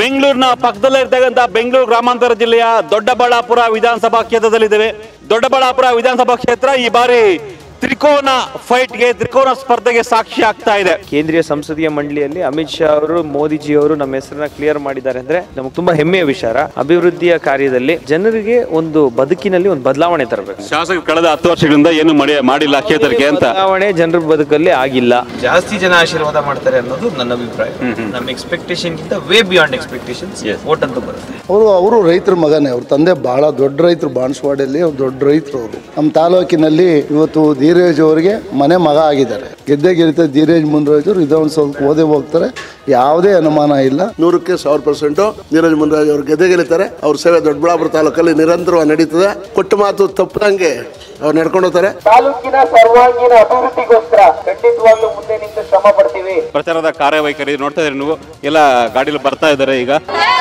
ಬೆಂಗಳೂರಿನ ಪಕ್ಕದಲ್ಲೇ ಇರ್ತಕ್ಕಂಥ ಬೆಂಗಳೂರು ಗ್ರಾಮಾಂತರ ಜಿಲ್ಲೆಯ ದೊಡ್ಡಬಳ್ಳಾಪುರ ವಿಧಾನಸಭಾ ಕ್ಷೇತ್ರದಲ್ಲಿದ್ದೇವೆ ದೊಡ್ಡಬಳ್ಳಾಪುರ ವಿಧಾನಸಭಾ ಕ್ಷೇತ್ರ ಈ ಬಾರಿ ತ್ರಿಕೋನ ಫೈಟ್ಗೆ ತ್ರಿಕೋನ ಸ್ಪರ್ಧೆಗೆ ಸಾಕ್ಷಿ ಆಗ್ತಾ ಇದೆ ಕೇಂದ್ರೀಯ ಸಂಸದೀಯ ಮಂಡಳಿಯಲ್ಲಿ ಅಮಿತ್ ಶಾ ಅವರು ಮೋದಿಜಿ ಅವರು ನಮ್ಮ ಹೆಸರನ್ನ ಕ್ಲಿಯರ್ ಮಾಡಿದ್ದಾರೆ ಅಂದ್ರೆ ನಮಗೆ ತುಂಬಾ ಹೆಮ್ಮೆಯ ವಿಚಾರ ಅಭಿವೃದ್ಧಿಯ ಕಾರ್ಯದಲ್ಲಿ ಜನರಿಗೆ ಒಂದು ಬದುಕಿನಲ್ಲಿ ಒಂದು ಬದಲಾವಣೆ ತರಬೇಕು ಶಾಸಕರು ಕಳೆದ ಹತ್ತು ವರ್ಷಗಳಿಂದ ಏನು ಮಾಡಿ ಮಾಡಿಲ್ಲ ಕ್ಷೇತ್ರಕ್ಕೆ ಅಂತ ಬದಲಾವಣೆ ಜನರ ಬದುಕಲ್ಲಿ ಆಗಿಲ್ಲ ಜಾಸ್ತಿ ಜನ ಆಶೀರ್ವಾದ ಮಾಡ್ತಾರೆ ಅನ್ನೋದು ನನ್ನ ಅಭಿಪ್ರಾಯ ನಮ್ಮ ಎಕ್ಸ್ಪೆಕ್ಟೇಷನ್ ಗಿಂತ ವೇ ಬಿಯಾಂಡ್ ಎಕ್ಸ್ಪೆಕ್ಟೇಷನ್ಸ್ ಓಟ್ ಅಂತ ಬರುತ್ತೆ ಅವರು ಅವರು ರೈತರ ಮಗನೇ ಅವ್ರ ತಂದೆ ಬಹಳ ದೊಡ್ಡ ರೈತರು ಬಾಣಸ್ವಾಡಿಯಲ್ಲಿ ಅವ್ರು ದೊಡ್ಡ ರೈತರು ಅವರು ನಮ್ಮ ತಾಲೂಕಿನಲ್ಲಿ ಇವತ್ತು ಧೀರೇಜ್ ಅವರಿಗೆ ಮನೆ ಮಗ ಆಗಿದ್ದಾರೆ ಗೆದ್ದೆ ಗೆಲ್ತಾ ಧೀರೇಜ್ ಮುನ್ರಾಜ್ ಅವರು ಇದೊಂದು ಸ್ವಲ್ಪ ಓದೇ ಹೋಗ್ತಾರೆ ಯಾವುದೇ ಅನುಮಾನ ಇಲ್ಲ ನೂರಕ್ಕೆ ಸಾವಿರ ಪರ್ಸೆಂಟು ನೀರಜ್ ಮುನ್ರಾಜ್ ಅವರು ಗೆದ್ದೆ ಗೆಲ್ತಾರೆ ಅವ್ರ ಸೇವೆ ದೊಡ್ಡಬಳ್ಳಾಪುರ ತಾಲೂಕಲ್ಲಿ ನಿರಂತರವಾಗಿ ನಡೀತದೆ ಕೊಟ್ಟ ಮಾತು ತಪ್ಪದಂಗೆ ಅವ್ರು ನಡ್ಕೊಂಡು ಹೋಗ್ತಾರೆ ತಾಲೂಕಿನ ಸರ್ವಾಂಗೀಣ ಅಭಿವೃದ್ಧಿಗೋಸ್ಕರ ಖಂಡಿತವಾಗ್ಲೂ ಮುಂದೆ ನಿಂತು ಶ್ರಮ ಪಡ್ತೀವಿ ಪ್ರಚಾರದ ಕಾರ್ಯವೈಖರಿ ನೋಡ್ತಾ ಇದ್ರಿ ನೀವು ಎಲ್ಲ ಗಾಡಿಲಿ ಬರ್ತಾ ಇದ್ದಾರೆ ಈಗ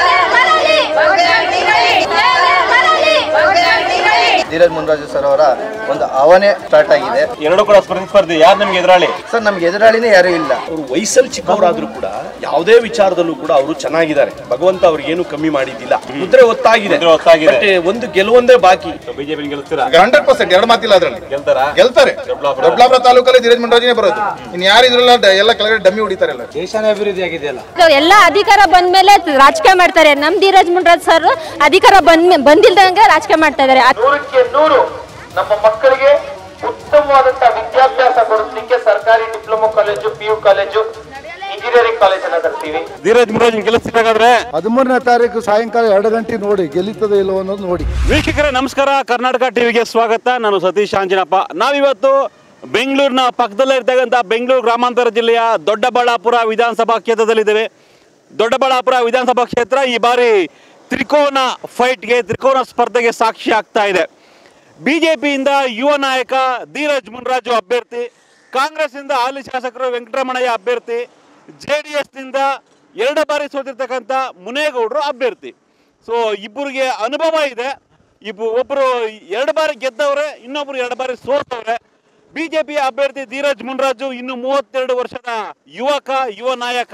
ಧೀರಜ್ ಮುನ್ರಾಜು ಸರ್ ಅವರ ಒಂದು ಅವನೇ ಸ್ಟಾರ್ಟ್ ಆಗಿದೆ ಎರಡು ಕೂಡ ಸ್ಪರ್ಧಿ ಯಾರು ನಿಮ್ಗೆ ಎದುರಾಳಿ ಸರ್ ನಮ್ಗೆ ಎದುರಾಳಿನೇ ಯಾರೂ ಇಲ್ಲ ಅವರು ವಯಸ್ಸಲ್ಲಿ ಚಿಕ್ಕವರಾದ್ರೂ ಕೂಡ ಯಾವುದೇ ವಿಚಾರದಲ್ಲೂ ಕೂಡ ಅವರು ಚೆನ್ನಾಗಿದ್ದಾರೆ ಭಗವಂತ ಅವ್ರಿಗೇನು ಕಮ್ಮಿ ಮಾಡಿದ್ದಿಲ್ಲ ಮುದ್ರೆ ಒತ್ತಾಗಿದೆ ಮುದ್ರೆ ಒತ್ತಾಗಿದೆ. But ಒಂದು ಗೆಲುವೊಂದೇ ಬಾಕಿ ಬಿಜೆಪಿ ಗೆಲ್ತೀರಾ ಹಂಡ್ರೆಡ್ ಪರ್ಸೆಂಟ್ ಎರಡು ಮಾತಿಲ್ಲ ಅದ್ರಲ್ಲಿ ಗೆಲ್ತಾರಾ ಗೆಲ್ತಾರೆ ದೊಡ್ಡಬಳ್ಳಾಪುರ. ದೊಡ್ಡಬಳ್ಳಾಪುರ ತಾಲೂಕಲ್ಲಿ ಧೀರಜ್ ಮುಂಡಾಜಿನೇ ಬರೋದು ಇನ್ ಯಾರು ಇದ್ರಲ್ಲ ಡ- ಎಲ್ಲ ಕೆಳಗಡೆ ಡಮ್ಮಿ ಹೊಡಿತಾರೆ ಎಲ್ಲ ದೇಶನೇ ಅಭಿವೃದ್ಧಿ ಆಗಿದೆಯಲ್ಲ ಎಲ್ಲ ಅಧಿಕಾರ ಬಂದ್ಮೇಲೆ ರಾಜಕೀಯ ಮಾಡ್ತಾರೆ ನಮ್ ಧೀರಜ್ ಮುನ್ರಾಜ್ ಸರ್ ಅಧಿಕಾರ ಬಂದ್ ಬಂದಿಲ್ದಂಗೆ ರಾಜಕೀಯ ಮಾಡ್ತಾ ಇದಾರೆ ನೂರಕ್ಕೆ ನೂರು ನಮ್ಮ ಮಕ್ಕಳಿಗೆ ಉತ್ತಮವಾದಂತಹ ವಿದ್ಯಾಭ್ಯಾಸ ಕೊಡಿಸ್ಲಿಕ್ಕೆ ಸರ್ಕಾರಿ diploma college P U college engineering ಕಾಲೇಜನ್ನ ತರ್ತೀವಿ ಧೀರಜ್ ಮುರಾಜ್ ಗೆಲ್ಲಿಸ್ಬೇಕಾದ್ರೆ ಹದಿಮೂರನೇ ತಾರೀಕು ಸಾಯಂಕಾಲ ಎರಡು ಗಂಟೆ ನೋಡಿ ಗೆಲ್ಲುತ್ತದೆ ಇಲ್ಲೋ ಅನ್ನೋದು ನೋಡಿ ವೀಕ್ಷಕರೇ ನಮಸ್ಕಾರ ಕರ್ನಾಟಕ ಟಿವಿಗೆ ಸ್ವಾಗತ ನಾನು ಸತೀಶ್ ಆಂಜನಪ್ಪ ನಾವಿವತ್ತು ಬೆಂಗಳೂರಿನ ಪಕ್ಕದಲ್ಲೇ ಇರ್ತಕ್ಕಂಥ ಬೆಂಗಳೂರು ಗ್ರಾಮಾಂತರ ಜಿಲ್ಲೆಯ ದೊಡ್ಡಬಳ್ಳಾಪುರ ವಿಧಾನಸಭಾ ಕ್ಷೇತ್ರದಲ್ಲಿದ್ದೇವೆ ದೊಡ್ಡಬಳ್ಳಾಪುರ ವಿಧಾನಸಭಾ ಕ್ಷೇತ್ರ ಈ ಬಾರಿ ತ್ರಿಕೋನ ಫೈಟ್ಗೆ ತ್ರಿಕೋನ ಸ್ಪರ್ಧೆಗೆ ಸಾಕ್ಷಿ ಆಗ್ತಾ ಇದೆ ಬಿಜೆಪಿಯಿಂದ ಯುವ ನಾಯಕ ಧೀರಜ್ ಮುನ್ರಾಜು ಅಭ್ಯರ್ಥಿ ಕಾಂಗ್ರೆಸ್ನಿಂದ ಹಾಲಿ ಶಾಸಕರು ವೆಂಕಟರಮಣಯ್ಯ ಅಭ್ಯರ್ಥಿ ಜೆ ಡಿ ಎಸ್ನಿಂದ ಎರಡು ಬಾರಿ ಸೋತಿರ್ತಕ್ಕಂಥ ಮುನೇಗೌಡರು ಅಭ್ಯರ್ಥಿ ಸೊ ಇಬ್ಬರಿಗೆ ಅನುಭವ ಇದೆ ಇಬ್ಬರು ಒಬ್ಬರು ಎರಡು ಬಾರಿ ಗೆದ್ದವ್ರೆ ಇನ್ನೊಬ್ರು ಎರಡು ಬಾರಿ ಸೋತವ್ರೆ ಬಿಜೆಪಿಯ ಅಭ್ಯರ್ಥಿ ಧೀರಜ್ ಮುನ್ರಾಜು ಇನ್ನು ಮೂವತ್ತೆರಡು ವರ್ಷದ ಯುವಕ ಯುವ ನಾಯಕ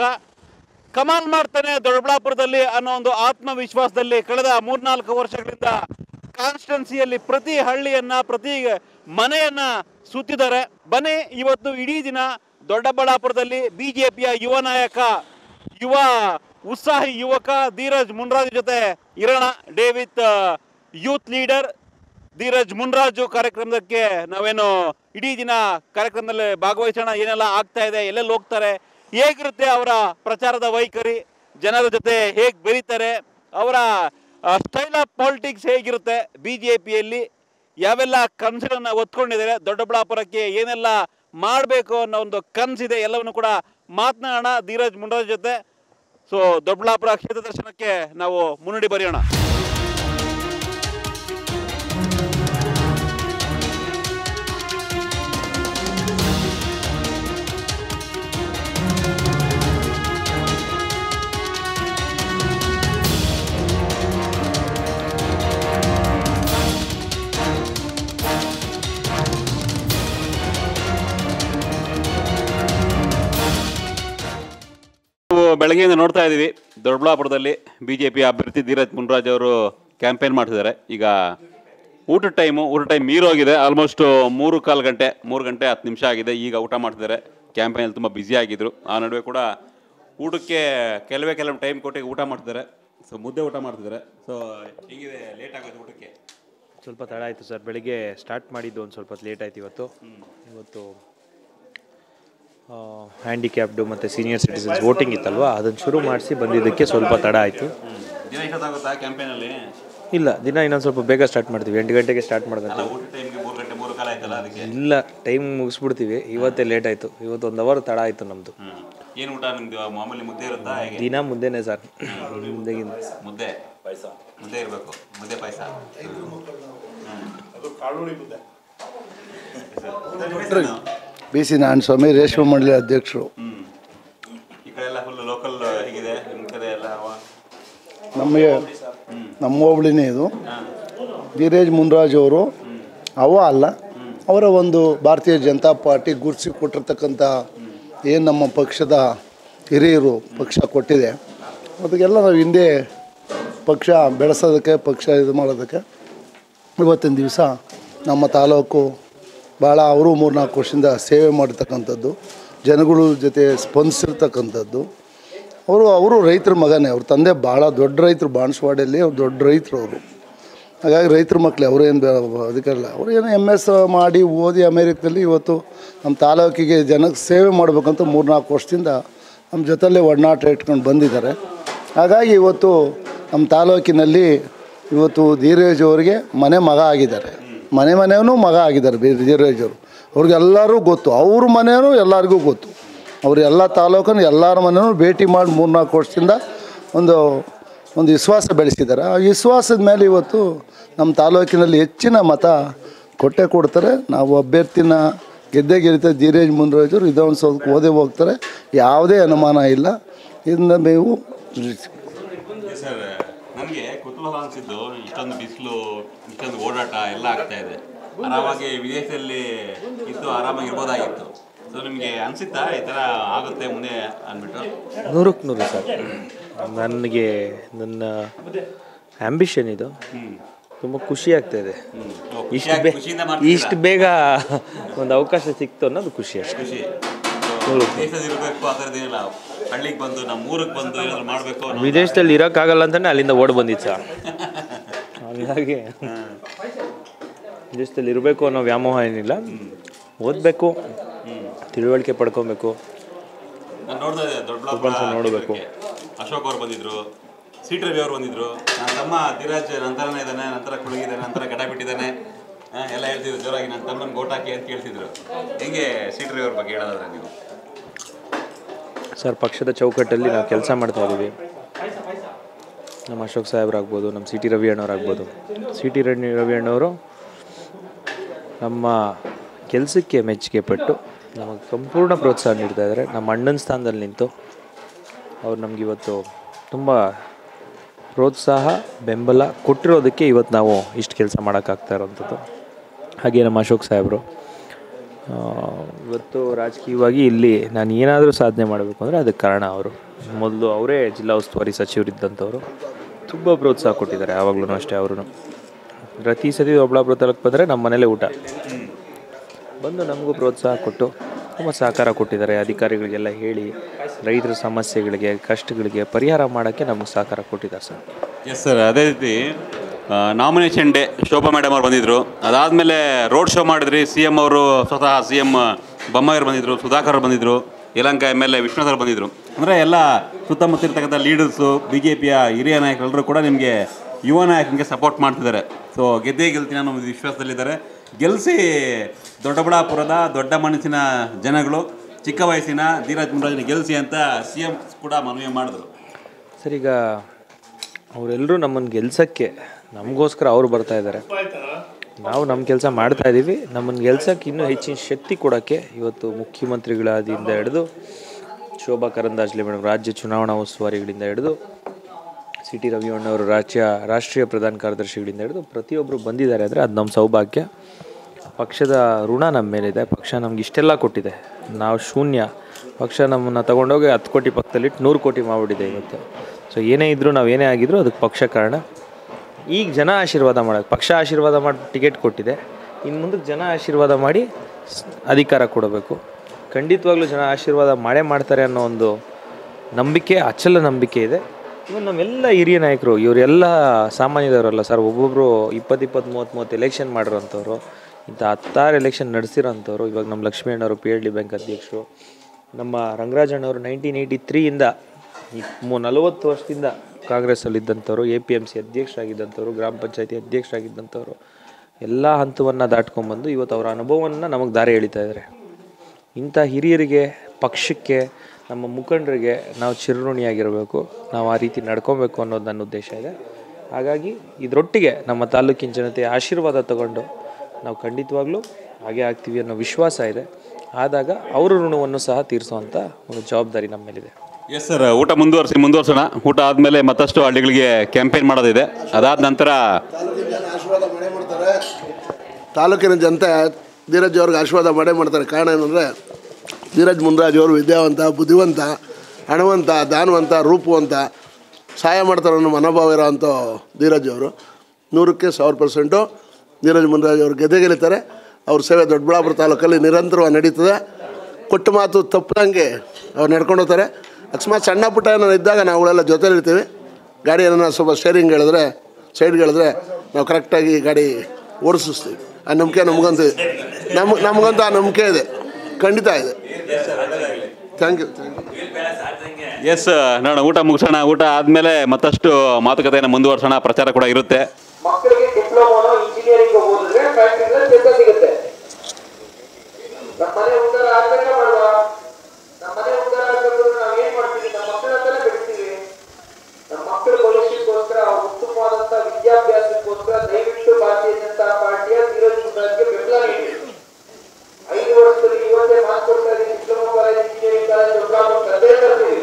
ಕಮಾಲ್ ಮಾಡ್ತಾನೆ ದೊಡ್ಡಬಳ್ಳಾಪುರದಲ್ಲಿ ಅನ್ನೋ ಒಂದು ಆತ್ಮವಿಶ್ವಾಸದಲ್ಲಿ ಕಳೆದ ಮೂರ್ನಾಲ್ಕು ವರ್ಷಗಳಿಂದ ಕಾನ್ಸ್ಟೆನ್ಸಿಯಲ್ಲಿ ಪ್ರತಿ ಹಳ್ಳಿಯನ್ನ ಪ್ರತಿ ಮನೆಯನ್ನ ಸುತ್ತಿದ್ದಾರೆ ಬನ್ನಿ ಇವತ್ತು ಇಡೀ ದಿನ ದೊಡ್ಡಬಳ್ಳಾಪುರದಲ್ಲಿ ಬಿಜೆಪಿಯ ಯುವ ನಾಯಕ ಯುವ ಉತ್ಸಾಹಿ ಯುವಕ ಧೀರಜ್ ಮುನ್ರಾಜ್ ಜೊತೆ ಇರೋಣ day with youth leader Dheeraj Munraju ಕಾರ್ಯಕ್ರಮಕ್ಕೆ ನಾವೇನು ಇಡೀ ದಿನ ಕಾರ್ಯಕ್ರಮದಲ್ಲಿ ಭಾಗವಹಿಸೋಣ ಏನೆಲ್ಲ ಆಗ್ತಾ ಇದೆ ಎಲ್ಲೆಲ್ಲಿ ಹೋಗ್ತಾರೆ ಹೇಗಿರುತ್ತೆ ಅವರ ಪ್ರಚಾರದ ವೈಖರಿ ಜನರ ಜೊತೆ ಹೇಗೆ ಬೆರೀತಾರೆ ಅವರ ಸ್ಟೈಲ್ ಆಫ್ ಪಾಲಿಟಿಕ್ಸ್ ಹೇಗಿರುತ್ತೆ ಬಿ ಜೆ ಪಿಯಲ್ಲಿ ಯಾವೆಲ್ಲ ಕನಸುಗಳನ್ನ ಒತ್ಕೊಂಡಿದ್ದಾರೆ ದೊಡ್ಡಬಳ್ಳಾಪುರಕ್ಕೆ ಏನೆಲ್ಲ ಮಾಡಬೇಕು ಅನ್ನೋ ಒಂದು ಕನಸಿದೆ ಎಲ್ಲವನ್ನು ಕೂಡ ಮಾತನಾಡೋಣ ಧೀರಜ್ ಮುನ್ರಾಜ್ ಜೊತೆ ಸೊ ದೊಡ್ಡಬಳ್ಳಾಪುರ ಕ್ಷೇತ್ರ ದರ್ಶನಕ್ಕೆ ನಾವು ಮುನ್ನುಡಿ ಬರೆಯೋಣ ನಾವು ಬೆಳಗ್ಗೆಯಿಂದ ನೋಡ್ತಾ ಇದ್ದೀವಿ ದೊಡ್ಡಬಳ್ಳಾಪುರದಲ್ಲಿ ಬಿ ಜೆ ಪಿ ಅಭ್ಯರ್ಥಿ ಧೀರಜ್ ಮುನ್ರಾಜ್ ಅವರು ಕ್ಯಾಂಪೇನ್ ಮಾಡ್ತಿದ್ದಾರೆ ಈಗ ಊಟದ ಟೈಮು ಊಟ ಟೈಮ್ ಮೀರೋಗಿದೆ ಆಲ್ಮೋಸ್ಟ್ ಮೂರು ಕಾಲು ಗಂಟೆ ಮೂರು ಗಂಟೆ ಹತ್ತು ನಿಮಿಷ ಆಗಿದೆ ಈಗ ಊಟ ಮಾಡ್ತಿದ್ದಾರೆ ಕ್ಯಾಂಪೇನಲ್ಲಿ ತುಂಬ ಬ್ಯುಸಿ ಆಗಿದ್ರು ಆ ನಡುವೆ ಕೂಡ ಊಟಕ್ಕೆ ಕೆಲವೇ ಕೆಲವು ಟೈಮ್ ಕೊಟ್ಟು ಊಟ ಮಾಡ್ತಿದ್ದಾರೆ ಸೊ ಮುದ್ದೆ ಊಟ ಮಾಡ್ತಿದ್ದಾರೆ ಸೊ ಹೀಗಿದೆ ಲೇಟ್ ಆಗೋದು ಊಟಕ್ಕೆ ಸ್ವಲ್ಪ ತಡ ಆಯಿತು ಸರ್ ಬೆಳಿಗ್ಗೆ ಸ್ಟಾರ್ಟ್ ಮಾಡಿದ್ದು ಒಂದು ಸ್ವಲ್ಪ ಲೇಟ್ ಆಯ್ತು ಇವತ್ತು ಇವತ್ತು ಹ್ಯಾಂಡಿಕ್ಯಾಪ್ಡು ಮತ್ತು ಸೀನಿಯರ್ ಸಿಟಿಸನ್ಸ್ ವೋಟಿಂಗ್ ಇತ್ತಲ್ವಾ ಅದನ್ನು ಶುರು ಮಾಡಿಸಿ ಬಂದಿದ್ದಕ್ಕೆ ಸ್ವಲ್ಪ ತಡ ಆಯಿತು ದಿನ ಎಷ್ಟೊತ್ತಾಗುತ್ತಾ ಕ್ಯಾಂಪೇನಲ್ಲಿ ಇಲ್ಲ ದಿನ ಇನ್ನೊಂದು ಸ್ವಲ್ಪ ಬೇಗ ಸ್ಟಾರ್ಟ್ ಮಾಡ್ತೀವಿ ಎಂಟು ಗಂಟೆಗೆ ಸ್ಟಾರ್ಟ್ ಮಾಡ್ದಂತೆ ಊಟ ಟೈಮ್ಗೆ ಮೂರು ಗಂಟೆ ಮೂರು ಕಾಲ ಆಯ್ತಲ್ಲ ಅದಕ್ಕೆ ಇಲ್ಲ ಟೈಮ್ ಮುಗಿಸ್ಬಿಡ್ತೀವಿ ಇವತ್ತೇ ಲೇಟ್ ಆಯಿತು ಇವತ್ತು ಒಂದು ಅವರ್ ತಡ ಆಯಿತು ನಮ್ಮದು ಏನು ಊಟ ನಿಮ್ದು ಮಾಮೂಲಿ ಮುದ್ದೆ ಇರುತ್ತಾ ಹೇಗೆ ದಿನ ಮುದ್ದೆನೇ ಸರ್ ಮುದ್ದೆಗಿಂತ ಮುದ್ದೆ ಪಾಯಸ ಮುದ್ದೆ ಇರಬೇಕು ಮುದ್ದೆ ಪಾಯಸ ಬಿ ಸಿ ನಾರಾಯಣಸ್ವಾಮಿ ರೇಷ್ಮೆ ಮಂಡಳಿ ಅಧ್ಯಕ್ಷರು ಈ ಕಡೆ ಎಲ್ಲ ಫುಲ್ ಲೋಕಲ್ ಹೇಗಿದೆ ನಿಮ್ಮ ಕಡೆ ಎಲ್ಲ ನಮಗೆ ನಮ್ಮ ಹೋಬಳಿನೇ ಇದು ಧೀರೇಜ್ ಮುನ್ರಾಜ್ ಅವರು ಅವ ಅಲ್ಲ ಅವರ ಒಂದು ಭಾರತೀಯ ಜನತಾ ಪಾರ್ಟಿ ಗುರುಸಿ ಕೊಟ್ಟಿರ್ತಕ್ಕಂಥ ಏನು ನಮ್ಮ ಪಕ್ಷದ ಹಿರಿಯರು ಪಕ್ಷ ಕೊಟ್ಟಿದೆ ಅದಕ್ಕೆಲ್ಲ ನಾವು ಹಿಂದೆ ಪಕ್ಷ ಬೆಳೆಸೋದಕ್ಕೆ ಪಕ್ಷ ಇದು ಮಾಡೋದಕ್ಕೆ ಇವತ್ತಿನ ದಿವಸ ನಮ್ಮ ತಾಲೂಕು ಭಾಳ ಅವರು ಮೂರ್ನಾಲ್ಕು ವರ್ಷದಿಂದ ಸೇವೆ ಮಾಡ್ತಕ್ಕಂಥದ್ದು ಜನಗಳ ಜೊತೆ ಸ್ಪಂದಿಸಿರ್ತಕ್ಕಂಥದ್ದು ಅವರು ಅವರು ರೈತರ ಮಗನೇ ಅವ್ರ ತಂದೆ ಭಾಳ ದೊಡ್ಡ ರೈತರು ಬಾಣಸವಾಡಿಯಲ್ಲಿ ಅವ್ರು ದೊಡ್ಡ ರೈತರು ಅವರು ಹಾಗಾಗಿ ರೈತರ ಮಕ್ಕಳು ಅವರೇನು ಅದಕ್ಕೆಲ್ಲ ಅವ್ರು ಏನೋ ಎಮ್ ಎಸ್ ಮಾಡಿ ಓದಿ ಅಮೇರಿಕದಲ್ಲಿ ಇವತ್ತು ನಮ್ಮ ತಾಲೂಕಿಗೆ ಜನಕ್ಕೆ ಸೇವೆ ಮಾಡಬೇಕಂತ ಮೂರ್ನಾಲ್ಕು ವರ್ಷದಿಂದ ನಮ್ಮ ಜೊತೆಲೇ ಒಡನಾಟ ಇಟ್ಕೊಂಡು ಬಂದಿದ್ದಾರೆ ಹಾಗಾಗಿ ಇವತ್ತು ನಮ್ಮ ತಾಲೂಕಿನಲ್ಲಿ ಇವತ್ತು ಧೀರೇಜ್ ಅವರಿಗೆ ಮನೆ ಮಗ ಆಗಿದ್ದಾರೆ ಮನೆ ಮನೆಯೂ ಮಗ ಆಗಿದ್ದಾರೆ ಬಿ ಧೀರೇಜ್ ಅವರು ಅವ್ರಿಗೆಲ್ಲರೂ ಗೊತ್ತು ಅವ್ರ ಮನೆಯೂ ಎಲ್ಲರಿಗೂ ಗೊತ್ತು ಅವ್ರು ಎಲ್ಲ ತಾಲೂಕನ್ನು ಎಲ್ಲರ ಮನೆಯೂ ಭೇಟಿ ಮಾಡಿ ಮೂರ್ನಾಲ್ಕು ವರ್ಷದಿಂದ ಒಂದು ಒಂದು ವಿಶ್ವಾಸ ಬೆಳೆಸಿದ್ದಾರೆ ಆ ವಿಶ್ವಾಸದ ಮೇಲೆ ಇವತ್ತು ನಮ್ಮ ತಾಲೂಕಿನಲ್ಲಿ ಹೆಚ್ಚಿನ ಮತ ಕೊಟ್ಟೆ ಕೊಡ್ತಾರೆ ನಾವು ಅಭ್ಯರ್ಥಿನ ಗೆದ್ದೇ ಗೆಲ್ತಾರೆ ಧೀರೇಜ್ ಮುನ್ರಾಜರು ವಿಧಾನಸೌಧಕ್ಕೆ ಓದೇ ಹೋಗ್ತಾರೆ ಯಾವುದೇ ಅನುಮಾನ ಇಲ್ಲ ಇದನ್ನ ನೀವು ಸರ್ ನನಗೆ ಕುತೂಹಲ ಅನಿಸಿದ್ದು ಇಷ್ಟೊಂದು ಬಿಸಿಲು ಇಷ್ಟೊಂದು ಓಡಾಟ ಎಲ್ಲ ಆಗ್ತಾ ಇದೆ ಆರಾಮಾಗಿ ವಿದೇಶದಲ್ಲಿ ಇದ್ದು ಆರಾಮಾಗಿ ಇರ್ಬೋದಾಗಿತ್ತು ಸೊ ನಿಮಗೆ ಅನಿಸುತ್ತಾ ಈ ಥರ ಆಗುತ್ತೆ ಮುಂದೆ ಅಂದ್ಬಿಟ್ಟು ನೂರಕ್ಕೆ ನೂರು ಸರ್ ನನಗೆ ನನ್ನ ಆ್ಯಂಬಿಷನ್ ಇದು ತುಂಬ ಖುಷಿ ಆಗ್ತಾ ಇದೆ ಇಷ್ಟು ಬೇ ಖುಷಿಯಿಂದ ಮಾಡ್ತಿದ್ದೀರಾ? ಇಷ್ಟು ಬೇಗ ಒಂದು ಅವಕಾಶ ಸಿಕ್ತು ಅನ್ನೋದು ಖುಷಿ ಅಷ್ಟೇ ಖುಷಿ ವಿದೇಶದಲ್ಲಿ ಇರಬೇಕು ಆ ಥರದ್ದೇನಿಲ್ಲ ಹಳ್ಳಿಗೆ ಬಂದು ನಮ್ಮ ಊರಿಗೆ ಬಂದು ಏನಾದ್ರು ಮಾಡಬೇಕು ಅನ್ನೋ ವಿದೇಶದಲ್ಲಿ ಇರೋಕ್ಕಾಗಲ್ಲ ಅಂತಾನೆ ಅಲ್ಲಿಂದ ಓಡ್ ಬಂದಿತ್ತು ಸರ್ ಹಂಗಾಗಿ ವಿದೇಶದಲ್ಲಿ ಇರಬೇಕು ಅನ್ನೋ ವ್ಯಾಮೋಹ ಏನಿಲ್ಲ ಓದಬೇಕು ತಿಳುವಳಿಕೆ ಪಡ್ಕೊಬೇಕು ನಾನು ನೋಡ್ತಾ ಇದ್ದೆ ಪ್ರಪಂಚ ದೊಡ್ಡ ನೋಡ್ಬೇಕು. ಅಶೋಕ್ ಅವ್ರು ಬಂದಿದ್ರು ಸಿ ರವಿ ಅವ್ರು ಬಂದಿದ್ರು ನನ್ನ ತಮ್ಮ ಧೀರಾಜ್ ನಂತರನೇ ಇದ್ದಾನೆ ನಂತರ ಕುಳುಗಿದ್ದಾನೆ ನಂತರ ಗಡ ಬಿಟ್ಟಿದ್ದಾನೆ ಆ, ಎಲ್ಲ ಹೇಳ್ತಿದ್ರು ಜೋರಾಗಿ ನನ್ನ ತಮ್ಮನ ಗೋಟ್ ಹಾಕಿ ಅಂತ ಕೇಳ್ತಿದ್ರು ಹೆಂಗೆ ಸಿ ರವಿ ಅವ್ರ ಬಗ್ಗೆ ಹೇಳೋದಾದ್ರೆ ನೀವು ಸರ್ ಪಕ್ಷದ ಚೌಕಟ್ಟಲ್ಲಿ ನಾವು ಕೆಲಸ ಮಾಡ್ತಾ ಇದ್ದೀವಿ ನಮ್ಮ ಅಶೋಕ್ ಸಾಹೇಬ್ರಾಗ್ಬೋದು ನಮ್ಮ ಸಿ ಟಿ ರವಿ ಅಣ್ಣವ್ರಾಗ್ಬೋದು ಸಿ ಟಿ ರವಿ ರವಿ ಅಣ್ಣವರು ನಮ್ಮ ಕೆಲಸಕ್ಕೆ ಮೆಚ್ಚುಗೆ ಪಟ್ಟು ನಮಗೆ ಸಂಪೂರ್ಣ ಪ್ರೋತ್ಸಾಹ ನೀಡ್ತಾ ಇದ್ದಾರೆ ನಮ್ಮ ಅಣ್ಣನ ಸ್ಥಾನದಲ್ಲಿ ನಿಂತು ಅವ್ರು ನಮ್ಗೆ ಇವತ್ತು ತುಂಬ ಪ್ರೋತ್ಸಾಹ ಬೆಂಬಲ ಕೊಟ್ಟಿರೋದಕ್ಕೆ ಇವತ್ತು ನಾವು ಇಷ್ಟು ಕೆಲಸ ಮಾಡೋಕ್ಕಾಗ್ತಾ ಇರೋವಂಥದ್ದು ಹಾಗೆ ನಮ್ಮ ಅಶೋಕ್ ಸಾಹೇಬರು ಆ, ಇವತ್ತು ರಾಜಕೀಯವಾಗಿ ಇಲ್ಲಿ ನಾನು ಏನಾದರೂ ಸಾಧನೆ ಮಾಡಬೇಕು ಅಂದರೆ ಅದಕ್ಕೆ ಕಾರಣ ಅವರು ಮೊದಲು ಅವರೇ ಜಿಲ್ಲಾ ಉಸ್ತುವಾರಿ ಸಚಿವರಿದ್ದಂಥವ್ರು ತುಂಬ ಪ್ರೋತ್ಸಾಹ ಕೊಟ್ಟಿದ್ದಾರೆ ಯಾವಾಗಲೂ ಅಷ್ಟೇ ಅವರು ಪ್ರತಿ ಸತಿ ಒಬ್ಳಾಬ್ರು ತಾಲೂಕು ಬಂದರೆ ನಮ್ಮ ಮನೇಲೇ ಊಟ ಬಂದು ನಮಗೂ ಪ್ರೋತ್ಸಾಹ ಕೊಟ್ಟು ತುಂಬ ಸಹಕಾರ ಕೊಟ್ಟಿದ್ದಾರೆ ಅಧಿಕಾರಿಗಳಿಗೆಲ್ಲ ಹೇಳಿ ರೈತರ ಸಮಸ್ಯೆಗಳಿಗೆ ಕಷ್ಟಗಳಿಗೆ ಪರಿಹಾರ ಮಾಡೋಕ್ಕೆ ನಮಗೆ ಸಹಕಾರ ಕೊಟ್ಟಿದ್ದಾರೆ ಸರ್ ಎಸ್ ಸರ್ ಅದೇ ರೀತಿ ನಾಮಿನೇಷನ್ ಡೇ ಶೋಭಾ ಮೇಡಮ್ ಅವ್ರು ಬಂದಿದ್ರು ಅದಾದಮೇಲೆ ರೋಡ್ ಶೋ ಮಾಡಿದ್ರಿ ಸಿ ಎಮ್ ಅವರು ಸ್ವತಃ ಸಿ ಎಮ್ ಬೊಮ್ಮಾಯಿರು ಬಂದಿದ್ರು ಸುಧಾಕರ್ ಅವ್ರು ಬಂದಿದ್ರು Yelahanka M L A Vishwanath ಅವ್ರು ಬಂದಿದ್ರು ಅಂದರೆ ಎಲ್ಲ ಸುತ್ತಮುತ್ತ ಇರ್ತಕ್ಕಂಥ ಲೀಡರ್ಸು ಬಿ ಜೆ ಪಿಯ ಹಿರಿಯ ನಾಯಕರೆಲ್ಲರೂ ಕೂಡ ನಿಮಗೆ ಯುವ ನಾಯಕನಿಗೆ ಸಪೋರ್ಟ್ ಮಾಡ್ತಿದ್ದಾರೆ ಸೊ ಗೆದ್ದೇ ಗೆಲ್ತೀನಿ ಅನ್ನೋ ಒಂದು ವಿಶ್ವಾಸದಲ್ಲಿದ್ದಾರೆ ಗೆಲ್ಲಿಸಿ ದೊಡ್ಡಬಳ್ಳಾಪುರದ ದೊಡ್ಡ ಮನಸ್ಸಿನ ಜನಗಳು ಚಿಕ್ಕ ವಯಸ್ಸಿನ ಧೀರಜ್ ಮುನ್ರಾಜನ ಗೆಲ್ಲಿಸಿ ಅಂತ ಸಿ ಎಂ ಕೂಡ ಮನವಿ ಮಾಡಿದ್ರು ಸರ್ ಈಗ ಅವರೆಲ್ಲರೂ ನಮ್ಮನ್ನು ಗೆಲ್ಸೋಕ್ಕೆ ನಮಗೋಸ್ಕರ ಅವ್ರು ಬರ್ತಾ ಇದ್ದಾರೆ ನಾವು ನಮ್ಮ ಕೆಲಸ ಮಾಡ್ತಾ ಇದ್ದೀವಿ ನಮ್ಮನ್ನು ಗೆಲ್ಸೋಕ್ಕೆ ಇನ್ನೂ ಹೆಚ್ಚಿನ ಶಕ್ತಿ ಕೊಡೋಕ್ಕೆ ಇವತ್ತು ಮುಖ್ಯಮಂತ್ರಿಗಳಾದಿಂದ ಹಿಡಿದು ಶೋಭಾ ಕರಂದಾಜ್ಲೆ ಮೇಡಮ್ ರಾಜ್ಯ ಚುನಾವಣಾ ಉಸ್ತುವಾರಿಗಳಿಂದ ಹಿಡಿದು ಸಿ ಟಿ ರವಿಯಣ್ಣವರು ರಾಜ್ಯ ರಾಷ್ಟ್ರೀಯ ಪ್ರಧಾನ ಕಾರ್ಯದರ್ಶಿಗಳಿಂದ ಹಿಡಿದು ಪ್ರತಿಯೊಬ್ಬರು ಬಂದಿದ್ದಾರೆ ಅಂದರೆ ಅದು ನಮ್ಮ ಸೌಭಾಗ್ಯ ಪಕ್ಷದ ಋಣ ನಮ್ಮ ಮೇಲಿದೆ ಪಕ್ಷ ನಮ್ಗೆ ಇಷ್ಟೆಲ್ಲ ಕೊಟ್ಟಿದೆ ನಾವು ಶೂನ್ಯ ಪಕ್ಷ ನಮ್ಮನ್ನು ತಗೊಂಡೋಗಿ ಹತ್ತು ಕೋಟಿ ಪಕ್ಕದಲ್ಲಿಟ್ಟು ನೂರು ಕೋಟಿ ಮಾಡಿಬಿಟ್ಟಿದೆ ಇವತ್ತು ಸೊ ಏನೇ ಇದ್ದರೂ ನಾವು ಏನೇ ಆಗಿದ್ರೂ ಅದಕ್ಕೆ ಪಕ್ಷ ಕಾರಣ ಈಗ ಜನ ಆಶೀರ್ವಾದ ಮಾಡೋದು ಪಕ್ಷ ಆಶೀರ್ವಾದ ಮಾಡಿ ಟಿಕೆಟ್ ಕೊಟ್ಟಿದೆ ಇನ್ನು ಮುಂದಕ್ಕೆ ಜನ ಆಶೀರ್ವಾದ ಮಾಡಿ ಸ್- ಅಧಿಕಾರ ಕೊಡಬೇಕು ಖಂಡಿತವಾಗ್ಲೂ ಜನ ಆಶೀರ್ವಾದ ಮಾಡೇ ಮಾಡ್ತಾರೆ ಅನ್ನೋ ಒಂದು ನಂಬಿಕೆ ಅಚಲ ನಂಬಿಕೆ ಇದೆ ಇವಾಗ ನಮ್ಮೆಲ್ಲ ಹಿರಿಯ ನಾಯಕರು ಇವರೆಲ್ಲ ಸಾಮಾನ್ಯದವರಲ್ಲ ಸರ್ ಒಬ್ಬೊಬ್ಬರು ಇಪ್ಪತ್ತು ಇಪ್ಪತ್ತು ಮೂವತ್ತು ಮೂವತ್ತು ಎಲೆಕ್ಷನ್ ಮಾಡಿರೋಂಥವ್ರು ಇಂಥ ಹತ್ತಾರು ಎಲೆಕ್ಷನ್ ನಡೆಸಿರೋಂಥವ್ರು ಇವಾಗ ನಮ್ಮ ಲಕ್ಷ್ಮೀ ಅಣ್ಣವರು ಪಿ ಎಲ್ ಡಿ ಬ್ಯಾಂಕ್ ಅಧ್ಯಕ್ಷರು ನಮ್ಮ ರಂಗರಾಜಣ್ಣವರು ನೈನ್ಟೀನ್ ಏಯ್ಟಿ ತ್ರೀಯಿಂದ ನಲವತ್ತು ವರ್ಷದಿಂದ ಕಾಂಗ್ರೆಸ್ಸಲ್ಲಿದ್ದಂಥವ್ರು ಎ ಪಿ ಎಮ್ ಸಿ ಅಧ್ಯಕ್ಷರಾಗಿದ್ದಂಥವ್ರು ಗ್ರಾಮ ಪಂಚಾಯತಿ ಅಧ್ಯಕ್ಷರಾಗಿದ್ದಂಥವ್ರು ಎಲ್ಲ ಹಂತವನ್ನು ದಾಟ್ಕೊಂಡ್ಬಂದು ಇವತ್ತು ಅವರ ಅನುಭವವನ್ನು ನಮಗೆ ದಾರಿ ಎಳಿತಾ ಇದ್ದಾರೆ ಇಂಥ ಹಿರಿಯರಿಗೆ ಪಕ್ಷಕ್ಕೆ ನಮ್ಮ ಮುಖಂಡರಿಗೆ ನಾವು ಚಿರಋಣಿಯಾಗಿರಬೇಕು ನಾವು ಆ ರೀತಿ ನಡ್ಕೊಬೇಕು ಅನ್ನೋದು ನನ್ನ ಉದ್ದೇಶ ಇದೆ ಹಾಗಾಗಿ ಇದರೊಟ್ಟಿಗೆ ನಮ್ಮ ತಾಲೂಕಿನ ಜನತೆಯ ಆಶೀರ್ವಾದ ತಗೊಂಡು ನಾವು ಖಂಡಿತವಾಗ್ಲೂ ಹಾಗೆ ಆಗ್ತೀವಿ ಅನ್ನೋ ವಿಶ್ವಾಸ ಇದೆ ಆದಾಗ ಅವರ ಋಣವನ್ನು ಸಹ ತೀರಿಸುವಂಥ ಒಂದು ಜವಾಬ್ದಾರಿ ನಮ್ಮ ಮೇಲಿದೆ ಎಸ್ ಸರ್ ಊಟ ಮುಂದುವರಿಸಿ ಮುಂದುವರ್ಸೋಣ ಊಟ ಆದಮೇಲೆ ಮತ್ತಷ್ಟು ಹಳ್ಳಿಗಳಿಗೆ ಕ್ಯಾಂಪೇನ್ ಮಾಡೋದಿದೆ ಅದಾದ ನಂತರ ತಾಲೂಕಿನ ಜನತೆ ಧೀರಜ್ ಅವ್ರಿಗೆ ಆಶೀರ್ವಾದ ಮಾಡೇ ಮಾಡ್ತಾರೆ ಕಾರಣ ಏನಂದರೆ ಧೀರಜ್ ಮುನ್ರಾಜ್ ಅವರು ವಿದ್ಯಾವಂತ ಬುದ್ಧಿವಂತ ಹಣವಂತ ದಾನವಂತ ರೂಪವಂತ ಸಹಾಯ ಮಾಡ್ತಾರೆ ಅನ್ನೋ ಮನೋಭಾವ ಇರೋ ಅಂಥ ಧೀರಜ್ ಅವರು ನೂರಕ್ಕೆ ಸಾವಿರ ಪರ್ಸೆಂಟು ಧೀರಜ್ ಮುನ್ರಾಜ್ ಅವರು ಗೆದ್ದೆ ಗೆಲ್ತಾರೆ ಅವ್ರ ಸೇವೆ ದೊಡ್ಡಬಳ್ಳಾಪುರ ತಾಲೂಕಲ್ಲಿ ನಿರಂತರವಾಗಿ ನಡೀತದೆ ಕೊಟ್ಟ ಮಾತು ತಪ್ಪದಂಗೆ ಅವ್ರು ನಡ್ಕೊಂಡು ಹೋಗ್ತಾರೆ ಅಕಸ್ಮಾತ್ ಸಣ್ಣ ಪುಟ್ಟ ಏನಾರು ಇದ್ದಾಗ ನಾವುಗಳೆಲ್ಲ ಜೊತೆಲಿರ್ತೀವಿ ಗಾಡಿ ಏನಾರ ಸ್ವಲ್ಪ ಸ್ಟೇರಿಂಗ್ ಹೇಳಿದ್ರೆ ಸೈಡ್ಗೆ ಹೇಳಿದ್ರೆ ನಾವು ಕರೆಕ್ಟಾಗಿ ಗಾಡಿ ಓಡಿಸ್ತೀವಿ ಆ ನಂಬಿಕೆ ನಮಗಂತೂ ಇದೆ. ನಮ್ ನಮಗಂತೂ ಆ ನಂಬಿಕೆ ಇದೆ ಖಂಡಿತ ಇದೆ thank you thank you yes ನೋಡೋಣ ಊಟ ಮುಗಿಸೋಣ ಊಟ ಆದಮೇಲೆ ಮತ್ತಷ್ಟು ಮಾತುಕತೆಯನ್ನು ಮುಂದುವರ್ಸೋಣ ಪ್ರಚಾರ ಕೂಡ ಇರುತ್ತೆ ಮಕ್ಕಳಿಗೆ ಡಿಪ್ಲೊಮಾನೋ ಇಂಜಿನಿಯರಿಂಗ್ ಓದಿದ್ರೆ ಫ್ಯಾಕ್ಟ್ರಿಗಳಲ್ಲಿ ಕೆಲಸ ಸಿಗುತ್ತೆ ನಮ್ಮ ಮನೆ ಉದ್ಧಾರ ಆಗ್ಬೇಕಾ ಮಾಡುವ ನಮ್ಮ ಮನೆ ಉದ್ಧಾರ ಆಗ್ಬೇಕು ಅಂದ್ರೆ ನಾವ್ ಏನ್ ಮಾಡ್ತೀವಿ ನಮ್ಮ ಮಕ್ಕಳನ್ನೆಲ್ಲ ಬೆಳಿತೀವಿ ನಮ್ಮ ಮಕ್ಕಳ ಭವಿಷ್ಯಕ್ಕೋಸ್ಕರ ಅವ್ರ ಉತ್ತಮವಾದಂತ ವಿದ್ಯಾಭ್ಯಾಸಕ್ಕೋಸ್ಕರ ದಯವಿಟ್ಟು ಭಾರತೀಯ ಜನತಾ ಪಾರ್ಟಿಯ ಧೀರಜ್ ಮುನ್ರಾಜ್ಗೆ ಬೆಂಬಲ ನೀಡಿ ಐದು ವರ್ಷದಲ್ಲಿ ಇವತ್ತೇ ಮಾತು ಕೊಡ್ತಾ ಇದ್ದೀನಿ ಡಿಪ್ಲೊಮಾ ಕಾಲೇಜ್ ಇಂಜಿನಿಯರಿಂಗ್ ಕಾಲೇಜ್ ಉದ್ಘಾಟನೆ ತಂದೆ ತರ್ತೀವಿ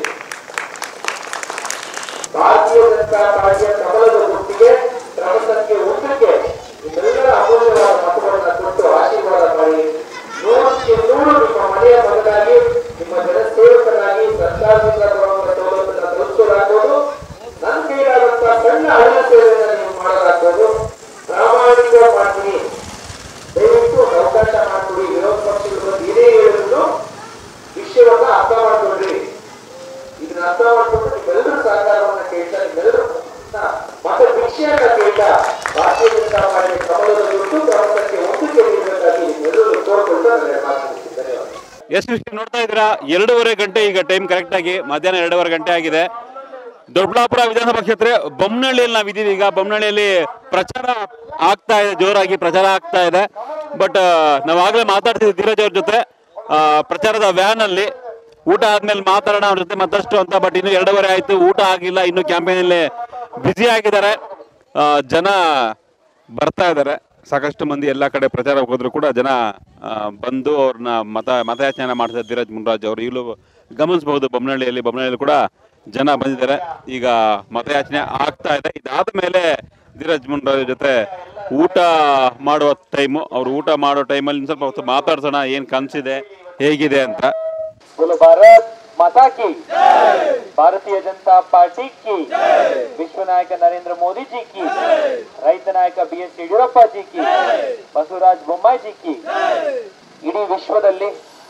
ಭಾರತೀಯ ಜನತಾ ಪಾರ್ಟಿಯ ಕಮಲದ ಗುರುತಿಗೆ ಕ್ರಮ ಸಂಖ್ಯೆ ಒಂದಕ್ಕೆ ನಿಮ್ಮೆಲ್ಲರ ಅಮೂಲ್ಯವಾದ ಮತಗಳನ್ನ ಕೊಟ್ಟು ಆಶೀರ್ವಾದ ಮಾಡಿ ನೂರಕ್ಕೆ ನೂರು ನಿಮ್ಮ ಮನೆಯ ಮಗನಾಗಿ ನಿಮ್ಮ ಜನಸೇವಕನಾಗಿ ಸರ್ಕಾರದಿಂದ ಬರುವಂತ ಸೌಲಭ್ಯನ ತಲುಪಿಸೋದಾಗ್ಬೋದು ನನ್ನ ಕೈಲಾದಂತಹ ಸಣ್ಣ ಹಣ ಸೇವೆಯನ್ನು ನೀವು ಮಾಡೋದಾಗ್ಬೋದು ಪ್ರಾಮಾಣಿಕ ಮಾಡ್ತೀನಿ ದಯವಿಟ್ಟು ಒಂದು ಅವಕಾಶ ಮಾಡಿಕೊಡಿ ವಿರೋಧ ಪಕ್ಷಗಳು ಬಂದು ಏನೇ ಹೇಳಿದ್ರು ವಿಷಯವನ್ನ ಅರ್ಥ ಮಾಡ್ಕೊಳ್ರಿ ಇದನ್ನ ಅರ್ಥ ಮಾಡ್ಕೊಂಡು ನಿಮ್ಮೆಲ್ಲರ ಸಹಕಾರವನ್ನ ಕೇಳ್ತಾ ನಿಮ್ಮೆಲ್ಲರ ಮತ್ತೆ ಭಿಕ್ಷೆಯನ್ನ ಕೇಳ್ತಾ ಭಾರತೀಯ ಜನತಾ ಪಾರ್ಟಿ ಕಮಲದ ಗುರುತು ಕ್ರಮಕ್ಕೆ ಒಪ್ಪಿಗೆ ನೀಡಬೇಕಾಗಿ ನಿಮ್ಮೆಲ್ಲರೂ ಕೋರ್ಕೊಳ್ತಾ ನನ್ನ ಮಾತು ಮುಗಿಸ್ತೀನಿ. ಧನ್ಯವಾದ ಎಸ್ ವಿಷಯ ನೋಡ್ತಾ ಇದ್ದೀರಾ ಎರಡೂವರೆ ಗಂಟೆ ಈಗ ಟೈಮ್ ಕರೆಕ್ಟ್ ಆಗಿ ಮಧ್ಯಾಹ್ನ ಎರಡೂವರೆ ಗಂಟೆ ಆಗಿದೆ ದೊಡ್ಡಬಳ್ಳಾಪುರ ವಿಧಾನಸಭಾ ಕ್ಷೇತ್ರ ಬೊಮ್ಮನಹಳ್ಳಿಯಲ್ಲಿ ನಾವಿದ್ದೀವಿ ಈಗ ಬೊಮ್ಮನಹಳ್ಳಿಯಲ್ಲಿ ಪ್ರಚಾರ ಆಗ್ತಾ ಇದೆ ಜೋರಾಗಿ ಪ್ರಚಾರ ಆಗ್ತಾ ಇದೆ ಬಟ್ ನಾವಾಗಲೇ ಮಾತಾಡ್ತಿದ್ವಿ ಧೀರಜ್ ಅವ್ರ ಜೊತೆ ಆ, ಪ್ರಚಾರದ ವ್ಯಾನ್ ಅಲ್ಲಿ ಊಟ ಆದ್ಮೇಲೆ ಮಾತಾಡೋಣ ಅವ್ರ ಜೊತೆ ಮತ್ತಷ್ಟು ಅಂತ ಬಟ್ ಇನ್ನು ಎರಡೂವರೆ ಆಯ್ತು ಊಟ ಆಗಿಲ್ಲ ಇನ್ನು ಕ್ಯಾಂಪೇನ್ ಅಲ್ಲಿ ಬ್ಯುಸಿ ಆಗಿದ್ದಾರೆ ಆ, ಜನ ಬರ್ತಾ ಇದ್ದಾರೆ ಸಾಕಷ್ಟು ಮಂದಿ ಎಲ್ಲ ಕಡೆ ಪ್ರಚಾರ ಹೋದ್ರು ಕೂಡ ಜನ ಆ, ಬಂದು ಅವ್ರನ್ನ ಮತ ಮತಯಾಚನೆ ಮಾಡ್ತಾರೆ ಧೀರಜ್ ಮುನ್ರಾಜ್ ಅವರು ಈಗಲೂ ಗಮನಿಸಬಹುದು ಬೊಮ್ಮನಹಳ್ಳಿಯಲ್ಲಿ ಬೊಮ್ಮನಹಳ್ಳಿ ಕೂಡ ಜನ ಬಂದಿದ್ದಾರೆ ಈಗ ಮತಯಾಚನೆ ಆಗ್ತಾ ಇದೆ ಇದಾದ ಮೇಲೆ ಧೀರಜ್ ಮುನ್ರಾಜ್ ಜೊತೆ ಊಟ ಮಾಡುವ ಟೈಮು ಅವ್ರು ಊಟ ಮಾಡೋ ಟೈಮಲ್ಲಿ ಸ್ವಲ್ಪ ಹೊತ್ತು ಮಾತಾಡ್ಸೋಣ ಏನು ಕನಸಿದೆ ಹೇಗಿದೆ ಅಂತ बोलो भारत माता की ಭಾರತೀಯ ಜನತಾ ಪಾರ್ಟಿ ಕಿ ವಿಶ್ವ ನಾಯಕ ನರೇಂದ್ರ ಮೋದಿ ಜಿ ಕಿ ರೈತ ನಾಯಕ ಬಿ ಎಸ್ ಯಡಿಯೂರಪ್ಪ ಜಿ ಕಿ ಬಸವರಾಜ ಬೊಮ್ಮಾಯಿ ಜಿ ಕಿ ಇಡೀ ವಿಶ್ವದಲ್ಲಿ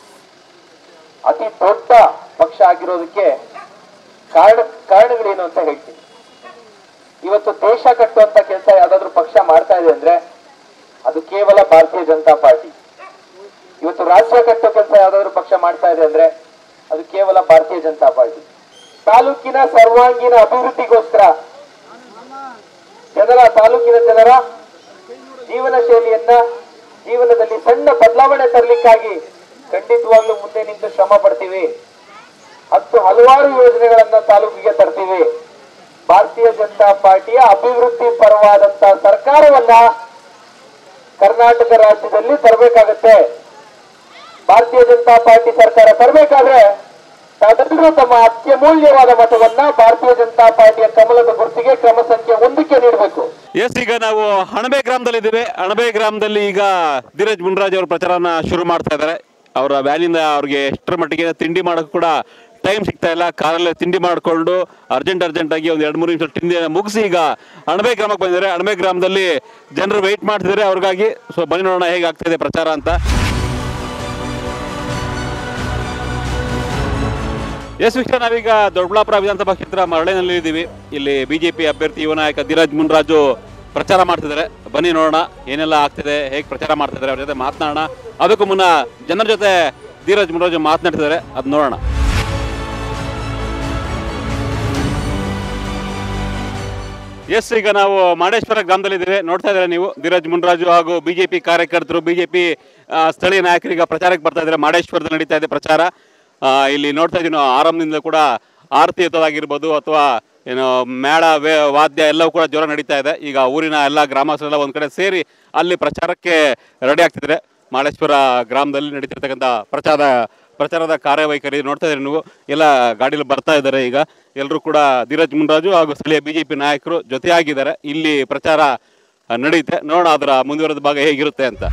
ಅತಿ ದೊಡ್ಡ ಪಕ್ಷ ಆಗಿರೋದಕ್ಕೆ ಕಾರಣ ಕಾರಣಗಳೇನು ಅಂತ ಹೇಳ್ತೀನಿ ಇವತ್ತು ದೇಶ ಕಟ್ಟುವಂತ ಕೆಲಸ ಯಾವ್ದಾದ್ರು ಪಕ್ಷ ಮಾಡ್ತಾ ಇದೆ ಅಂದ್ರೆ ಅದು ಕೇವಲ ಭಾರತೀಯ ಜನತಾ ಪಾರ್ಟಿ ಇವತ್ತು ರಾಜ್ಯ ಕಟ್ಟೋ ಕೆಲಸ ಯಾವ್ದಾದ್ರು ಪಕ್ಷ ಮಾಡ್ತಾ ಇದೆ ಅಂದ್ರೆ ಅದು ಕೇವಲ ಭಾರತೀಯ ಜನತಾ ಪಾರ್ಟಿ ತಾಲೂಕಿನ ಸರ್ವಾಂಗೀಣ ಅಭಿವೃದ್ಧಿಗೋಸ್ಕರ ಜನರ ತಾಲೂಕಿನ ಜನರ ಜೀವನ ಶೈಲಿಯನ್ನ ಜೀವನದಲ್ಲಿ ಸಣ್ಣ ಬದಲಾವಣೆ ತರಲಿಕ್ಕಾಗಿ ಖಂಡಿತವಾಗ್ಲೂ ಮುಂದೆ ನಿಂತು ಶ್ರಮ ಪಡ್ತೀವಿ ಹತ್ತು ಹಲವಾರು ಯೋಜನೆಗಳನ್ನ ತಾಲೂಕಿಗೆ ತರ್ತೀವಿ ಭಾರತೀಯ ಜನತಾ ಪಾರ್ಟಿಯ ಅಭಿವೃದ್ಧಿ ಪರವಾದಂತ ಸರ್ಕಾರವನ್ನ ಕರ್ನಾಟಕ ರಾಜ್ಯದಲ್ಲಿ ತರಬೇಕಾಗತ್ತೆ ಭಾರತೀಯ ಜನತಾ ಪಾರ್ಟಿ ಸರ್ಕಾರ ತರಬೇಕಾದ್ರೆ ತಾವೆಲ್ಲರೂ ತಮ್ಮ ಅತ್ಯಮೂಲ್ಯವಾದ ಮತವನ್ನ ಭಾರತೀಯ ಜನತಾ ಪಾರ್ಟಿಯ ಕಮಲದ ಗುರುತಿಗೆ ಕ್ರಮ ಸಂಖ್ಯೆ ಒಂದಕ್ಕೆ ನೀಡಬೇಕು ಎಸ್ ಈಗ ನಾವು ಅಣಬೆ ಗ್ರಾಮದಲ್ಲಿ ಇದ್ದೀವಿ ಅಣಬೆ ಗ್ರಾಮದಲ್ಲಿ ಈಗ ಧೀರಜ್ ಮುನ್ರಾಜ್ ಅವರು ಪ್ರಚಾರನ ಶುರು ಮಾಡ್ತಾ ಇದ್ದಾರೆ ಅವರ ವ್ಯಾನಿಂದ ಅವ್ರಿಗೆ ಎಷ್ಟರ ಮಟ್ಟಿಗೆ ತಿಂಡಿ ಮಾಡೋಕೆ ಕೂಡ ಟೈಮ್ ಸಿಗ್ತಾ ಇಲ್ಲ ಕಾರಲ್ಲೇ ತಿಂಡಿ ಮಾಡಿಕೊಂಡು ಅರ್ಜೆಂಟ್ ಅರ್ಜೆಂಟ್ ಆಗಿ ಒಂದು ಎರಡು ಮೂರು ನಿಮಿಷ ತಿಂಡಿ ಮುಗಿಸಿ ಈಗ ಅಣಬೆ ಗ್ರಾಮಕ್ಕೆ ಬಂದಿದ್ದಾರೆ ಅಣಬೆ ಗ್ರಾಮದಲ್ಲಿ ಜನರು ವೆಯ್ಟ್ ಮಾಡ್ತಿದ್ದಾರೆ ಅವ್ರಿಗಾಗಿ ಸೊ ಬನ್ನಿ ನೋಡೋಣ ಹೇಗೆ ಆಗ್ತಿದೆ ಪ್ರಚಾರ ಅಂತ ಎಸ್ ವೀಕ್ಷಕ ನಾವೀಗ ದೊಡ್ಡಬಳ್ಳಾಪುರ ವಿಧಾನಸಭಾ ಕ್ಷೇತ್ರ ಮರಳಿನಲ್ಲಿ ಇದ್ದೀವಿ ಇಲ್ಲಿ ಬಿಜೆಪಿ ಅಭ್ಯರ್ಥಿ ಯುವ ನಾಯಕ ಧೀರಜ್ ಮುನ್ರಾಜು ಪ್ರಚಾರ ಮಾಡ್ತಿದ್ದಾರೆ ಬನ್ನಿ ನೋಡೋಣ ಏನೆಲ್ಲ ಆಗ್ತಿದೆ ಹೇಗೆ ಪ್ರಚಾರ ಮಾಡ್ತಿದ್ದಾರೆ ಅವ್ರ ಜೊತೆ ಮಾತನಾಡೋಣ ಅದಕ್ಕೂ ಮುನ್ನ ಜನರ ಜೊತೆ ಧೀರಜ್ ಮುನ್ರಾಜು ಮಾತನಾಡ್ತಿದ್ದಾರೆ ಅದು ನೋಡೋಣ ಎಸ್ ಈಗ ನಾವು ಮಾಡೇಶ್ವರ ಗ್ರಾಮದಲ್ಲಿದ್ದೇವೆ ನೋಡ್ತಾ ಇದ್ದಾರೆ ನೀವು ಧೀರಜ್ ಮುನ್ರಾಜು ಹಾಗೂ ಬಿಜೆಪಿ ಕಾರ್ಯಕರ್ತರು ಬಿಜೆಪಿ ಸ್ಥಳೀಯ ನಾಯಕರು ಈಗ ಪ್ರಚಾರಕ್ಕೆ ಬರ್ತಾ ಇದ್ದಾರೆ ಮಾಡೇಶ್ವರದಲ್ಲಿ ನಡೀತಾ ಇದೆ ಪ್ರಚಾರ ಆ, ಇಲ್ಲಿ ನೋಡ್ತಾ ಇದೀವಿ ನಾವು ಆರಂಭದಿಂದ ಕೂಡ ಆರತಿ ಎತ್ತೋದಾಗಿರ್ಬೋದು ಅಥವಾ ಏನು ಮೇಳ ವೇ ವಾದ್ಯ ಎಲ್ಲವೂ ಕೂಡ ಜೋರ ನಡೀತಾ ಇದೆ ಈಗ ಊರಿನ ಎಲ್ಲ ಗ್ರಾಮಸ್ಥರೆಲ್ಲ ಒಂದು ಕಡೆ ಸೇರಿ ಅಲ್ಲಿ ಪ್ರಚಾರಕ್ಕೆ ರೆಡಿ ಆಗ್ತಿದ್ದಾರೆ ಮಾಳೇಶ್ವರ ಗ್ರಾಮದಲ್ಲಿ ನಡೀತಿರ್ತಕ್ಕಂಥ ಪ್ರಚಾರ ಪ್ರಚಾರದ ಕಾರ್ಯವೈಖರಿ ನೋಡ್ತಾ ಇದ್ದೀರಿ ನೀವು ಎಲ್ಲ ಗಾಡಿಯಲ್ಲಿ ಬರ್ತಾ ಇದ್ದಾರೆ ಈಗ ಎಲ್ಲರೂ ಕೂಡ ಧೀರಜ್ ಮುನ್ರಾಜು ಹಾಗೂ ಸ್ಥಳೀಯ ಬಿಜೆಪಿ ನಾಯಕರು ಜೊತೆಯಾಗಿದ್ದಾರೆ ಇಲ್ಲಿ ಪ್ರಚಾರ ಆ, ನಡೆಯುತ್ತೆ ನೋಡೋಣ ಅದರ ಮುಂದುವರೆದ ಭಾಗ ಹೇಗಿರುತ್ತೆ ಅಂತ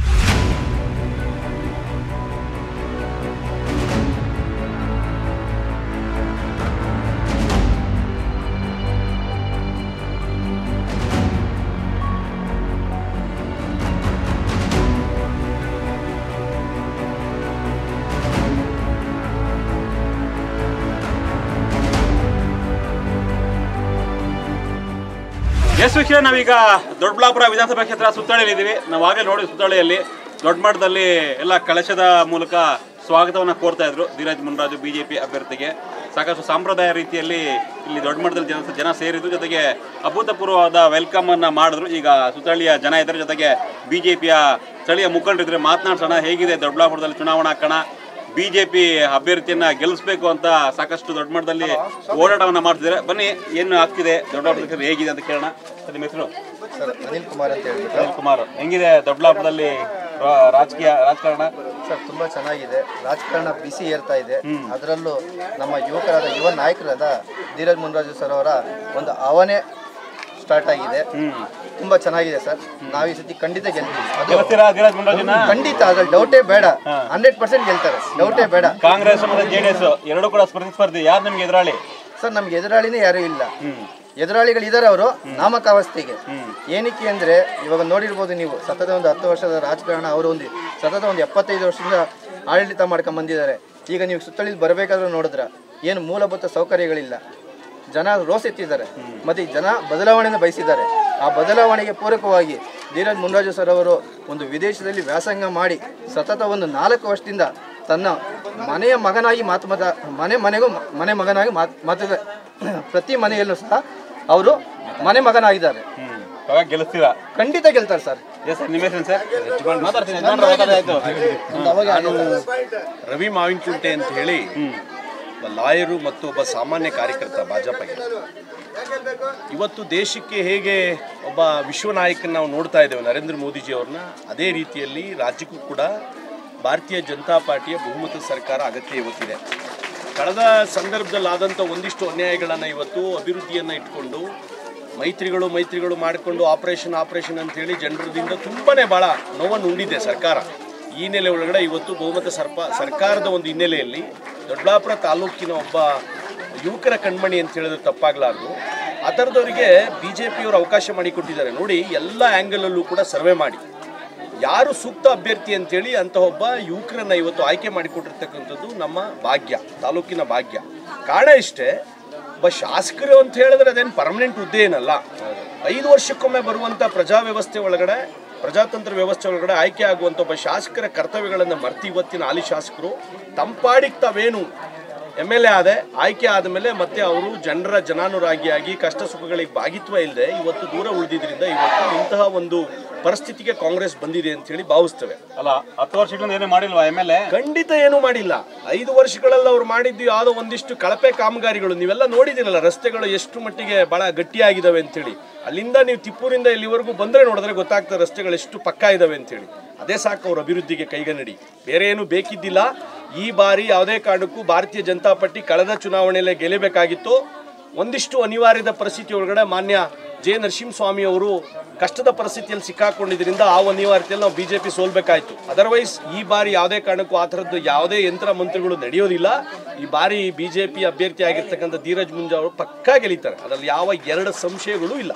ಎಸ್ ವೀಕ್ಷಕ ನಾವೀಗ ದೊಡ್ಡಬಳ್ಳಾಪುರ ವಿಧಾನಸಭಾ ಕ್ಷೇತ್ರ ಸುತ್ತಳಿಯಲ್ಲಿದ್ದೀವಿ ನಾವು ಆಗಲೇ ನೋಡಿ ಸುತ್ತಳಿಯಲ್ಲಿ ದೊಡ್ಡ ಮಟ್ಟದಲ್ಲಿ ಎಲ್ಲ ಕಳಶದ ಮೂಲಕ ಸ್ವಾಗತವನ್ನು ಕೋರ್ತಾ ಇದ್ರು ಧೀರಜ್ ಮುನ್ರಾಜು ಬಿಜೆಪಿ ಅಭ್ಯರ್ಥಿಗೆ ಸಾಕಷ್ಟು ಸಾಂಪ್ರದಾಯ ರೀತಿಯಲ್ಲಿ ಇಲ್ಲಿ ದೊಡ್ಡ ಮಟ್ಟದಲ್ಲಿ ಜನ ಜನ ಸೇರಿದ್ರು ಜೊತೆಗೆ ಅಭೂತಪೂರ್ವವಾದ ವೆಲ್ಕಮ್ ಅನ್ನ ಮಾಡಿದ್ರು ಈಗ ಸುತ್ತಳಿಯ ಜನ ಇದ್ರ ಜೊತೆಗೆ ಬಿಜೆಪಿಯ ಸ್ಥಳೀಯ ಮುಖಂಡರಿದ್ರೆ ಮಾತನಾಡ್ಸೋಣ ಹೇಗಿದೆ ದೊಡ್ಡಬಳ್ಳಾಪುರದಲ್ಲಿ ಚುನಾವಣಾ ಕಣ ಬಿಜೆಪಿ ಅಭ್ಯರ್ಥಿಯನ್ನ ಗೆಲ್ಲಿಸಬೇಕು ಅಂತ ಸಾಕಷ್ಟು ದೊಡ್ಡ ಮಟ್ಟದಲ್ಲಿ ಓಡಾಟವನ್ನ ಮಾಡ್ತಿದ್ದಾರೆ ಬನ್ನಿ ಏನು ಆಗ್ತಿದೆ ದೊಡ್ಡಬಳ್ಳಾಪುರದಲ್ಲಿ ಹೇಗಿದೆ ಅಂತ ಕೇಳೋಣ ಸರ್, ನಿಮ್ಮ ಹೆಸರು ಸರ್ ಅನಿಲ್ ಕುಮಾರ್ ಅಂತ ಹೇಳ್ಬಿಟ್ಟು ಅನಿಲ್ ಕುಮಾರ್ ಹೆಂಗಿದೆ ದೊಡ್ಡಬಳ್ಳಾಪುರದಲ್ಲಿ ರಾ- ರಾಜಕೀಯ ರಾಜಕಾರಣ ಸರ್ ತುಂಬಾ ಚೆನ್ನಾಗಿದೆ ರಾಜಕಾರಣ ಬಿಸಿ ಏರ್ತಾ ಇದೆ ಅದರಲ್ಲೂ ನಮ್ಮ ಯುವಕರಾದ ಯುವ ನಾಯಕರಾದ ಧೀರಜ್ ಮುನ್ರಾಜು ಸರ್ ಅವರ ಒಂದು ಅವನೇ ಸ್ಟಾರ್ಟ್ ಆಗಿದೆ ತುಂಬಾ ಚೆನ್ನಾಗಿದೆ ಸರ್ ನಾವು ಈ ಸತಿ ಖಂಡಿತ ಗೆಲ್ತೀವಿ ಅದು ಗೆಲ್ತೀರಾ ಧೀರಜ್ ಮುನ್ರಾಜುನ ಖಂಡಿತ ಅದ್ರಲ್ಲಿ ಡೌಟೇ ಬೇಡ ಹಂಡ್ರೆಡ್ ಪರ್ಸೆಂಟ್ ಗೆಲ್ತಾರೆ ಡೌಟೇ ಬೇಡ ಕಾಂಗ್ರೆಸ್ ಮತ್ತೆ ಜೆಡಿಎಸ್ ಎರಡು ಕೂಡ ಸ್ಪರ್ಧಿಸ್ಪರ್ಧಿ ಯಾರು ನಿಮ್ಗೆ ಎದುರಾಳಿ ಸರ್ ನಮ್ಗೆ ಎದುರಾಳಿನೇ ಯಾರೂ ಇಲ್ಲ ಎದುರಾಳಿಗಳು ಇದ್ದಾರೆ ಅವರು ನಾಮಕಾವಸ್ಥೆಗೆ ಏನಕ್ಕೆ ಅಂದ್ರೆ ಇವಾಗ ನೋಡಿರ್ಬೋದು ನೀವು ಸತತ ಒಂದು ಹತ್ತು ವರ್ಷದ ರಾಜಕಾರಣ ಅವರು ಒಂದು ಸತತ ಒಂದು ಎಪ್ಪತ್ತೈದು ವರ್ಷದಿಂದ ಆಡಳಿತ ಮಾಡ್ಕೊಂಡ್ ಬಂದಿದ್ದಾರೆ ಈಗ ನೀವು ಸುತ್ತಳಿಲ್ ಬರಬೇಕಾದ್ರೂ ನೋಡಿದ್ರ ಏನು ಮೂಲಭೂತ ಸೌಕರ್ಯಗಳಿಲ್ಲ ಜನ ರೋಸ್ ಎತ್ತಿದ್ದಾರೆ ಮತ್ತೆ ಈ ಜನ ಬದಲಾವಣೆಯನ್ನು ಬಯಸಿದ್ದಾರೆ ಆ ಬದಲಾವಣೆಗೆ ಪೂರಕವಾಗಿ ಧೀರಜ್ ಮುನ್ರಾಜು ಸರ್ ಅವರು ಒಂದು ವಿದೇಶದಲ್ಲಿ ವ್ಯಾಸಂಗ ಮಾಡಿ ಸತತ ಒಂದು ನಾಲ್ಕು ವರ್ಷದಿಂದ ತನ್ನ ಮನೆಯ ಮಗನಾಗಿ ಮಾತು ಮಾತ ಮನೆ ಮನೆಗೂ ಮ- ಮನೆ ಮಗನಾಗಿ ಮಾತು ಮಾತು ಪ್ರತಿ ಮನೆಯಲ್ಲೂ ಸಹ ಅವರು ಮನೆ ಮಗನಾಗಿದ್ದಾರೆ ಅವಾಗ ಗೆಲ್ಲಿಸ್ತೀರಾ ಖಂಡಿತ ಗೆಲ್ತಾರೆ ಸರ್ ಎಸ್ ನಿಮ್ಮ ಹೆಸರು ಸರ್ ಮಾತಾಡ್ತೀನಿ ಯಜಮಾನ್ರು ಮಾತಾಡೋದಾಯ್ತು. ನಾನು ರವಿ ಮಾವಿನಕುಂಟೆ ಅಂತ ಹೇಳಿ ಒಬ್ಬ ಲಾಯರು ಮತ್ತು ಒಬ್ಬ ಸಾಮಾನ್ಯ ಕಾರ್ಯಕರ್ತ ಭಾಜಪಗೆ ಇವತ್ತು ದೇಶಕ್ಕೆ ಹೇಗೆ ಒಬ್ಬ ವಿಶ್ವ ನಾಯಕನ ನಾವು ನೋಡ್ತಾ ಇದ್ದೇವೆ ನರೇಂದ್ರ ಮೋದಿಜಿ ಅವ್ರನ್ನ ಅದೇ ರೀತಿಯಲ್ಲಿ ರಾಜ್ಯಕ್ಕೂ ಕೂಡ ಭಾರತೀಯ ಜನತಾ ಪಾರ್ಟಿಯ ಬಹುಮತ ಸರ್ಕಾರ ಅಗತ್ಯ ಇವತ್ತಿದೆ ಕಳೆದ ಸಂದರ್ಭದಲ್ಲಿ ಆದಂಥ ಒಂದಿಷ್ಟು ಅನ್ಯಾಯಗಳನ್ನು ಇವತ್ತು ಅಭಿವೃದ್ಧಿಯನ್ನು ಇಟ್ಕೊಂಡು ಮೈತ್ರಿಗಳು ಮೈತ್ರಿಗಳು ಮಾಡಿಕೊಂಡು ಆಪರೇಷನ್ ಆಪರೇಷನ್ ಅಂತೇಳಿ ಜನರದಿಂದ ತುಂಬಾನೇ ಭಾಳ ನೋವನ್ನು ಉಂಡಿದೆ ಸರ್ಕಾರ ಈ ಹಿನ್ನೆಲೆ ಒಳಗಡೆ ಇವತ್ತು ಬಹುಮತ ಸರ್ಪ ಸರ್ಕಾರದ ಒಂದು ಹಿನ್ನೆಲೆಯಲ್ಲಿ ದೊಡ್ಡಬಳ್ಳಾಪುರ ತಾಲೂಕಿನ ಒಬ್ಬ ಯುವಕರ ಕಣ್ಮಣಿ ಅಂತ ಹೇಳಿದ್ರೆ ತಪ್ಪಾಗಲಾರ್ದು ಆ ಥರದವರಿಗೆ ಬಿ ಜೆ ಪಿಯವರು ಅವಕಾಶ ಮಾಡಿಕೊಟ್ಟಿದ್ದಾರೆ ನೋಡಿ ಎಲ್ಲ ಆ್ಯಂಗಲಲ್ಲೂ ಕೂಡ ಸರ್ವೆ ಮಾಡಿ ಯಾರು ಸೂಕ್ತ ಅಭ್ಯರ್ಥಿ ಅಂತೇಳಿ ಅಂತ ಒಬ್ಬ ಯುವಕರನ್ನ ಇವತ್ತು ಆಯ್ಕೆ ಮಾಡಿಕೊಟ್ಟಿರ್ತಕ್ಕಂಥದ್ದು ನಮ್ಮ ಭಾಗ್ಯ ತಾಲೂಕಿನ ಭಾಗ್ಯ ಕಾರಣ ಇಷ್ಟೇ ಒಬ್ಬ ಶಾಸಕರು ಅಂತ ಹೇಳಿದ್ರೆ ಅದೇನು ಪರ್ಮನೆಂಟ್ ಹುದ್ದೆ ಏನಲ್ಲ ಐದು ವರ್ಷಕ್ಕೊಮ್ಮೆ ಬರುವಂಥ ಪ್ರಜಾ ವ್ಯವಸ್ಥೆ ಒಳಗಡೆ ಪ್ರಜಾತಂತ್ರ ವ್ಯವಸ್ಥೆ ಒಳಗಡೆ ಆಯ್ಕೆ ಆಗುವಂಥ ಒಬ್ಬ ಶಾಸಕರ ಕರ್ತವ್ಯಗಳನ್ನು ಮರ್ತಿ ಇವತ್ತಿನ ಹಾಲಿ ಶಾಸಕರು ತಂಪಾಡಿಗೆ ತಾವೇನು ಎಮ್ ಎಲ್ ಎ ಆದೆ ಆಯ್ಕೆ ಆದಮೇಲೆ ಮತ್ತೆ ಅವರು ಜನರ ಜನಾನುರಾಗಿಯಾಗಿ ಕಷ್ಟ ಸುಖಗಳಿಗೆ ಭಾಗಿತ್ವ ಇಲ್ಲದೆ ಇವತ್ತು ದೂರ ಉಳಿದಿದ್ರಿಂದ ಇವತ್ತು ಇಂತಹ ಒಂದು ಪರಿಸ್ಥಿತಿಗೆ ಕಾಂಗ್ರೆಸ್ ಬಂದಿದೆ ಅಂತ ಹೇಳಿ ಭಾವಿಸ್ತೇವೆ ಅಲ್ಲ ಹತ್ತು ವರ್ಷಗಳಿಂದ ಏನೇ ಮಾಡಿಲ್ವಾ ಎಮ್ ಎಲ್ ಎ ಖಂಡಿತ ಏನು ಮಾಡಿಲ್ಲ ಐದು ವರ್ಷಗಳಲ್ಲಿ ಅವ್ರು ಮಾಡಿದ್ದು ಯಾವುದೋ ಒಂದಿಷ್ಟು ಕಳಪೆ ಕಾಮಗಾರಿಗಳು ನೀವೆಲ್ಲ ನೋಡಿದಿರಲ್ಲ ರಸ್ತೆಗಳು ಎಷ್ಟು ಮಟ್ಟಿಗೆ ಬಹಳ ಗಟ್ಟಿಯಾಗಿದ್ದಾವೆ ಅಂತೇಳಿ ಅಲ್ಲಿಂದ ನೀವು ತಿಪ್ಪೂರಿಂದ ಇಲ್ಲಿವರೆಗೂ ಬಂದ್ರೆ ನೋಡಿದ್ರೆ ಗೊತ್ತಾಗ್ತದೆ ರಸ್ತೆಗಳು ಎಷ್ಟು ಪಕ್ಕಾ ಇದಾವೆ ಅಂತೇಳಿ ಅದೇ ಸಾಕು ಅವ್ರ ಅಭಿವೃದ್ಧಿಗೆ ಕೈಗನ್ನಡಿ ಬೇರೆ ಏನು ಬೇಕಿದ್ದಿಲ್ಲ ಈ ಬಾರಿ ಯಾವುದೇ ಕಾರಣಕ್ಕೂ ಭಾರತೀಯ ಜನತಾ ಪಾರ್ಟಿ ಕಳೆದ ಚುನಾವಣೆಯಲ್ಲೇ ಗೆಲ್ಲಬೇಕಾಗಿತ್ತು ಒಂದಿಷ್ಟು ಅನಿವಾರ್ಯದ ಪರಿಸ್ಥಿತಿ ಒಳಗಡೆ ಮಾನ್ಯ ಜೆ ನರಸಿಂಹಸ್ವಾಮಿ ಅವರು ಕಷ್ಟದ ಪರಿಸ್ಥಿತಿಯಲ್ಲಿ ಸಿಕ್ಕಾಕೊಂಡಿದ್ರಿಂದ ಆ ಅನಿವಾರ್ಯತೆಯಲ್ಲಿ ನಾವು ಬಿಜೆಪಿ ಸೋಲ್ಬೇಕಾಯ್ತು ಅದರ್ವೈಸ್ ಈ ಬಾರಿ ಯಾವುದೇ ಕಾರಣಕ್ಕೂ ಆ ಥರದ್ದು ಯಾವುದೇ ಯಂತ್ರ ಮಂತ್ರಗಳು ನಡೆಯೋದಿಲ್ಲ ಈ ಬಾರಿ ಬಿಜೆಪಿ ಅಭ್ಯರ್ಥಿ ಆಗಿರ್ತಕ್ಕಂಥ ಧೀರಜ್ ಮುಂಜಾ ಅವರು ಪಕ್ಕಾ ಗೆಲ್ಲಿತಾರೆ ಅದರಲ್ಲಿ ಯಾವ ಎರಡು ಸಂಶಯಗಳು ಇಲ್ಲ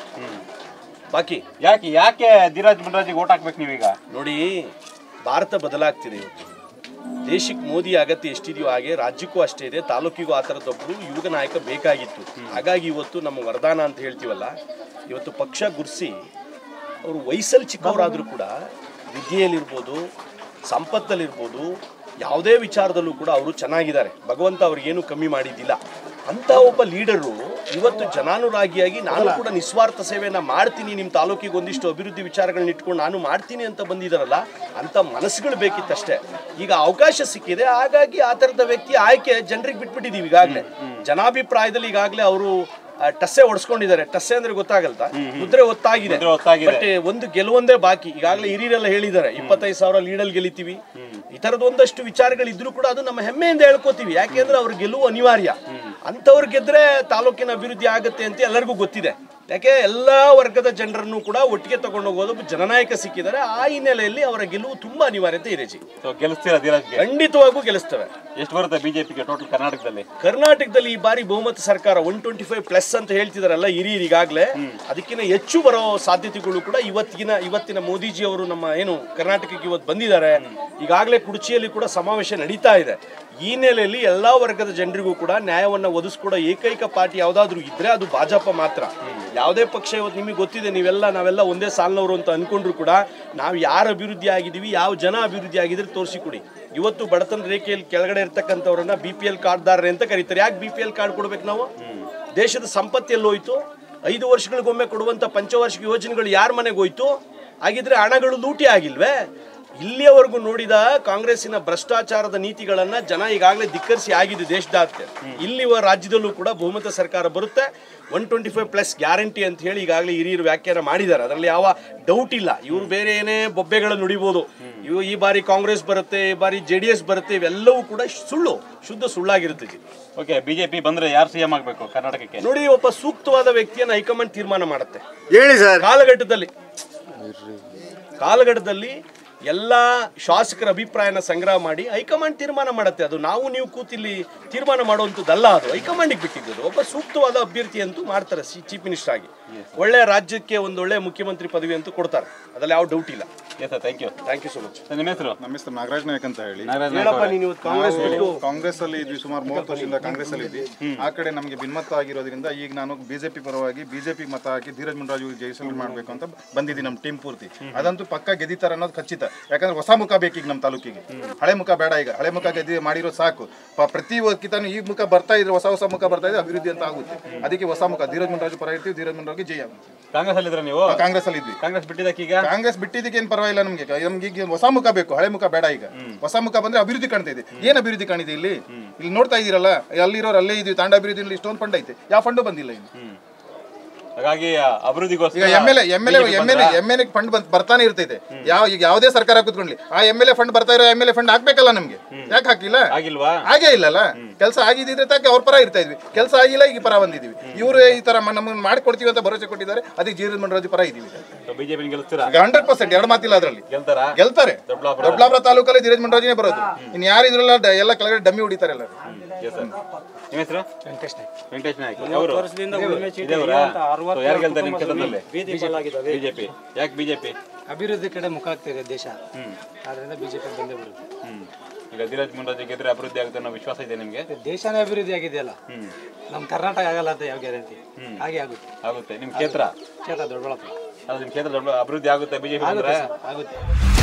ಬಾಕಿ ಯಾಕೆ ಯಾಕೆ ಧೀರಜ್ ಮುನ್ರಾಜಿಗೆ ಓಟ್ ಹಾಕ್ಬೇಕು ನೀವೀಗ ನೋಡಿ ಭಾರತ ಬದಲಾಗ್ತಿದೆ ಇವತ್ತು ದೇಶಕ್ಕೆ ಮೋದಿ ಅಗತ್ಯ ಎಷ್ಟಿದೆಯೋ ಹಾಗೆ ರಾಜ್ಯಕ್ಕೂ ಅಷ್ಟೇ ಇದೆ ತಾಲೂಕಿಗೂ ಆ ಥರದೊಬ್ಬರು ಯುವ ನಾಯಕ ಬೇಕಾಗಿತ್ತು ಹಾಗಾಗಿ ಇವತ್ತು ನಮ್ಮ ವರದಾನ ಅಂತ ಹೇಳ್ತೀವಲ್ಲ ಇವತ್ತು ಪಕ್ಷ ಗುರ್ಸಿ ಅವರು ವಯಸ್ಸಲ್ಲಿ ಚಿಕ್ಕವರಾದರೂ ಕೂಡ ವಿದ್ಯೆಯಲ್ಲಿರ್ಬೋದು ಸಂಪತ್ತಲ್ಲಿರ್ಬೋದು ಯಾವುದೇ ವಿಚಾರದಲ್ಲೂ ಕೂಡ ಅವರು ಚೆನ್ನಾಗಿದ್ದಾರೆ ಭಗವಂತ ಅವ್ರಿಗೇನು ಕಮ್ಮಿ ಮಾಡಿದ್ದಿಲ್ಲ ಅಂತ ಒಬ್ಬ ಲೀಡರು ಇವತ್ತು ಜನಾನುರಾಗಿಯಾಗಿ ನಾನು ಕೂಡ ನಿಸ್ವಾರ್ಥ ಸೇವೆಯನ್ನ ಮಾಡ್ತೀನಿ ನಿಮ್ಮ ತಾಲೂಕಿಗೆ ಒಂದಿಷ್ಟು ಅಭಿವೃದ್ಧಿ ವಿಚಾರಗಳನ್ನ ಇಟ್ಕೊಂಡು ನಾನು ಮಾಡ್ತೀನಿ ಅಂತ ಬಂದಿದ್ದಾರಲ್ಲ ಅಂತ ಮನಸ್ಸುಗಳು ಬೇಕಿತ್ತಷ್ಟೇ ಈಗ ಅವಕಾಶ ಸಿಕ್ಕಿದೆ ಹಾಗಾಗಿ ಆ ಥರದ ವ್ಯಕ್ತಿ ಆಯ್ಕೆ ಜನರಿಗೆ ಬಿಟ್ಬಿಟ್ಟಿದೀವಿ ಈಗಾಗಲೇ ಜನಾಭಿಪ್ರಾಯದಲ್ಲಿ ಈಗಾಗಲೇ ಅವರು ಆ, ಟಸ್ಸೆ ಹೊಡ್ಸ್ಕೊಂಡಿದ್ದಾರೆ ಟಸ್ಸೆ ಅಂದ್ರೆ ಗೊತ್ತಾಗಲ್ತಾ ಮುದ್ರೆ ಒತ್ತಾಗಿದೆ ಬಟ್ ಒಂದು ಗೆಲುವೊಂದೇ ಬಾಕಿ ಈಗಾಗಲೇ ಹಿರಿಯರೆಲ್ಲ ಹೇಳಿದ್ದಾರೆ ಇಪ್ಪತ್ತೈದು ಸಾವಿರ ಲೀಡಲ್ ಗೆಲಿತೀವಿ ಈ ತರದ ಒಂದಷ್ಟು ವಿಚಾರಗಳಿದ್ರು ಕೂಡ ಅದು ನಮ್ಮ ಹೆಮ್ಮೆಯಿಂದ ಹೇಳ್ಕೊತೀವಿ ಯಾಕೆಂದ್ರೆ ಅವ್ರ ಗೆಲುವು ಅನಿವಾರ್ಯ ಅಂಥವ್ರು ಗೆದ್ರೆ ತಾಲೂಕಿನ ಅಭಿವೃದ್ಧಿ ಆಗುತ್ತೆ ಅಂತ ಎಲ್ಲರಿಗೂ ಗೊತ್ತಿದೆ ಯಾಕೆ ಎಲ್ಲಾ ವರ್ಗದ ಜನರನ್ನು ಕೂಡ ಒಟ್ಟಿಗೆ ತಗೊಂಡು ಹೋಗೋದು ಒಬ್ಬ ಜನನಾಯಕ ಸಿಕ್ಕಿದ್ದಾರೆ ಆ ಹಿನ್ನೆಲೆಯಲ್ಲಿ ಅವರ ಗೆಲುವು ತುಂಬಾ ಅನಿವಾರ್ಯತೆ ಇದೆ ಜಿ ಸೊ ಗೆಲ್ಲಿಸ್ತೀರಾ ಧೀರಜ್ಗೆ ಖಂಡಿತವಾಗೂ ಗೆಲ್ಲಿಸ್ತವೆ ಎಷ್ಟು ಬರುತ್ತೆ ಬಿಜೆಪಿಗೆ ಟೋಟಲ್ ಕರ್ನಾಟಕದಲ್ಲಿ ಕರ್ನಾಟಕದಲ್ಲಿ ಈ ಬಾರಿ ಬಹುಮತ ಸರ್ಕಾರ ಒನ್ ಟ್ವೆಂಟಿ ಫೈವ್ ಪ್ಲಸ್ ಅಂತ ಹೇಳ್ತಿದಾರಲ್ಲ ಹಿರಿಯರು ಈಗಾಗಲೇ ಅದಕ್ಕಿಂತ ಹೆಚ್ಚು ಬರೋ ಸಾಧ್ಯತೆಗಳು ಕೂಡ ಇವತ್ತಿನ ಇವತ್ತಿನ ಮೋದಿಜಿ ಅವರು ನಮ್ಮ ಏನು ಕರ್ನಾಟಕಕ್ಕೆ ಇವತ್ತು ಬಂದಿದ್ದಾರೆ ಈಗಾಗಲೇ ಕುರ್ಚಿಯಲ್ಲಿ ಕೂಡ ಸಮಾವೇಶ ನಡೀತಾ ಇದೆ ಈ ನೆಲೆಯಲ್ಲಿ ಎಲ್ಲ ವರ್ಗದ ಜನರಿಗೂ ಕೂಡ ನ್ಯಾಯವನ್ನು ಒದಗಿಸ್ಕೊಡೋ ಏಕೈಕ ಪಾರ್ಟಿ ಯಾವುದಾದ್ರೂ ಇದ್ರೆ ಅದು ಭಾಜಪ ಮಾತ್ರ ಯಾವುದೇ ಪಕ್ಷ ಇವತ್ತು ನಿಮಗೆ ಗೊತ್ತಿದೆ ನೀವೆಲ್ಲ ನಾವೆಲ್ಲ ಒಂದೇ ಸಾಲಿನವರು ಅಂತ ಅನ್ಕೊಂಡ್ರು ಕೂಡ ನಾವು ಯಾರು ಅಭಿವೃದ್ಧಿ ಆಗಿದ್ದೀವಿ ಯಾವ ಜನ ಅಭಿವೃದ್ಧಿ ಆಗಿದ್ರೆ ತೋರಿಸಿಕೊಡಿ ಇವತ್ತು ಬಡತನ ರೇಖೆಯಲ್ಲಿ ಕೆಳಗಡೆ ಇರ್ತಕ್ಕಂಥವ್ರನ್ನ ಬಿ ಪಿ ಎಲ್ ಕಾರ್ಡ್ದಾರರೆ ಅಂತ ಕರೀತಾರೆ ಯಾಕೆ ಬಿ ಪಿ ಎಲ್ ಕಾರ್ಡ್ ಕೊಡ್ಬೇಕು ನಾವು ದೇಶದ ಸಂಪತ್ತು ಎಲ್ಲೋಯ್ತು ಐದು ವರ್ಷಗಳಿಗೊಮ್ಮೆ ಕೊಡುವಂಥ ಪಂಚವಾರ್ಷಿಕ ಯೋಜನೆಗಳು ಯಾರ ಮನೆಗೆ ಹೋಯ್ತು ಹಾಗಿದ್ರೆ ಹಣಗಳು ಲೂಟಿ ಆಗಿಲ್ವೇ ಇಲ್ಲಿಯವರೆಗೂ ನೋಡಿದ ಕಾಂಗ್ರೆಸ್ಸಿನ ಭ್ರಷ್ಟಾಚಾರದ ನೀತಿಗಳನ್ನ ಜನ ಈಗಾಗಲೇ ಧಿಕ್ಕರಿಸಿ ಆಗಿದೆ ದೇಶದಾದ್ಯಂತ ಇಲ್ಲಿ ರಾಜ್ಯದಲ್ಲೂ ಕೂಡ ಬಹುಮತ ಸರ್ಕಾರ ಬರುತ್ತೆ one twenty five plus guarantee ಅಂತ ಹೇಳಿ ಈಗಾಗಲೇ ಹಿರಿಯರು ವ್ಯಾಖ್ಯಾನ ಮಾಡಿದ್ದಾರೆ ಅದರಲ್ಲಿ ಯಾವ ಡೌಟ್ ಇಲ್ಲ ಇವರು ಬೇರೆ ಏನೇ ಬೊಬ್ಬೆಗಳನ್ನು ನುಡಿಬೋದು ಇವು ಈ ಬಾರಿ ಕಾಂಗ್ರೆಸ್ ಬರುತ್ತೆ ಈ ಬಾರಿ ಜೆ ಡಿ ಎಸ್ ಬರುತ್ತೆ ಇವೆಲ್ಲವೂ ಕೂಡ ಸುಳ್ಳು ಶುದ್ಧ ಸುಳ್ಳಾಗಿರುತ್ತೆ ಇದು. ಓಕೆ ಬಿಜೆಪಿ ಬಂದ್ರೆ ಯಾರು ಸಿಎಂ ಆಗಬೇಕು ಕರ್ನಾಟಕಕ್ಕೆ ನೋಡಿ ಒಬ್ಬ ಸೂಕ್ತವಾದ ವ್ಯಕ್ತಿಯನ್ನು ಹೈಕಮಾಂಡ್ ತೀರ್ಮಾನ ಮಾಡುತ್ತೆ ಹೇಳಿ ಸರ್ ಕಾಲಘಟ್ಟದಲ್ಲಿ ಕಾಲಘಟ್ಟದಲ್ಲಿ ಎಲ್ಲ ಶಾಸಕರ ಅಭಿಪ್ರಾಯನ ಸಂಗ್ರಹ ಮಾಡಿ ಹೈಕಮಾಂಡ್ ತೀರ್ಮಾನ ಮಾಡುತ್ತೆ ಅದು ನಾವು ನೀವು ಕೂತಿಲ್ಲಿ ತೀರ್ಮಾನ ಮಾಡುವಂಥದ್ದಲ್ಲ ಅದು ಹೈಕಮಾಂಡಿಗೆ ಬಿಟ್ಟಿದ್ದು ಒಬ್ಬ ಸೂಕ್ತವಾದ ಅಭ್ಯರ್ಥಿ ಅಂತೂ ಮಾಡ್ತಾರೆ ಸಿ ಚೀಫ್ ಮಿನಿಸ್ಟರ್ ಆಗಿ ಒಳ್ಳೆ ರಾಜ್ಯಕ್ಕೆ ಒಂದು ಒಳ್ಳೆ ಮುಖ್ಯಮಂತ್ರಿ ಪದವಿ ಅಂತೂ ಕೊಡ್ತಾರೆ ಅದ್ರಲ್ಲಿ ಯಾವ ಡೌಟ್ ಇಲ್ಲ yes sir thank you thank you so much ನಿಮ್ಮ ಹೆಸರು ನಮ್ಮ ಹೆಸರು ನಾಗರಾಜ್ ನಾಯಕ್ ಅಂತ ಹೇಳಿ ನಾಗರಾಜ್ ನಾಯ್ಕ ಹೇಳಪ್ಪ ಅವರೇ. ನೀನು ಇವತ್ತು ಕಾಂಗ್ರೆಸ್ ಬಿಟ್ಟು ಕಾಂಗ್ರೆಸ್ ಅಲ್ಲಿ ಇದ್ವಿ ಸುಮಾರು ಮೂವತ್ತು ವರ್ಷದಿಂದ ಕಾಂಗ್ರೆಸ್ ಅಲ್ಲಿ ಇದ್ವಿ ಆ ಕಡೆ ನಮಗೆ ಭಿನ್ನಮತ ಆಗಿರೋದ್ರಿಂದ ಈಗ ನಾನು ಬಿಜೆಪಿ ಪರವಾಗಿ ಬಿಜೆಪಿ ಮತ ಹಾಕಿ ಧೀರಜ್ ಮುನ್ರಾಜು ಜಯಸೂರಿ ಮಾಡಬೇಕು ಅಂತ ಬಂದಿದ್ದೀನಿ ನಮ್ಮ ಟೀಮ್ ಪೂರ್ತಿ ಅದಂತೂ ಪಕ್ಕ ಗೆದ್ದಿತಾರೆ ಅನ್ನೋದು ಖಚಿತ ಯಾಕಂದ್ರೆ ಹೊಸ ಮುಖ ಬೇಕು ಈಗ ನಮ್ಮ ತಾಲೂಕಿಗೆ ಹಳೆ ಮುಖ ಬೇಡ ಈಗ ಹಳೆ ಮುಖ ಗೆದ್ದಿ ಮಾಡಿರೋ ಸಾಕು ಪ- ಪ್ರತಿ ಒಕ್ಕಿತಾನು ಈ ಮುಖ ಬರ್ತಾ ಇದ್ರೆ ಹೊಸ ಹೊಸ ಮುಖ ಬರ್ತಾ ಇದೆ ಅಭಿವೃದ್ಧಿ ಅಂತ ಆಗುತ್ತೆ ಅದಕ್ಕೆ ಹೊಸ ಮುಖ ಧೀರಜ್ ಮುನ್ರಾಜು ಪರ ಇರ್ತೀವಿ ಧೀರಜ್ ಮುನ್ರಾಜು ಜಯ ಕಾಂಗ್ರೆಸ್ ಅಲ್ಲಿದ್ರ ನೀವು ಕಾಂಗ್ರೆಸ್ ಅಲ್ಲಿ ಇದ್ವಿ ಕಾಂಗ್ರೆಸ್ ಬಿಟ್ಟಿದ್ದಕ್ಕೀಗ ಕಾಂಗ್ರೆಸ್ ಬಿಟ್ಟಿದ್ದಕ್ಕೆ ಏನ್ ಪರವಾಗಿಲ್ಲ ನಮ್ಗೆ ನಮ್ಗೆ ಈಗ ಹೊಸ ಮುಖ ಬೇಕು ಹಳೆ ಮುಖ ಬೇಡ ಈಗ ಹೊಸ ಮುಖ ಬಂದ್ರೆ ಅಭಿವೃದ್ಧಿ ಕಾಣ್ತಾ ಇದೆ ಏನ್ ಅಭಿವೃದ್ಧಿ ಕಾಣಿದೆ ಇಲ್ಲಿ ಇಲ್ಲಿ ನೋಡ್ತಾ ಇದೀರಲ್ಲ ಅಲ್ಲಿರೋರು ಅಲ್ಲೇ ಇದೀವಿ ತಾಂಡ ಅಭಿವೃದ್ಧಿ ಇಷ್ಟೊಂದು ಫಂಡ್ ಐತೆ ಯಾವ ಫಂಡು ಬಂದಿಲ್ಲ ಇನ್ನು ಹಾಗಾಗಿ ಅಭಿವೃದ್ಧಿಗೋಸ್ಕರ ಈಗ M L M L M L M L fund ಬರ್ತಾನೆ ಇರ್ತೈತೆ ಯಾವ ಈಗ ಯಾವುದೇ ಸರ್ಕಾರ ಕೂತ್ಕೊಳ್ಳಿ ಆ ಎಮ್ ಎಲ್ ಎ ಫಂಡ್ ಬರ್ತಾ ಇರೋ ಎಮ್ ಎಲ್ ಎ ಫಂಡ್ ಹಾಕ್ಬೇಕಲ್ಲ ನಮ್ಗೆ ಯಾಕೆ ಹಾಕಿಲ್ಲ ಆಗಿಲ್ವಾ ಹಾಗೇ ಇಲ್ಲಲ್ಲ ಕೆಲಸ ಆಗಿದ್ದಿದ್ರೆ ತಾಕೆ ಅವ್ರ ಪರ ಇರ್ತಾ ಇದ್ವಿ ಕೆಲಸ ಆಗಿಲ್ಲ ಈಗ ಪರ ಬಂದಿದೀವಿ ಇವರು ಈ ತರ ನಮ್ಮನ್ನ ಮಾಡ್ಕೊಡ್ತೀವಿ ಅಂತ ಭರವಸೆ ಕೊಟ್ಟಿದ್ದಾರೆ ಅದಕ್ಕೆ ಜೀರದ ಮಂಡ್ರಾಜು ಪರ ಇದೀವಿ ಬಿಜೆಪಿ ಗೆಲ್ಲಿಸ್ತೀರಾ ಹಂಡ್ರೆಡ್ ಪರ್ಸೆಂಟ್ ಎರಡು ಮಾತಿಲ್ಲ ಅದರಲ್ಲಿ ಗೆಲ್ತಾರಾ ಗೆಲ್ತಾರೆ ದೊಡ್ಡಬಳ್ಳಾಪುರ ದೊಡ್ಡಬಳ್ಳಾಪುರ ತಾಲೂಕಲ್ಲಿ ಧೀರಜ್ ಮಂಡ್ರಾಜಿನೇ ಬರೋದು ಇನ್ನು ಯಾರು ಇದ್ರಲ್ಲ ಡ- ಎಲ್ಲ ಕೆಳಗಡೆ ಡಮ್ಮಿ ಹೊಡಿತಾರೆ ಎಲ್ಲರೂ ಎಸ್ ಸರ್ ನಿಮ್ಮ ಹೆಸರು ವೆಂಕಟೇಶ್ ನಾಯ್ಕ ವೆಂಕಟೇಶ್ ನಾಯ್ಕ ಅವರು ಇದೇವರಾ So, ಯಾರು ಗೆಲ್ತಾರೆ ನಿಮ್ಮ ಕ್ಷೇತ್ರದಲ್ಲಿ ಬಿಜೆಪಿ ಯಾಕೆ ಬಿಜೆಪಿ ಅಭಿವೃದ್ಧಿ ಕಡೆ ಮುಖ ಆಗ್ತಿದೆ ದೇಶ ಆದ್ರಿಂದ ಬಿಜೆಪಿ ಬಂದೇ ಬರುತ್ತೆ ಈಗ ಧೀರಜ್ ಮುನ್ರಾಜ್ ಗೆದ್ರೆ ಅಭಿವೃದ್ಧಿ ಆಗುತ್ತೆ ಅನ್ನೋ ವಿಶ್ವಾಸ ಇದೆ ನಿಮಗೆ ದೇಶನೇ ಅಭಿವೃದ್ಧಿ ಆಗಿದೆಯಲ್ಲ ನಮ್ಮ ಕರ್ನಾಟಕ ಆಗಲ್ಲ ಅಂತ ಯಾವ ಗ್ಯಾರಂಟಿ ಹಾಗೆ ಆಗುತ್ತೆ ಆಗುತ್ತೆ ನಿಮ್ಮ ಕ್ಷೇತ್ರ ಕ್ಷೇತ್ರ ದೊಡ್ಡಬಳ್ಳಾಪುರ ಅದು ನಿಮ್ಮ ಕ್ಷೇತ್ರ ದೊಡ್ಡ ಅಭಿವೃದ್ಧಿ ಆಗುತ್ತೆ ಬಿಜೆಪಿ ಅಂದ್ರೆ ಆಗುತ್ತೆ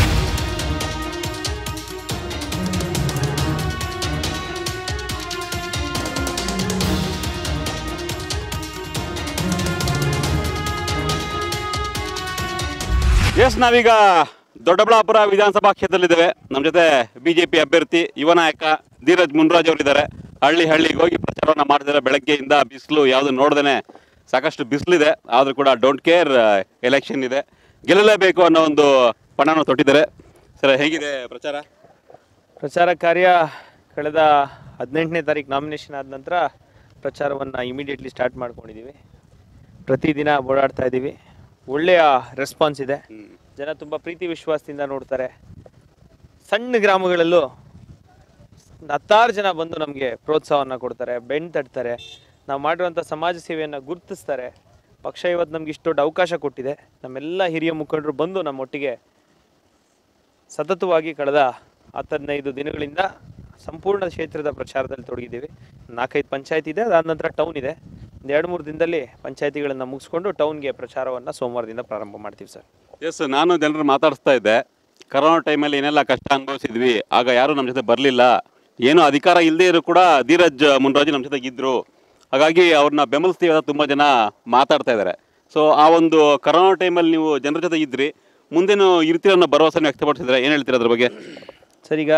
ಎಸ್ ನಾವೀಗ ದೊಡ್ಡಬಳ್ಳಾಪುರ ವಿಧಾನಸಭಾ ಕ್ಷೇತ್ರದಲ್ಲಿದ್ದೇವೆ ನಮ್ಮ ಜೊತೆ ಬಿಜೆಪಿ ಅಭ್ಯರ್ಥಿ ಯುವ ನಾಯಕ ಧೀರಜ್ ಮುನ್ರಾಜ್ ಅವರಿದ್ದಾರೆ ಹಳ್ಳಿ ಹಳ್ಳಿಗೆ ಹೋಗಿ ಪ್ರಚಾರವನ್ನ ಮಾಡ್ತಿದ್ದಾರೆ ಬೆಳಗ್ಗೆಯಿಂದ ಬಿಸಿಲು ಯಾವುದು ನೋಡ್ದೇನೆ ಸಾಕಷ್ಟು ಬಿಸಿಲಿದೆ ಆದರೂ ಕೂಡ ಡೋಂಟ್ ಕೇರ್ ಎಲೆಕ್ಷನ್ ಇದೆ ಗೆಲ್ಲಲೇಬೇಕು ಅನ್ನೋ ಒಂದು ಪಣನ ತೊಟ್ಟಿದ್ದಾರೆ ಸರ್ ಹೇಗಿದೆ ಪ್ರಚಾರ ಪ್ರಚಾರ ಕಾರ್ಯ ಕಳೆದ ಹದಿನೆಂಟನೇ ತಾರೀಕು ನಾಮಿನೇಷನ್ ಆದ ನಂತರ ಪ್ರಚಾರವನ್ನು ಇಮಿಡಿಯೇಟ್ಲಿ ಸ್ಟಾರ್ಟ್ ಮಾಡ್ಕೊಂಡಿದ್ದೀವಿ ಪ್ರತಿದಿನ ಓಡಾಡ್ತಾ ಇದ್ದೀವಿ ಒಳ್ಳೆಯ ರೆಸ್ಪಾನ್ಸ್ ಇದೆ ಜನ ತುಂಬ ಪ್ರೀತಿ ವಿಶ್ವಾಸದಿಂದ ನೋಡ್ತಾರೆ ಸಣ್ಣ ಗ್ರಾಮಗಳಲ್ಲೂ ಹತ್ತಾರು ಜನ ಬಂದು ನಮಗೆ ಪ್ರೋತ್ಸಾಹವನ್ನು ಕೊಡ್ತಾರೆ ಬೆಣ್ಣು ತಟ್ತಾರೆ ನಾವು ಮಾಡಿರುವಂಥ ಸಮಾಜ ಸೇವೆಯನ್ನು ಗುರುತಿಸ್ತಾರೆ ಪಕ್ಷ ಇವತ್ತು ನಮ್ಗೆ ಇಷ್ಟು ದೊಡ್ಡ ಅವಕಾಶ ಕೊಟ್ಟಿದೆ ನಮ್ಮೆಲ್ಲ ಹಿರಿಯ ಮುಖಂಡರು ಬಂದು ನಮ್ಮೊಟ್ಟಿಗೆ ಸತತವಾಗಿ ಕಳೆದ ಹತ್ತದೈದು ದಿನಗಳಿಂದ ಸಂಪೂರ್ಣ ಕ್ಷೇತ್ರದ ಪ್ರಚಾರದಲ್ಲಿ ತೊಡಗಿದ್ದೀವಿ ನಾಲ್ಕೈದು ಪಂಚಾಯತ್ ಇದೆ ಅದಾದ ನಂತರ ಟೌನ್ ಇದೆ ಒಂದು ಎರಡು ಮೂರು ದಿನದಲ್ಲಿ ಪಂಚಾಯತಿಗಳನ್ನು ಮುಗಿಸ್ಕೊಂಡು ಟೌನ್ಗೆ ಪ್ರಚಾರವನ್ನು ಸೋಮವಾರದಿಂದ ಪ್ರಾರಂಭ ಮಾಡ್ತೀವಿ ಸರ್ ಎಸ್ ನಾನು ಜನರು ಮಾತಾಡಿಸ್ತಾ ಇದ್ದೆ ಕರೋನಾ ಟೈಮಲ್ಲಿ ಏನೆಲ್ಲ ಕಷ್ಟ ಅನುಭವಿಸಿದ್ವಿ ಆಗ ಯಾರು ನಮ್ಮ ಜೊತೆ ಬರಲಿಲ್ಲ ಏನು ಅಧಿಕಾರ ಇಲ್ಲದೆ ಇರೋ ಕೂಡ ಧೀರಜ್ ಮುನ್ರಾಜು ನಮ್ಮ ಜೊತೆಗೆ ಇದ್ರು ಹಾಗಾಗಿ ಅವ್ರನ್ನ ಬೆಂಬಲಿಸ್ತೀವಿ ಅಂತ ತುಂಬ ಜನ ಮಾತಾಡ್ತಾ ಇದ್ದಾರೆ ಸೊ ಆ ಒಂದು ಕರೋನಾ ಟೈಮಲ್ಲಿ ನೀವು ಜನರ ಜೊತೆ ಇದ್ರಿ ಮುಂದೇನು ಇರ್ತೀರ ಅನ್ನೋ ಭರವಸೆನ ವ್ಯಕ್ತಪಡಿಸಿದ್ರೆ ಏನು ಹೇಳ್ತೀರಾ ಅದ್ರ ಬಗ್ಗೆ ಸರ್ ಈಗ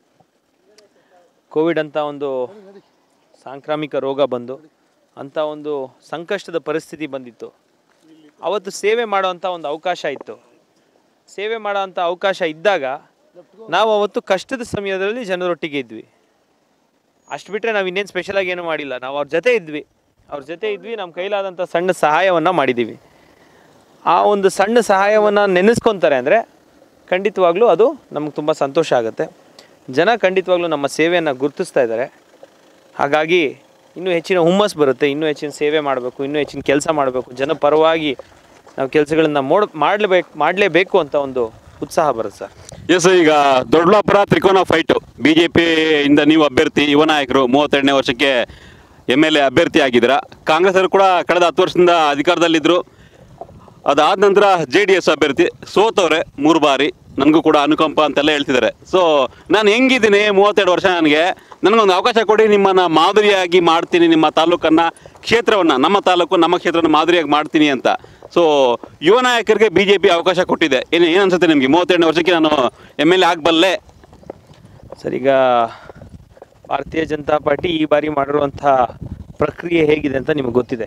ಕೋವಿಡ್ ಅಂತ ಒಂದು ಸಾಂಕ್ರಾಮಿಕ ರೋಗ ಬಂದು ಅಂಥ ಒಂದು ಸಂಕಷ್ಟದ ಪರಿಸ್ಥಿತಿ ಬಂದಿತ್ತು ಅವತ್ತು ಸೇವೆ ಮಾಡೋವಂಥ ಒಂದು ಅವಕಾಶ ಇತ್ತು ಸೇವೆ ಮಾಡೋವಂಥ ಅವಕಾಶ ಇದ್ದಾಗ ನಾವು ಅವತ್ತು ಕಷ್ಟದ ಸಮಯದಲ್ಲಿ ಜನರೊಟ್ಟಿಗೆ ಇದ್ವಿ ಅಷ್ಟು ಬಿಟ್ಟರೆ ನಾವು ಇನ್ನೇನು ಸ್ಪೆಷಲಾಗಿ ಏನೂ ಮಾಡಿಲ್ಲ ನಾವು ಅವ್ರ ಜೊತೆ ಇದ್ವಿ ಅವ್ರ ಜೊತೆ ಇದ್ವಿ ನಮ್ಮ ಕೈಲಾದಂಥ ಸಣ್ಣ ಸಹಾಯವನ್ನು ಮಾಡಿದ್ದೀವಿ ಆ ಒಂದು ಸಣ್ಣ ಸಹಾಯವನ್ನು ನೆನೆಸ್ಕೊತಾರೆ ಅಂದರೆ ಖಂಡಿತವಾಗ್ಲೂ ಅದು ನಮಗೆ ತುಂಬ ಸಂತೋಷ ಆಗುತ್ತೆ ಜನ ಖಂಡಿತವಾಗ್ಲೂ ನಮ್ಮ ಸೇವೆಯನ್ನು ಗುರುತಿಸ್ತಾ ಇದ್ದಾರೆ ಹಾಗಾಗಿ ಇನ್ನೂ ಹೆಚ್ಚಿನ ಹುಮ್ಮಸ್ ಬರುತ್ತೆ ಇನ್ನೂ ಹೆಚ್ಚಿನ ಸೇವೆ ಮಾಡಬೇಕು ಇನ್ನೂ ಹೆಚ್ಚಿನ ಕೆಲಸ ಮಾಡಬೇಕು ಜನ ಪರವಾಗಿ ನಾವು ಕೆಲಸಗಳನ್ನು ಮೋಡ್ ಮಾಡಲೇಬೇಕು ಮಾಡಲೇಬೇಕು ಅಂತ ಒಂದು ಉತ್ಸಾಹ ಬರುತ್ತೆ ಸರ್ ಎಸ್ ಈಗ ದೊಡ್ಡಬಳ್ಳಾಪುರ ತ್ರಿಕೋನ ಫೈಟು ಬಿ ಜೆ ಇಂದ ನೀವು ಅಭ್ಯರ್ಥಿ ಯುವ ನಾಯಕರು ಮೂವತ್ತೆರಡನೇ ವರ್ಷಕ್ಕೆ ಎಮ್ ಎಲ್ ಎ ಅಭ್ಯರ್ಥಿ ಆಗಿದ್ದೀರಾ ಕಾಂಗ್ರೆಸ್ ಅವರು ಕೂಡ ಕಳೆದ ಹತ್ತು ವರ್ಷದಿಂದ ಅಧಿಕಾರದಲ್ಲಿದ್ದರು ಅದಾದ ನಂತರ ಜೆ ಡಿ ಎಸ್ ಅಭ್ಯರ್ಥಿ ಸೋತವ್ರೆ ಮೂರು ಬಾರಿ ನನಗೂ ಕೂಡ ಅನುಕಂಪ ಅಂತೆಲ್ಲ ಹೇಳ್ತಿದ್ದಾರೆ ಸೊ ನಾನು ಹೆಂಗಿದ್ದೀನಿ ಮೂವತ್ತೆರಡು ವರ್ಷ ನನಗೆ ನನಗೊಂದು ಅವಕಾಶ ಕೊಡಿ ನಿಮ್ಮನ್ನು ಮಾದರಿಯಾಗಿ ಮಾಡ್ತೀನಿ ನಿಮ್ಮ ತಾಲೂಕನ್ನು ಕ್ಷೇತ್ರವನ್ನು ನಮ್ಮ ತಾಲೂಕು ನಮ್ಮ ಕ್ಷೇತ್ರವನ್ನು ಮಾದರಿಯಾಗಿ ಮಾಡ್ತೀನಿ ಅಂತ ಸೊ ಯುವ ನಾಯಕರಿಗೆ ಬಿ ಜೆ ಪಿ ಅವಕಾಶ ಕೊಟ್ಟಿದೆ ಏನು ಏನು ಅನ್ಸುತ್ತೆ ನಿಮಗೆ ಮೂವತ್ತೆರಡನೇ ವರ್ಷಕ್ಕೆ ನಾನು ಎಮ್ ಎಲ್ ಎ ಆಗಬಲ್ಲೆ ಸರ್ ಈಗ ಭಾರತೀಯ ಜನತಾ ಪಾರ್ಟಿ ಈ ಬಾರಿ ಮಾಡಿರುವಂಥ ಪ್ರಕ್ರಿಯೆ ಹೇಗಿದೆ ಅಂತ ನಿಮಗೆ ಗೊತ್ತಿದೆ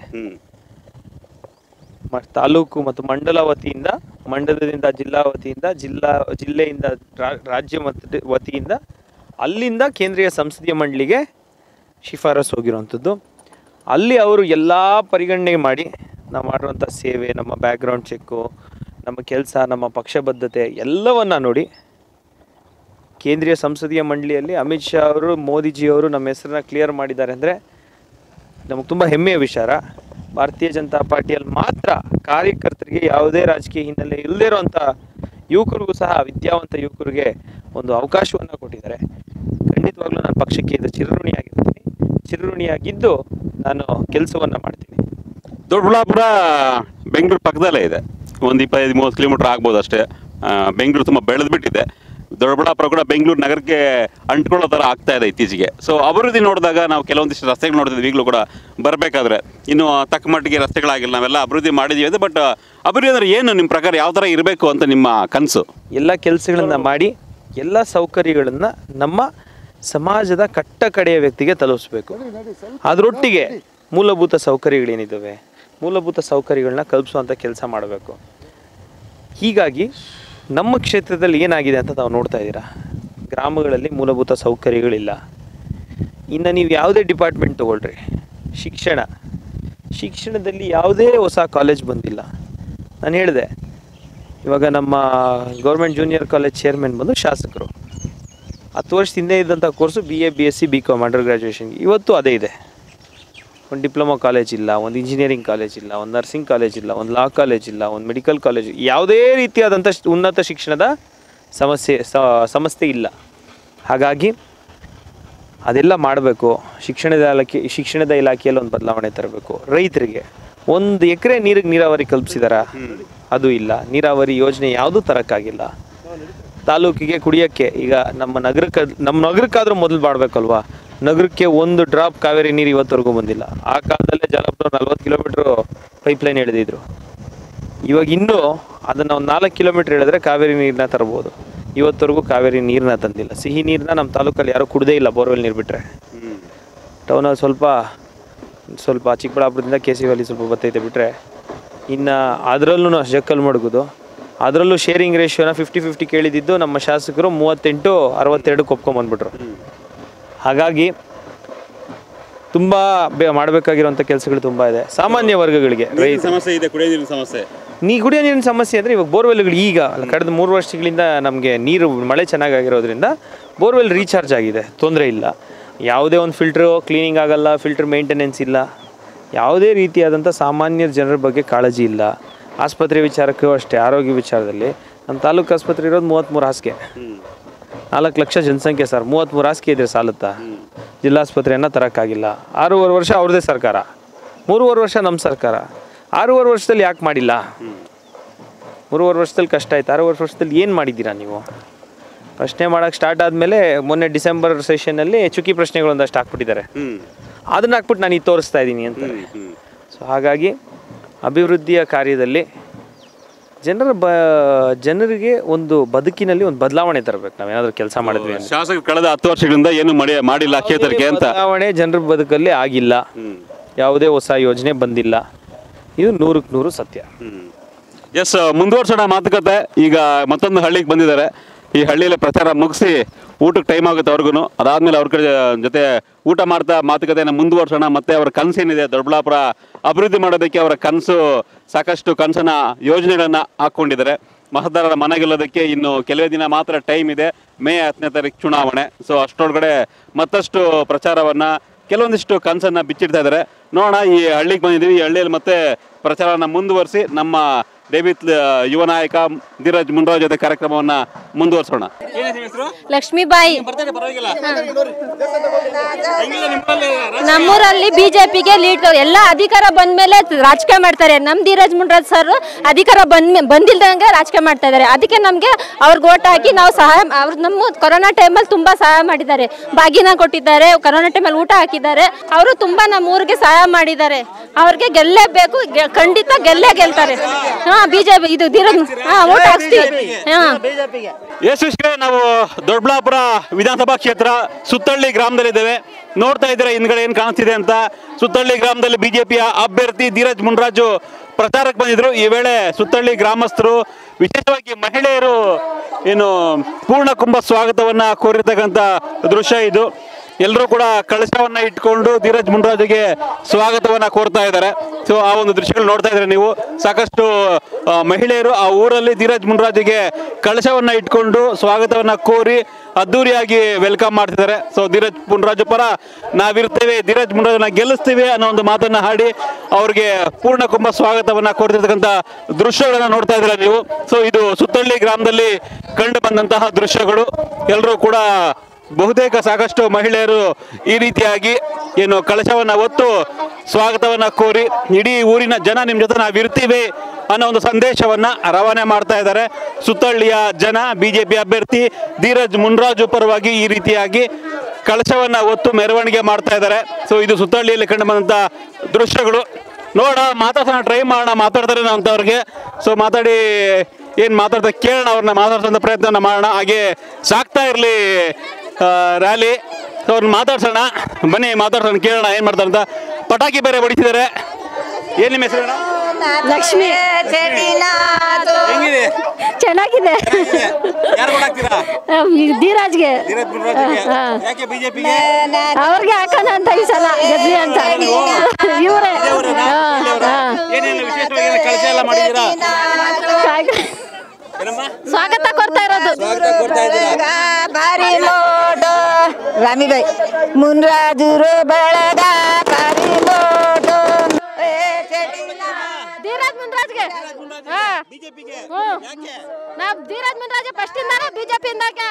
ಮ- ತಾಲೂಕು ಮತ್ತು ಮಂಡಲ ವತಿಯಿಂದ ಮಂಡಲದಿಂದ ಜಿಲ್ಲಾ ವತಿಯಿಂದ ಜಿಲ್ಲಾ ಜಿಲ್ಲೆಯಿಂದ ರಾ- ರಾಜ್ಯ ಮತ್ತು ವತಿಯಿಂದ ಅಲ್ಲಿಂದ ಕೇಂದ್ರೀಯ ಸಂಸದೀಯ ಮಂಡಳಿಗೆ ಶಿಫಾರಸು ಹೋಗಿರುವಂಥದ್ದು ಅಲ್ಲಿ ಅವರು ಎಲ್ಲ ಪರಿಗಣನೆ ಮಾಡಿ ನಾವು ಮಾಡಿರುವಂಥ ಸೇವೆ ನಮ್ಮ ಬ್ಯಾಕ್ಗ್ರೌಂಡ್ ಚೆಕ್ಕು ನಮ್ಮ ಕೆಲಸ ನಮ್ಮ ಪಕ್ಷಬದ್ಧತೆ ಎಲ್ಲವನ್ನ ನೋಡಿ ಕೇಂದ್ರೀಯ ಸಂಸದೀಯ ಮಂಡಳಿಯಲ್ಲಿ ಅಮಿತ್ ಶಾ ಅವರು ಮೋದಿಜಿಯವರು ನಮ್ಮ ಹೆಸರನ್ನ ಕ್ಲಿಯರ್ ಮಾಡಿದ್ದಾರೆ ಅಂದರೆ ನಮಗೆ ತುಂಬ ಹೆಮ್ಮೆಯ ವಿಚಾರ ಭಾರತೀಯ ಜನತಾ ಪಾರ್ಟಿಯಲ್ಲಿ ಮಾತ್ರ ಕಾರ್ಯಕರ್ತರಿಗೆ ಯಾವುದೇ ರಾಜಕೀಯ ಹಿನ್ನೆಲೆ ಇಲ್ಲದೇ ಇರುವಂಥ ಯುವಕರಿಗೂ ಸಹ ವಿದ್ಯಾವಂತ ಯುವಕರಿಗೆ ಒಂದು ಅವಕಾಶವನ್ನು ಕೊಟ್ಟಿದ್ದಾರೆ ಖಂಡಿತವಾಗ್ಲೂ ನಾನು ಪಕ್ಷಕ್ಕೆ ಇದು ಚಿರಋಣಿಯಾಗಿರ್ತೀನಿ ಚಿರಋಣಿಯಾಗಿದ್ದು ನಾನು ಕೆಲಸವನ್ನು ಮಾಡ್ತೀನಿ ದೊಡ್ಡಬಳ್ಳಾಪುರ ಬೆಂಗಳೂರು ಪಕ್ಕದಲ್ಲೇ ಇದೆ ಒಂದು ಇಪ್ಪತ್ತೈದು ಮೂವತ್ತು ಕಿಲೋಮೀಟರ್ ಆಗ್ಬೋದು ಅಷ್ಟೇ ಆ, ಬೆಂಗಳೂರು ತುಂಬ ಬೆಳೆದ್ಬಿಟ್ಟಿದೆ ದೊಡ್ಡಬಳ್ಳಾಪುರ ಕೂಡ ಬೆಂಗಳೂರು ನಗರಕ್ಕೆ ಅಂಟ್ಕೊಳ್ಳೋ ಥರ ಆಗ್ತಾ ಇದೆ ಇತ್ತೀಚೆಗೆ ಸೊ ಅಭಿವೃದ್ಧಿ ನೋಡಿದಾಗ ನಾವು ಕೆಲವೊಂದಿಷ್ಟು ರಸ್ತೆಗಳು ನೋಡ್ತಿದ್ವಿ ಈಗಲೂ ಕೂಡ ಬರಬೇಕಾದ್ರೆ ಇನ್ನು ತಕ್ಕ ಮಟ್ಟಿಗೆ ರಸ್ತೆಗಳಾಗಿಲ್ಲ ನಾವೆಲ್ಲ ಅಭಿವೃದ್ಧಿ ಮಾಡಿದ್ದೀವಿ ಅದು ಬಟ್ ಅಭಿವೃದ್ಧಿ ಅಂದರೆ ಏನು ನಿಮ್ಮ ಪ್ರಕಾರ ಯಾವ ಥರ ಇರಬೇಕು ಅಂತ ನಿಮ್ಮ ಕನಸು ಎಲ್ಲ ಕೆಲಸಗಳನ್ನ ಮಾಡಿ ಎಲ್ಲ ಸೌಕರ್ಯಗಳನ್ನು ನಮ್ಮ ಸಮಾಜದ ಕಟ್ಟ ಕಡೆಯ ವ್ಯಕ್ತಿಗೆ ತಲುಪಿಸ್ಬೇಕು ಅದರೊಟ್ಟಿಗೆ ಮೂಲಭೂತ ಸೌಕರ್ಯಗಳೇನಿದ್ದಾವೆ ಮೂಲಭೂತ ಸೌಕರ್ಯಗಳನ್ನ ಕಲ್ಪಿಸುವಂಥ ಕೆಲಸ ಮಾಡಬೇಕು ಹೀಗಾಗಿ ನಮ್ಮ ಕ್ಷೇತ್ರದಲ್ಲಿ ಏನಾಗಿದೆ ಅಂತ ತಾವು ನೋಡ್ತಾ ಇದ್ದೀರಾ ಗ್ರಾಮಗಳಲ್ಲಿ ಮೂಲಭೂತ ಸೌಕರ್ಯಗಳಿಲ್ಲ ಇನ್ನು ನೀವು ಯಾವುದೇ ಡಿಪಾರ್ಟ್ಮೆಂಟ್ ತಗೊಳ್ರಿ ಶಿಕ್ಷಣ ಶಿಕ್ಷಣದಲ್ಲಿ ಯಾವುದೇ ಹೊಸ ಕಾಲೇಜ್ ಬಂದಿಲ್ಲ ನಾನು ಹೇಳಿದೆ ಇವಾಗ ನಮ್ಮ ಗೌರ್ಮೆಂಟ್ ಜೂನಿಯರ್ ಕಾಲೇಜ್ ಚೇರ್ಮನ್ ಬಂದು ಶಾಸಕರು ಹತ್ತು ವರ್ಷ ಹಿಂದೆ ಇದ್ದಂಥ course B A B S C B com ಅಂಡರ್ ಗ್ರ್ಯಾಜುಯೇಷನ್ಗೆ ಇವತ್ತು ಅದೇ ಇದೆ ಒಂದು ಡಿಪ್ಲೊಮಾ ಕಾಲೇಜ್ ಇಲ್ಲ ಒಂದು ಇಂಜಿನಿಯರಿಂಗ್ ಕಾಲೇಜ್ ಇಲ್ಲ ಒಂದು ನರ್ಸಿಂಗ್ ಕಾಲೇಜ್ ಇಲ್ಲ ಒಂದು ಲಾ ಕಾಲೇಜ್ ಇಲ್ಲ ಒಂದು ಮೆಡಿಕಲ್ ಕಾಲೇಜ್ ಯಾವುದೇ ರೀತಿಯಾದಂಥ ಶ್- ಉನ್ನತ ಶಿಕ್ಷಣದ ಸಮಸ್ಯೆ ಸ- ಸಂಸ್ಥೆ ಇಲ್ಲ ಹಾಗಾಗಿ ಅದೆಲ್ಲ ಮಾಡಬೇಕು ಶಿಕ್ಷಣದ ಇಲಾಖೆ ಶಿಕ್ಷಣದ ಇಲಾಖೆಯಲ್ಲಿ ಒಂದು ಬದಲಾವಣೆ ತರಬೇಕು ರೈತರಿಗೆ ಒಂದು ಎಕರೆ ನೀರಿಗೆ ನೀರಾವರಿ ಕಲ್ಪಿಸಿದಾರ ಅದು ಇಲ್ಲ ನೀರಾವರಿ ಯೋಜನೆ ಯಾವುದೂ ತರೋಕ್ಕಾಗಿಲ್ಲ ತಾಲೂಕಿಗೆ ಕುಡಿಯೋಕ್ಕೆ ಈಗ ನಮ್ಮ ನಗರಕ್ಕೆ ನಮ್ಮ ನಗರಕ್ಕಾದ್ರೂ ಮೊದಲು ಮಾಡಬೇಕಲ್ವಾ ನಗರಕ್ಕೆ ಒಂದು ಡ್ರಾಪ್ ಕಾವೇರಿ ನೀರು ಇವತ್ತವರೆಗೂ ಬಂದಿಲ್ಲ ಆ ಕಾಲದಲ್ಲೇ ಜಲಪುರ ನಲ್ವತ್ತು ಕಿಲೋಮೀಟ್ರು ಪೈಪ್ಲೈನ್ ಎಳೆದಿದ್ರು ಇವಾಗ ಇನ್ನೂ ಅದನ್ನು ಒಂದು ನಾಲ್ಕು ಕಿಲೋಮೀಟ್ರ್ ಹೇಳಿದ್ರೆ ಕಾವೇರಿ ನೀರನ್ನ ತರ್ಬೋದು ಇವತ್ತವರೆಗೂ ಕಾವೇರಿ ನೀರನ್ನ ತಂದಿಲ್ಲ ಸಿಹಿ ನೀರನ್ನ ನಮ್ಮ ತಾಲೂಕಲ್ಲಿ ಯಾರೂ ಕುಡ್ದೇ ಇಲ್ಲ ಬೋರ್ವೆಲ್ ನೀರು ಬಿಟ್ಟರೆ ಟೌನಲ್ಲಿ ಸ್ವಲ್ಪ ಸ್ವಲ್ಪ ಚಿಕ್ಕಬಳ್ಳಾಪುರದಿಂದ ಕೆ ಸಿ ವ್ಯಾಲಿ ಸ್ವಲ್ಪ ಬತ್ತೈತೆ ಬಿಟ್ಟರೆ ಇನ್ನು ಅದರಲ್ಲೂ ಜಕ್ಕಲ್ ಮಡಗೋದು ಅದರಲ್ಲೂ ಶೇರಿಂಗ್ ರೇಷಿಯೋನ ಫಿಫ್ಟಿ ಫಿಫ್ಟಿ ಕೇಳಿದ್ದು ನಮ್ಮ ಶಾಸಕರು ಮೂವತ್ತೆಂಟು ಅರವತ್ತೆರಡಕ್ಕೆ ಒಪ್ಕೊಂಬಂದ್ಬಿಟ್ರು ಹಾಗಾಗಿ ತುಂಬ ಬೇ ಮಾಡಬೇಕಾಗಿರುವಂಥ ಕೆಲಸಗಳು ತುಂಬ ಇದೆ ಸಾಮಾನ್ಯ ವರ್ಗಗಳಿಗೆ ರೈತ ಸಮಸ್ಯೆ ಇದೆ ಕುಡಿಯೋ ನೀರಿನ ಸಮಸ್ಯೆ ನೀ ಕುಡಿಯೋ ನೀರಿನ ಸಮಸ್ಯೆ ಅಂದರೆ ಇವಾಗ ಬೋರ್ವೆಲ್ಗಳು ಈಗ ಕಳೆದ ಮೂರು ವರ್ಷಗಳಿಂದ ನಮಗೆ ನೀರು ಮಳೆ ಚೆನ್ನಾಗಾಗಿರೋದ್ರಿಂದ ಬೋರ್ವೆಲ್ ರೀಚಾರ್ಜ್ ಆಗಿದೆ ತೊಂದರೆ ಇಲ್ಲ ಯಾವುದೇ ಒಂದು ಫಿಲ್ಟ್ರು ಕ್ಲೀನಿಂಗ್ ಆಗಲ್ಲ ಫಿಲ್ಟರ್ ಮೇಂಟೆನೆನ್ಸ್ ಇಲ್ಲ ಯಾವುದೇ ರೀತಿಯಾದಂಥ ಸಾಮಾನ್ಯ ಜನರ ಬಗ್ಗೆ ಕಾಳಜಿ ಇಲ್ಲ ಆಸ್ಪತ್ರೆ ವಿಚಾರಕ್ಕೂ ಅಷ್ಟೇ ಆರೋಗ್ಯ ವಿಚಾರದಲ್ಲಿ ನಮ್ಮ ತಾಲೂಕು ಆಸ್ಪತ್ರೆ ಇರೋದು ಮೂವತ್ತ್ಮೂರು ಹಾಸಿಗೆ ನಾಲ್ಕು ಲಕ್ಷ ಜನಸಂಖ್ಯೆ ಸರ್ ಮೂವತ್ತ್ಮೂರು ಹಾಸಿಗೆ ಇದ್ರೆ ಸಾಲುತ್ತಾ ಜಿಲ್ಲಾಸ್ಪತ್ರೆಯನ್ನು ತರೋಕ್ಕಾಗಿಲ್ಲ ಆರೂವರೆ ವರ್ಷ ಅವ್ರದ್ದೇ ಸರ್ಕಾರ ಮೂರುವರೆ ವರ್ಷ ನಮ್ಮ ಸರ್ಕಾರ ಆರೂವರೆ ವರ್ಷದಲ್ಲಿ ಯಾಕೆ ಮಾಡಿಲ್ಲ ಮೂರುವರೆ ವರ್ಷದಲ್ಲಿ ಕಷ್ಟ ಆಯ್ತು ಆರೂವರೆ ವರ್ಷದಲ್ಲಿ ಏನು ಮಾಡಿದ್ದೀರಾ ನೀವು ಪ್ರಶ್ನೆ ಮಾಡೋಕ್ಕೆ ಸ್ಟಾರ್ಟ್ ಆದಮೇಲೆ ಮೊನ್ನೆ ಡಿಸೆಂಬರ್ ಸೆಷನ್ನಲ್ಲಿ ಚುಕ್ಕಿ ಪ್ರಶ್ನೆಗಳೊಂದಷ್ಟು ಹಾಕ್ಬಿಟ್ಟಿದ್ದಾರೆ ಅದನ್ನ ಹಾಕ್ಬಿಟ್ಟು ನಾನು ಇದು ತೋರಿಸ್ತಾ ಇದ್ದೀನಿ ಅಂತ ಸೊ ಹಾಗಾಗಿ ಅಭಿವೃದ್ಧಿಯ ಕಾರ್ಯದಲ್ಲಿ ಜನರ ಬ ಜನರಿಗೆ ಒಂದು ಬದುಕಿನಲ್ಲಿ ಒಂದು ಬದಲಾವಣೆ ತರಬೇಕು ನಾವೇನಾದ್ರೂ ಕೆಲಸ ಮಾಡಿದ್ವಿ ಅಂದ್ರೆ. ಶಾಸಕರು ಕಳೆದ ಹತ್ತು ವರ್ಷಗಳಿಂದ ಏನು ಮಾಡಿ ಮಾಡಿಲ್ಲ ಕ್ಷೇತ್ರಕ್ಕೆ ಅಂತ ಬದಲಾವಣೆ ಜನರ ಬದುಕಲ್ಲಿ ಆಗಿಲ್ಲ ಯಾವುದೇ ಹೊಸ ಯೋಜನೆ ಬಂದಿಲ್ಲ ಇದು ನೂರಕ್ಕೆ ನೂರು ಸತ್ಯ ಎಸ್ ಮುಂದುವರ್ಸೋಣ ಮಾತುಕತೆ ಈಗ ಮತ್ತೊಂದು ಹಳ್ಳಿಗೆ ಬಂದಿದ್ದಾರೆ ಈ ಹಳ್ಳಿಯಲ್ಲಿ ಪ್ರಚಾರ ಮುಗಿಸಿ ಊಟಕ್ಕೆ ಟೈಮ್ ಆಗುತ್ತೆ ಅವ್ರಿಗೂ ಅದಾದ್ಮೇಲೆ ಅವ್ರ ಕಡೆ ಜೊತೆ ಊಟ ಮಾಡ್ತಾ ಮಾತುಕತೆಯನ್ನು ಮುಂದುವರ್ಸೋಣ ಮತ್ತೆ ಅವರ ಕನಸೇನಿದೆ ದೊಡ್ಡಬಳ್ಳಾಪುರ ಅಭಿವೃದ್ಧಿ ಮಾಡೋದಕ್ಕೆ ಅವರ ಕನಸು ಸಾಕಷ್ಟು ಕನಸನ್ನ ಯೋಜನೆಗಳನ್ನ ಹಾಕ್ಕೊಂಡಿದ್ದಾರೆ ಮತದಾರರ ಮನ ಗೆಲ್ಲೋದಕ್ಕೆ ಇನ್ನು ಕೆಲವೇ ದಿನ ಮಾತ್ರ ಟೈಮ್ ಇದೆ ಮೇ ಹತ್ತನೇ ತಾರೀಕು ಚುನಾವಣೆ ಸೊ ಅಷ್ಟರೊಳಗಡೆ ಮತ್ತಷ್ಟು ಪ್ರಚಾರವನ್ನ ಕೆಲವೊಂದಿಷ್ಟು ಕನಸನ್ನ ಬಿಚ್ಚಿಡ್ತಾ ಇದ್ದಾರೆ ನೋಡೋಣ ಈ ಹಳ್ಳಿಗೆ ಬಂದಿದ್ದೀವಿ ಈ ಹಳ್ಳಿಯಲ್ಲಿ ಮತ್ತೆ ಪ್ರಚಾರನ ಮುಂದುವರಿಸಿ ನಮ್ಮ ಡೇವಿಡ್ ಆ, ಯುವ ನಾಯಕ ಧೀರಜ್ ಮುನ್ರಾಜ್ ಜೊತೆ ಕಾರ್ಯಕ್ರಮವನ್ನ ಮುಂದುವರಿಸೋಣ ಲಕ್ಷ್ಮೀಬಾಯಿ ನಮ್ಮೂರಲ್ಲಿ ಬಿಜೆಪಿಗೆ ಲೀಡ್ ಎಲ್ಲ ಅಧಿಕಾರ ಬಂದ್ಮೇಲೆ ರಾಜಕೀಯ ಮಾಡ್ತಾರೆ ನಮ್ ಧೀರಜ್ ಮುನ್ರಾಜ್ ಸರ್ ಅಧಿಕಾರ ಬಂದ್ ಬಂದಿಲ್ದಂಗೆ ರಾಜಕೀಯ ಮಾಡ್ತಾ ಇದ್ದಾರೆ ಅದಕ್ಕೆ ನಮ್ಗೆ ಅವ್ರಿಗೆ ಓಟ್ ಹಾಕಿ ನಾವು ಸಹಾಯ ಅವ್ರು ನಮ್ಮ ಕೊರೋನಾ ಟೈಮಲ್ಲಿ ತುಂಬಾ ಸಹಾಯ ಮಾಡಿದ್ದಾರೆ ಬಾಗಿನ ಕೊಟ್ಟಿದ್ದಾರೆ ಕೊರೋನಾ ಟೈಮಲ್ಲಿ ಊಟ ಹಾಕಿದ್ದಾರೆ ಅವರು ತುಂಬಾ ನಮ್ಮ ಊರಿಗೆ ಸಹಾಯ ಮಾಡಿದ್ದಾರೆ ಅವ್ರಿಗೆ ಗೆಲ್ಲೇಬೇಕು ಗೆ- ಖಂಡಿತ ಗೆಲ್ಲೇ ಗೆಲ್ತಾರೆ ಹಾ ಬಿಜೆಪಿ ಇದು ಧೀರಜ್ ಹಾ ಓಟ್ ಹಾಕ್ಸ್ತೀವಿ ಹಾ ಯಶಸ್ವಿ ನಾವು ದೊಡ್ಡಬಳ್ಳಾಪುರ ವಿಧಾನಸಭಾ ಕ್ಷೇತ್ರ ಸುತ್ತಳ್ಳಿ ಗ್ರಾಮದಲ್ಲಿದ್ದೇವೆ ನೋಡ್ತಾ ಇದ್ದೀರಾ ಹಿಂದ್ಗಡೆ ಏನು ಕಾಣಿಸ್ತಿದೆ ಅಂತ ಸುತ್ತಳ್ಳಿ ಗ್ರಾಮದಲ್ಲಿ ಬಿಜೆಪಿಯ ಅಭ್ಯರ್ಥಿ ಧೀರಜ್ ಮುನ್ರಾಜು ಪ್ರಚಾರಕ್ಕೆ ಬಂದಿದ್ರು ಈ ವೇಳೆ ಸುತ್ತಳ್ಳಿ ಗ್ರಾಮಸ್ಥರು ವಿಶೇಷವಾಗಿ ಮಹಿಳೆಯರು ಏನು ಪೂರ್ಣ ಕುಂಭ ಸ್ವಾಗತವನ್ನ ಕೋರಿರ್ತಕ್ಕಂಥ ದೃಶ್ಯ ಇದು ಎಲ್ಲರೂ ಕೂಡ ಕಳಶವನ್ನ ಇಟ್ಕೊಂಡು ಧೀರಜ್ ಮುನ್ರಾಜುಗೆ ಸ್ವಾಗತವನ್ನ ಕೋರ್ತಾ ಇದ್ದಾರೆ ಸೊ ಆ ಒಂದು ದೃಶ್ಯಗಳು ನೋಡ್ತಾ ಇದ್ರೆ ನೀವು ಸಾಕಷ್ಟು ಆ, ಮಹಿಳೆಯರು ಆ ಊರಲ್ಲಿ ಧೀರಜ್ ಮುನ್ರಾಜುಗೆ ಕಳಶವನ್ನ ಇಟ್ಕೊಂಡು ಸ್ವಾಗತವನ್ನ ಕೋರಿ ಅದ್ದೂರಿಯಾಗಿ ವೆಲ್ಕಮ್ ಮಾಡ್ತಿದ್ದಾರೆ ಸೊ ಧೀರಜ್ ಮುನ್ರಾಜು ಪರ ನಾವಿರ್ತೇವೆ ಧೀರಜ್ ಮುನ್ರಾಜನ್ನ ಗೆಲ್ಲಿಸ್ತೀವಿ ಅನ್ನೋ ಒಂದು ಮಾತನ್ನ ಹಾಡಿ ಅವ್ರಿಗೆ ಪೂರ್ಣ ಕುಂಭ ಸ್ವಾಗತವನ್ನ ಕೋರ್ತಿರ್ತಕ್ಕಂಥ ದೃಶ್ಯಗಳನ್ನ ನೋಡ್ತಾ ಇದ್ದೀರಾ ನೀವು ಸೊ ಇದು ಸುತ್ತಳ್ಳಿ ಗ್ರಾಮದಲ್ಲಿ ಕಂಡು ಬಂದಂತಹ ದೃಶ್ಯಗಳು ಎಲ್ಲರೂ ಕೂಡ ಬಹುತೇಕ ಸಾಕಷ್ಟು ಮಹಿಳೆಯರು ಈ ರೀತಿಯಾಗಿ ಏನು ಕಳಶವನ್ನ ಹೊತ್ತು ಸ್ವಾಗತವನ್ನ ಕೋರಿ ಇಡೀ ಊರಿನ ಜನ ನಿಮ್ಮ ಜೊತೆ ನಾವಿರ್ತೀವಿ ಅನ್ನೋ ಒಂದು ಸಂದೇಶವನ್ನ ರವಾನೆ ಮಾಡ್ತಾ ಇದ್ದಾರೆ ಸುತ್ತಳ್ಳಿಯ ಜನ ಬಿಜೆಪಿ ಅಭ್ಯರ್ಥಿ ಧೀರಜ್ ಮುನ್ರಾಜು ಪರವಾಗಿ ಈ ರೀತಿಯಾಗಿ ಕಳಶವನ್ನ ಹೊತ್ತು ಮೆರವಣಿಗೆ ಮಾಡ್ತಾ ಇದ್ದಾರೆ ಸೊ ಇದು ಸುತ್ತಳ್ಳಿಯಲ್ಲಿ ಕಂಡು ಬಂದಂತ ದೃಶ್ಯಗಳು ನೋಡ ಮಾತಾಡ್ಸೋಣ ಟ್ರೈ ಮಾಡೋಣ ಮಾತಾಡ್ತಾರೆ ಅಂತವ್ರಿಗೆ ಸೊ ಮಾತಾಡಿ ಏನು ಮಾತಾಡ್ತಾ ಕೇಳೋಣ ಅವ್ರನ್ನ ಮಾತಾಡ್ಸೋಂಥ ಪ್ರಯತ್ನ ಮಾಡೋಣ ಹಾಗೆ ಸಾಕ್ತಾ ಇರಲಿ ರ್ಯಾಲಿ ಸೊ ಅವ್ರನ್ನ ಮಾತಾಡ್ಸೋಣ ಬನ್ನಿ ಮಾತಾಡ್ಸೋಣ ಕೇಳೋಣ ಏನು ಮಾಡ್ತಾರೆ ಅಂತ ಪಟಾಕಿ ಬೇರೆ ಹೊಡಿತಿದ್ದಾರೆ ಏನು ನಿಮ್ಮ ಹೆಸರು ಅಣ್ಣ? ಲಕ್ಷ್ಮಿ ಹೆಂಗಿದೆ ಚೆನ್ನಾಗಿದೆ ಯಾರು ಕೊಡಾಕ್ತೀರಾ ಧೀರಾಜ್ಗೆ ಹಾ. ಯಾಕೆ ಬಿಜೆಪಿಗೆ ಅವ್ರಿಗೆ ಹಾಕೋಣ ಅಂತ ಈ ಸಲ ಗೆದ್ಲಿ ಅಂತ ಇವರೇ ಏನೇನು ವಿಶೇಷವಾಗಿ ಕಳಶ ಎಲ್ಲ ಮಾಡಿದ್ದೀರಾ ಸ್ವಾಗತ ಕೊಡ್ತಾ ಇರೋದು ಬಾರಿ ನೋಡು ರಾಮಿಬಾಯಿ ಮುನ್ರಾಜುರು ಬೆಳಗ ಬಾರಿ ನೋಡು ಧೀರಜ್ ಮುನ್ರಾಜ್ಗೆ ಹಾ. ಹ್ಮ್. ನಾವ್ ಧೀರಜ್ ಮುನ್ರಾಜ್ ಫಸ್ಟ್ ಇಂದಾನೆ ಬಿಜೆಪಿ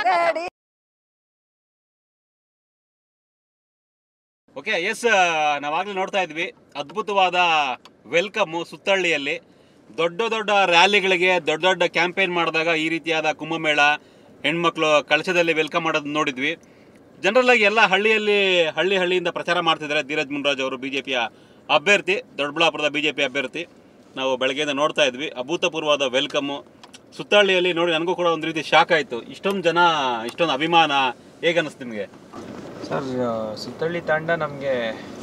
ಓಕೆ ಎಸ್ ನಾವಾಗಲೇ ನೋಡ್ತಾ ಇದ್ವಿ ಅದ್ಭುತವಾದ ವೆಲ್ಕಮ್ಮು ಸುತ್ತಳ್ಳಿಯಲ್ಲಿ ದೊಡ್ಡ ದೊಡ್ಡ ರ್ಯಾಲಿಗಳಿಗೆ ದೊಡ್ಡ ದೊಡ್ಡ ಕ್ಯಾಂಪೇನ್ ಮಾಡಿದಾಗ ಈ ರೀತಿಯಾದ ಕುಂಭಮೇಳ ಹೆಣ್ಮಕ್ಳು ಕಳಶದಲ್ಲಿ ವೆಲ್ಕಮ್ ಮಾಡೋದು ನೋಡಿದ್ವಿ ಜನರಲ್ ಆಗಿ ಎಲ್ಲ ಹಳ್ಳಿಯಲ್ಲಿ ಹಳ್ಳಿ ಹಳ್ಳಿಯಿಂದ ಪ್ರಚಾರ ಮಾಡ್ತಿದ್ದಾರೆ ಧೀರಜ್ ಮುನ್ರಾಜ್ ಅವರು ಬಿಜೆಪಿಯ ಅಭ್ಯರ್ಥಿ ದೊಡ್ಡಬಳ್ಳಾಪುರದ ಬಿಜೆಪಿ ಅಭ್ಯರ್ಥಿ ನಾವು ಬೆಳಗ್ಗೆಯಿಂದ ನೋಡ್ತಾ ಇದ್ವಿ ಅಭೂತಪೂರ್ವವಾದ ವೆಲ್ಕಮ್ಮು ಸುತ್ತಳ್ಳಿಯಲ್ಲಿ ನೋಡಿ ನನಗೂ ಕೂಡ ಒಂದು ರೀತಿ ಶಾಕ್ ಆಯಿತು ಇಷ್ಟೊಂದು ಜನ ಇಷ್ಟೊಂದು ಅಭಿಮಾನ ಹೇಗೆ ಅನ್ನಿಸ್ತು ನಿಮಗೆ ಸರ್ ಸುತ್ತಳ್ಳಿ ತಾಂಡ ನಮಗೆ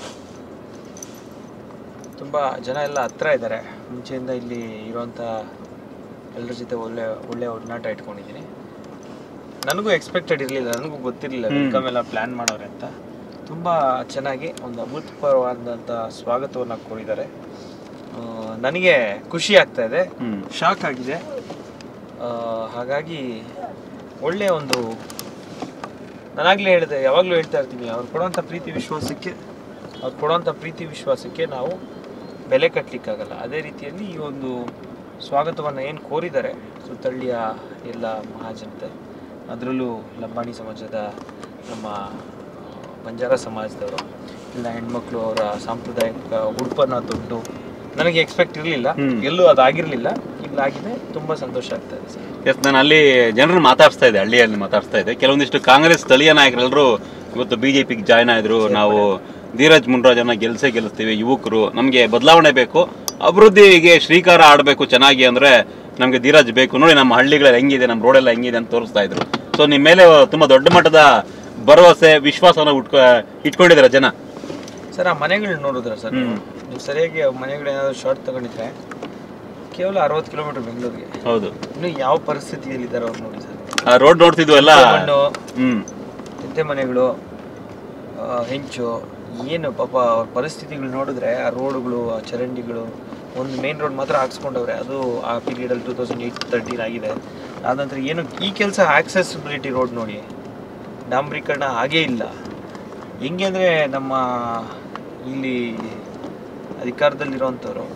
ತುಂಬ ಜನ ಎಲ್ಲ ಹತ್ರ ಇದ್ದಾರೆ ಮುಂಚೆಯಿಂದ ಇಲ್ಲಿ ಇರುವಂಥ ಎಲ್ಲರ ಜೊತೆ ಒಳ್ಳೆ ಒಳ್ಳೆ ಒಡನಾಟ ಇಟ್ಕೊಂಡಿದ್ದೀನಿ ನನಗೂ ಎಕ್ಸ್ಪೆಕ್ಟೆಡ್ ಇರಲಿಲ್ಲ ನನಗೂ ಗೊತ್ತಿರಲಿಲ್ಲ ಹ್ಮ್. ವೆಲ್ಕಮ್ ಎಲ್ಲ ಪ್ಲ್ಯಾನ್ ಮಾಡೋರೆ ಅಂತ ತುಂಬ ಚೆನ್ನಾಗಿ ಒಂದು ಅಭೂತಪೂರ್ವವಾದಂಥ ಸ್ವಾಗತವನ್ನು ಕೋರಿದ್ದಾರೆ ಆ, ನನಗೆ ಖುಷಿ ಆಗ್ತಾ ಇದೆ ಶಾಕ್ ಆಗಿದೆ ಆ, ಹಾಗಾಗಿ ಒಳ್ಳೆಯ ಒಂದು ನಾನಾಗಲೇ ಹೇಳಿದೆ ಯಾವಾಗಲೂ ಹೇಳ್ತಾ ಇರ್ತೀನಿ ಅವ್ರು ಕೊಡೋಂಥ ಪ್ರೀತಿ ವಿಶ್ವಾಸಕ್ಕೆ ಅವ್ರು ಕೊಡೋಂಥ ಪ್ರೀತಿ ವಿಶ್ವಾಸಕ್ಕೆ ನಾವು ಬೆಲೆ ಕಟ್ಟಲಿಕ್ಕಾಗಲ್ಲ ಅದೇ ರೀತಿಯಲ್ಲಿ ಈ ಒಂದು ಸ್ವಾಗತವನ್ನು ಏನು ಕೋರಿದ್ದಾರೆ ಸುತ್ತಳ್ಳಿಯ ಎಲ್ಲ ಮಹಾಜನತೆ ಅದರಲ್ಲೂ ಲಂಬಾಣಿ ಸಮಾಜದ ನಮ್ಮ ಆ, ಬಂಜಾರ ಸಮಾಜದವರು ಎಲ್ಲ ಹೆಣ್ಮಕ್ಳು ಅವರ ಸಾಂಪ್ರದಾಯಿಕ ಉಡುಪನ್ನು ತೊಟ್ಟು ನನಗೆ ಎಕ್ಸ್ಪೆಕ್ಟ್ ಇರಲಿಲ್ಲ ಎಲ್ಲೂ ಅದಾಗಿರಲಿಲ್ಲ ಇಲ್ಲಾಗಿದೆ ತುಂಬ ಸಂತೋಷ ಆಗ್ತಾ ಇದೆ ಸರ್ ಎಸ್ ನಾನು ಅಲ್ಲಿ ಜನರನ್ನ ಮಾತಾಡ್ಸ್ತಾ ಇದ್ದೆ ಹಳ್ಳಿಯಲ್ಲಿ ಮಾತಾಡ್ಸ್ತಾ ಇದ್ದೆ ಕೆಲವೊಂದಿಷ್ಟು ಕಾಂಗ್ರೆಸ್ ಸ್ಥಳೀಯ ನಾಯಕರೆಲ್ಲರೂ ಇವತ್ತು ಬಿಜೆಪಿಗೆ ಜಾಯ್ನ್ ಆದ್ರು ನಾವು ಧೀರಜ್ ಮುನ್ರಾಜನ್ನ ಗೆಲ್ಸೇ ಗೆಲ್ಲಿಸ್ತೀವಿ ಯುವಕರು ನಮಗೆ ಬದಲಾವಣೆ ಬೇಕು ಅಭಿವೃದ್ಧಿಗೆ ಶ್ರೀಕಾರ ಆಡಬೇಕು ಚೆನ್ನಾಗಿ ಅಂದ್ರೆ ನಮಗೆ ಧೀರಜ್ ಬೇಕು ನೋಡಿ ನಮ್ಮ ಹಳ್ಳಿಗಳಲ್ಲಿ ಹೆಂಗಿದೆ ನಮ್ಮ ರೋಡೆಲ್ಲ ಹೆಂಗಿದೆ ಅಂತ ತೋರಿಸ್ತಾ ಇದ್ರು ಸೊ ನಿಮ್ಮ ಮೇಲೆ ತುಂಬಾ ದೊಡ್ಡ ಮಟ್ಟದ ಭರವಸೆ ವಿಶ್ವಾಸವನ್ನು ಉಟ್ಕೊ ಇಟ್ಕೊಂಡಿದ್ದಾರೆ ಜನ ಸರ್ ಆ ಮನೆಗಳು ನೋಡಿದ್ರ ಸರ್ ನೀವು ನೀವು ಸರಿಯಾಗಿ ಆ ಮನೆಗಳು ಏನಾದ್ರು ಶಾರ್ಟ್ ತಗೊಂಡಿದ್ರೆ ಕೇವಲ ಅರವತ್ತು ಕಿಲೋಮೀಟರ್ ಬೆಂಗಳೂರಿಗೆ ಹೌದು ಇನ್ನು ಯಾವ ಪರಿಸ್ಥಿತಿಯಲ್ಲಿ ಇದ್ದಾರೆ ಅವ್ರು ನೋಡಿ ಸರ್ ಆ ರೋಡ್ ನೋಡ್ತಿದ್ವು ಎಲ್ಲ ಮಣ್ಣು ಹ್ಮ್ ಎತ್ತೆ ಮನೆಗಳು ಆ, ಹೆಂಚು ಏನು ಪಾಪ ಅವ್ರ ಪರಿಸ್ಥಿತಿಗಳು ನೋಡಿದ್ರೆ ಆ ರೋಡ್ಗಳು ಆ ಚರಂಡಿಗಳು ಒಂದು ಮೇನ್ ರೋಡ್ ಮಾತ್ರ ಹಾಕ್ಸ್ಕೊಂಡವ್ರೆ ಅದು ಆ ಪೀರಿಯಡಲ್ಲಿ ಟೂ ತೌಸಂಡ್ ಏಯ್ಟ್ ತರ್ಟೀನ್ ಆಗಿದೆ ಆದ ನಂತರ ಏನು ಈ ಕೆಲಸ ಆಕ್ಸೆಸಿಬಿಲಿಟಿ ರೋಡ್ ನೋಡಿ ಡಾಂಬರೀಕರಣ ಆಗೇ ಇಲ್ಲ ಹೆಂಗೆ ಅಂದರೆ ನಮ್ಮ ಇಲ್ಲಿ ಅಧಿಕಾರದಲ್ಲಿರೋವಂಥವ್ರು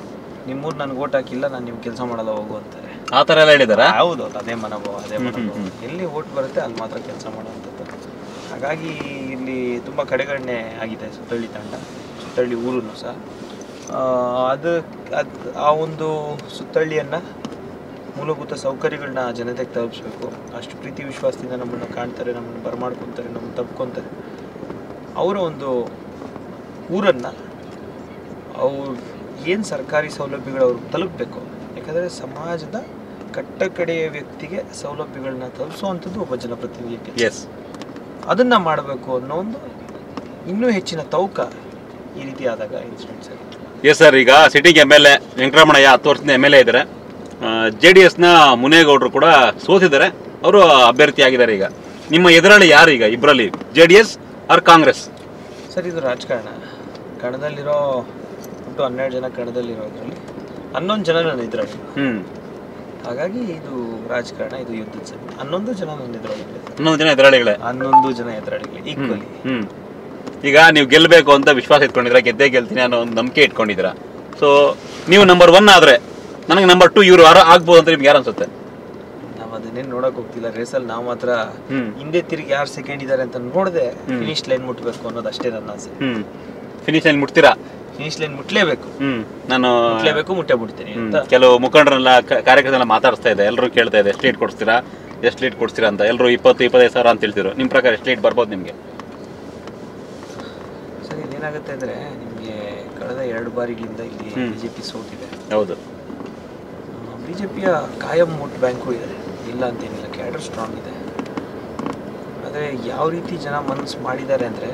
ನಿಮ್ಮೂರು ನನಗೆ ಓಟ್ ಹಾಕಿಲ್ಲ ನಾನು ನಿಮ್ಗೆ ಕೆಲಸ ಮಾಡಲ್ಲ ಹೋಗು ಅಂತಾರೆ ಆ ಥರ ಎಲ್ಲ ಹೇಳಿದಾರಾ ಹೌದು ಹೌದು, ಅದೇ ಮನೋಭಾವ ಅದೇ ಮನೋಭಾವ ಎಲ್ಲಿ ಓಟ್ ಬರುತ್ತೆ ಅಲ್ಲಿ ಮಾತ್ರ ಕೆಲಸ ಮಾಡುವಂಥದ್ದು ಹಾಗಾಗಿ ಇಲ್ಲಿ ತುಂಬ ಕಡೆಗಣನೆ ಆಗಿದೆ ಸುತ್ತಳ್ಳಿ ತಂಡ ಸುತ್ತಳ್ಳಿ ಊರೂ ಸಹ ಆ, ಅದು ಅದು ಆ ಒಂದು ಸುತ್ತಳ್ಳಿಯನ್ನು ಮೂಲಭೂತ ಸೌಕರ್ಯಗಳನ್ನ ಜನತೆಗೆ ತಲುಪಿಸ್ಬೇಕು ಅಷ್ಟು ಪ್ರೀತಿ ವಿಶ್ವಾಸದಿಂದ ನಮ್ಮನ್ನು ಕಾಣ್ತಾರೆ ನಮ್ಮನ್ನು ಬರಮಾಡ್ಕೊತಾರೆ ನಮ್ಮನ್ನು ತಪ್ಕೊತಾರೆ ಅವರ ಒಂದು ಊರನ್ನು ಅವ್ರು ಏನು ಸರ್ಕಾರಿ ಸೌಲಭ್ಯಗಳು ಅವ್ರಿಗೆ ತಲುಪಬೇಕು ಯಾಕಂದರೆ ಸಮಾಜದ ಕಟ್ಟ ಕಡೆಯ ವ್ಯಕ್ತಿಗೆ ಸೌಲಭ್ಯಗಳನ್ನ ತಲುಪಿಸುವಂಥದ್ದು ಒಬ್ಬ ಜನಪ್ರತಿನಿಧಿ ಕೆಲಸ ಎಸ್ ಅದನ್ನು ಮಾಡಬೇಕು ಅನ್ನೋ ಒಂದು ಇನ್ನೂ ಹೆಚ್ಚಿನ ತೌಕ ಈ ರೀತಿ ಆದಾಗ ಇನ್ಸಿಡೆಂಟ್ಸ್ ಆಗುತ್ತೆ ಎಸ್ ಸರ್ ಈಗ ಸಿಟಿಗೆ ಎಮ್ ಎಲ್ ಎ ವೆಂಕಟರಮಣಯ್ಯ ಹತ್ತು ವರ್ಷದಿಂದ ಎಮ್ ಎಲ್ ಎ ಇದ್ದಾರೆ ಜೆ ಡಿ ಎಸ್ನ ಮುನೇಗೌಡರು ಕೂಡ ಸೋತಿದ್ದಾರೆ ಅವರು ಅಭ್ಯರ್ಥಿ ಆಗಿದ್ದಾರೆ ಈಗ ನಿಮ್ಮ ಎದುರಾಳಿ ಯಾರು ಈಗ ಇಬ್ಬರಲ್ಲಿ J D S or Congress sir ಇದು ರಾಜಕಾರಣ ಕಣದಲ್ಲಿರೋ ಒಟ್ಟು ಹನ್ನೆರಡು ಜನ ಕಣದಲ್ಲಿರೋದ್ರಲ್ಲಿ ಹನ್ನೊಂದು ಜನ ನನ್ನ ಎದುರಾಳಿ ಹ್ಮ್ ಹಾಗಾಗಿ ಇದು ರಾಜಕಾರಣ ಇದು ಯುದ್ಧದ ಸಮಯ ಹನ್ನೊಂದು ಜನ ನನ್ನ ಎದುರಾಳಿಗಳು ಹನ್ನೊಂದು ಜನ ಎದುರಾಳಿಗಳೇ ಹನ್ನೊಂದು ಜನ ಎದುರಾಳಿಗಳು ಈಕ್ವಲಿ ಹ್ಮ್ ಈಗ ನೀವು ಗೆಲ್ಲಬೇಕು ಅಂತ ವಿಶ್ವಾಸ ಇಟ್ಕೊಂಡಿದ್ದೀರಾ ಗೆದ್ದೇ ಗೆಲ್ತೀನಿ ಅನ್ನೋ ಒಂದು ನಂಬಿಕೆ ಇಟ್ಕೊಂಡಿದ್ದೀರಾ ಸೊ ನೀವು ನಂಬರ್ ಒನ್ ಆದ್ರೆ ನನಗೆ ನಂಬರ್ ಟು ಇವರು ಯಾರು ಆಗ್ಬೋದು ಅಂತ ನಿಮ್ಗೆ ಯಾರು ಅನ್ಸುತ್ತೆ ನಾವು ಅದನ್ನೇನು ನೋಡಕ್ ಹೋಗ್ತಿಲ್ಲ ರೇಸಲ್ಲಿ ನಾವು ಮಾತ್ರ ಹ್ಮ್. ಹಿಂದೆ ತಿರುಗಿ ಯಾರು ಸೆಕೆಂಡ್ ಇದ್ದಾರೆ ಅಂತ ನೋಡದೆ ಫಿನಿಶ್ ಲೈನ್ ಮುಟ್ಬೇಕು ಅನ್ನೋದು ಅಷ್ಟೇ ನನ್ನ ಆಸೆ ಹ್ಮ್ ಫಿನಿಶ್ ಲೈನ್ ಮುಟ್ತೀರಾ ಫಿನಿಶ್ ಲೈನ್ ಮುಟ್ಲೇಬೇಕು ಹ್ಮ್ ನಾನು ಮುಟ್ಲೇಬೇಕು ಮುಟ್ಟೆ ಮುಟ್ತೀನಿ ಹ್ಮ್. ಅಂತ ಕೆಲವು ಮುಖಂಡರೆಲ್ಲ ಕ- ಕಾರ್ಯಕ್ರಮದಲ್ಲ ಮಾತಾಡಿಸ್ತಾ ಇದೆ ಎಲ್ಲರೂ ಕೇಳ್ತಾ ಇದೆ ಎಷ್ಟು ಲೀಟ್ ಕೊಡ್ತೀರಾ ಎಷ್ಟು ಲೀಟ್ ಕೊಡ್ತೀರಾ ಅಂತ ಎಲ್ಲರೂ ಇಪ್ಪತ್ತು ಇಪ್ಪತ್ತೈದು ಸಾವಿರ ಅಂತ ಹೇಳ್ತಿದ್ರು ನಿಮ್ಮ ಪ್ರಕಾರ ಎಷ್ಟು ಲೀಟ್ ಬರ್ಬೋದು ನಿಮಗೆ ಸರ್ ಇದೇನಾಗುತ್ತೆ ಅಂದ್ರೆ ನಿಮಗೆ ಕಳೆದ ಎರಡು ಬಾರಿಗಳಿಂದ ಇಲ್ಲಿ ಹ್ಮ್. ಬಿಜೆಪಿ ಸೋತಿದೆ ಹೌದು ಬಿಜೆಪಿಯ ಕಾಯಂ ವೋಟ್ ಬ್ಯಾಂಕು ಇದೆ ಇಲ್ಲ ಅಂತೇನಿಲ್ಲ ಕ್ಯಾಡರ್ ಸ್ಟ್ರಾಂಗ್ ಇದೆ ಆದರೆ ಯಾವ ರೀತಿ ಜನ ಮನಸ್ಸು ಮಾಡಿದ್ದಾರೆ ಅಂದರೆ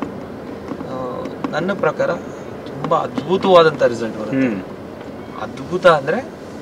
ನನ್ನ ಪ್ರಕಾರ ತುಂಬ ಅದ್ಭುತವಾದಂಥ ರಿಸಲ್ಟ್ ಬರುತ್ತೆ ಹ್ಮ್ ಅದ್ಭುತ ಅಂದರೆ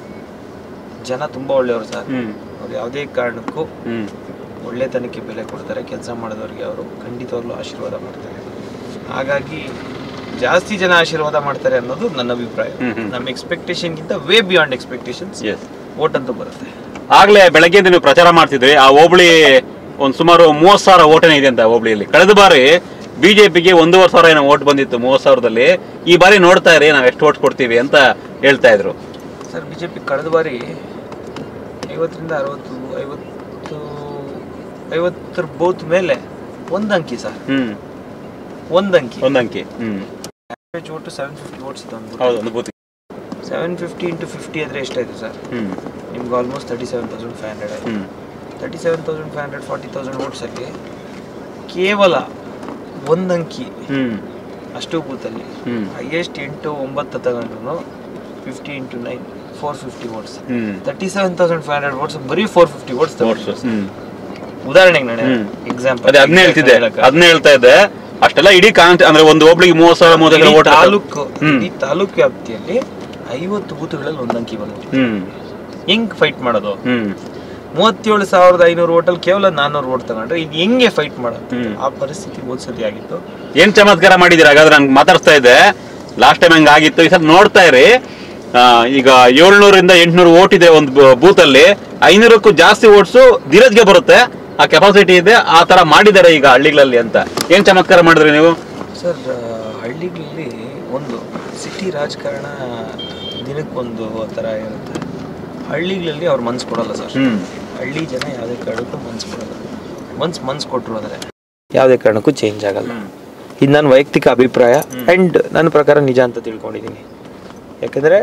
ಜನ ತುಂಬ ಒಳ್ಳೆಯವರು ಸರ್ ಹ್ಮ್ ಅವ್ರು ಯಾವುದೇ ಕಾರಣಕ್ಕೂ ಹ್ಮ್ ಒಳ್ಳೆತನಕ್ಕೆ ಬೆಲೆ ಕೊಡ್ತಾರೆ ಕೆಲಸ ಮಾಡಿದವ್ರಿಗೆ ಅವರು ಖಂಡಿತವಾಗ್ಲೂ ಆಶೀರ್ವಾದ ಮಾಡ್ತಾರೆ ಹಾಗಾಗಿ ಜಾಸ್ತಿ ಜನ ಆಶೀರ್ವಾದ ಮಾಡ್ತಾರೆ ಅನ್ನೋದು ನನ್ನ ಅಭಿಪ್ರಾಯ ಹ್ಮ್, ಹ್ಮ್. ನಮ್ಮ ಎಕ್ಸ್ಪೆಕ್ಟೇಷನ್ಗಿಂತ way beyond expectations yes vote ಅಂತೂ ಬರುತ್ತೆ ಆಗ್ಲೇ ಬೆಳಗ್ಗೆಯಿಂದ ನೀವು ಪ್ರಚಾರ ಮಾಡ್ತಿದ್ರಿ ಆ ಹೋಬಳಿ ಒಂದು ಸುಮಾರು ಮೂವತ್ತು ಸಾವಿರ ಓಟನೇ ಇದೆ ಅಂತ ಆ ಹೋಬಳಿಯಲ್ಲಿ ಕಳೆದ ಬಾರಿ ಬಿಜೆಪಿಗೆ ಒಂದೂವರೆ ಸಾವಿರ ಏನೋ ಓಟ್ ಬಂದಿತ್ತು ಮೂವತ್ತು ಸಾವಿರದಲ್ಲಿ ಈ ಬಾರಿ ನೋಡ್ತಾ ಇರಿ ನಾವು ಎಷ್ಟು ಓಟ್ ಕೊಡ್ತೀವಿ ಅಂತ ಹೇಳ್ತಾ ಇದ್ರು ಸರ್ ಬಿ ಜೆ ಪಿ ಕಳೆದ ಬಾರಿ ಐವತ್ತರಿಂದ ಅರವತ್ತು ಐವತ್ತು ಐವತ್ತರ ಬೋತ್ ಮೇಲೆ ಒಂದು ಅಂಕಿ ಸರ್ ಹ್ಮ್ ಒಂದು ಅಂಕಿ ಒಂದು ಅಂಕಿ ಹ್ಮ್ average vote seven fifty votes ಇದೆ ಒಂದು ಹೌದು ಒಂದು booth seven fifty into fifty ಆದರೆ ಎಷ್ಟಾಯಿತು ಸರ್ ಹ್ಮ್ ನಿಮ್ಗೆ almost thirty seven thousand five hundred ಆಯಿತು ಹ್ಮ್ thirty seven thousand five hundred forty thousand ಓಟ್ಸಲ್ಲಿ ಕೇವಲ ಒಂದು ಅಂಕಿ ಹ್ಮ್ ಅಷ್ಟು ಬೂತಲ್ಲಿ ಹ್ಮ್ ಹೈಯೆಸ್ಟ್ ಎಂಟು ಒಂಬತ್ತು ತಗೊಂಡ್ರು fifty into nine four fifty votes ಹ್ಮ್ thirty seven thousand five hundred votes ಬರೀ ಫೋರ್ ಫಿಫ್ಟಿ ಓಟ್ಸ್ ಓಟ್ಸ್ ಹ್ಮ್ ಉದಾಹರಣೆಗೆ ನಾನು ಹ್ಮ್. ಎಕ್ಸಾಂಪಲ್ ಅದೇ ಅದನ್ನೇ ಹೇಳ್ತಿದ್ದೆ ಅದನ್ನೇ ಹೇಳ್ತಾ ಇದ್ದೆ ಅಷ್ಟೆಲ್ಲ ಇಡೀ ಕಾಂಟ್ ಅಂದ್ರೆ ಒಂದು ಹೋಬಳಿಗೆ ಮೂವತ್ತು ಸಾವಿರ ಮೂವತ್ತೈದು ಓಟ್ ತಾಲೂಕು ಹ್ಮ್. ಈ ತಾಲೂಕು ವ್ಯಾಪ್ತಿಯಲ್ಲಿ ಐವತ್ತು ಬೂತ್ಗಳಲ್ಲಿ ಒಂದು ಅಂಕಿ ಬಂತು ಹ್ಮ್ ಹೆಂಗ್ ಫೈಟ್ ಮಾಡೋದು ಹ್ಮ್ ಮೂವತ್ತೇಳು ಸಾವಿರದ ಐನೂರು ಓಟಲ್ಲಿ ಕೇವಲ ನಾನ್ನೂರು ಓಟ್ ತಗೊಂಡ್ರೆ ಇದು ಹೆಂಗೆ ಫೈಟ್ ಮಾಡೋದು ಹ್ಮ್. ಆ ಪರಿಸ್ಥಿತಿ ಹೋದ್ಸತಿ ಆಗಿತ್ತು ಏನ್ ಚಮತ್ಕಾರ ಮಾಡಿದಿರ ಹಾಗಾದ್ರೆ ನಾನು ಮಾತಾಡ್ತಾ ಇದ್ದೆ ಲಾಸ್ಟ್ ಟೈಮ್ ಹಂಗ ಆಗಿತ್ತು ಈ ಸಲ ನೋಡ್ತಾ ಇರಿ ಆ, ಈಗ ಏಳ್ನೂರಿಂದ ಎಂಟ್ನೂರು ಓಟ್ ಇದೆ ಒಂದು ಬೂತ್ ಅಲ್ಲಿ ಐನೂರಕ್ಕೂ ಜಾಸ್ತಿ ಓಟ್ಸು ಧೀರಜ್ಗೆ ಬರುತ್ತೆ ಆ ಕೆಪಾಸಿಟಿ ಇದೆ ಆ ತರ ಮಾಡಿದ್ದಾರೆ ಈಗ ಹಳ್ಳಿಗಳಲ್ಲಿ ಅಂತ ಏನ್ ಚಮತ್ಕಾರ ಮಾಡಿದ್ರಿ ನೀವು ಸರ್ ಹಳ್ಳಿಗಳಲ್ಲಿ ಒಂದು ಸಿಟಿ ರಾಜಕಾರಣ ದಿನಕ್ಕೊಂದು ಥರ ಇರುತ್ತೆ ಹಳ್ಳಿಗಳಲ್ಲಿ ಅವ್ರು ಮನ್ಸು ಕೊಡಲ್ಲ ಸರ್ ಹ್ಮ್ ಹಳ್ಳಿ ಜನ ಯಾವುದೇ ಕಾರಣಕ್ಕೂ ಮನ್ಸು ಕೊಡಲ್ಲ ಮನ್ಸು ಮನ್ಸು ಕೊಟ್ಟರು ಅಂದರೆ ಯಾವುದೇ ಕಾರಣಕ್ಕೂ ಚೇಂಜ್ ಆಗಲ್ಲ ಇದು ನನ್ನ ವೈಯಕ್ತಿಕ ಅಭಿಪ್ರಾಯ ಆ್ಯಂಡ್ ನನ್ನ ಪ್ರಕಾರ ನಿಜ ಅಂತ ತಿಳ್ಕೊಂಡಿದ್ದೀನಿ ಯಾಕಂದರೆ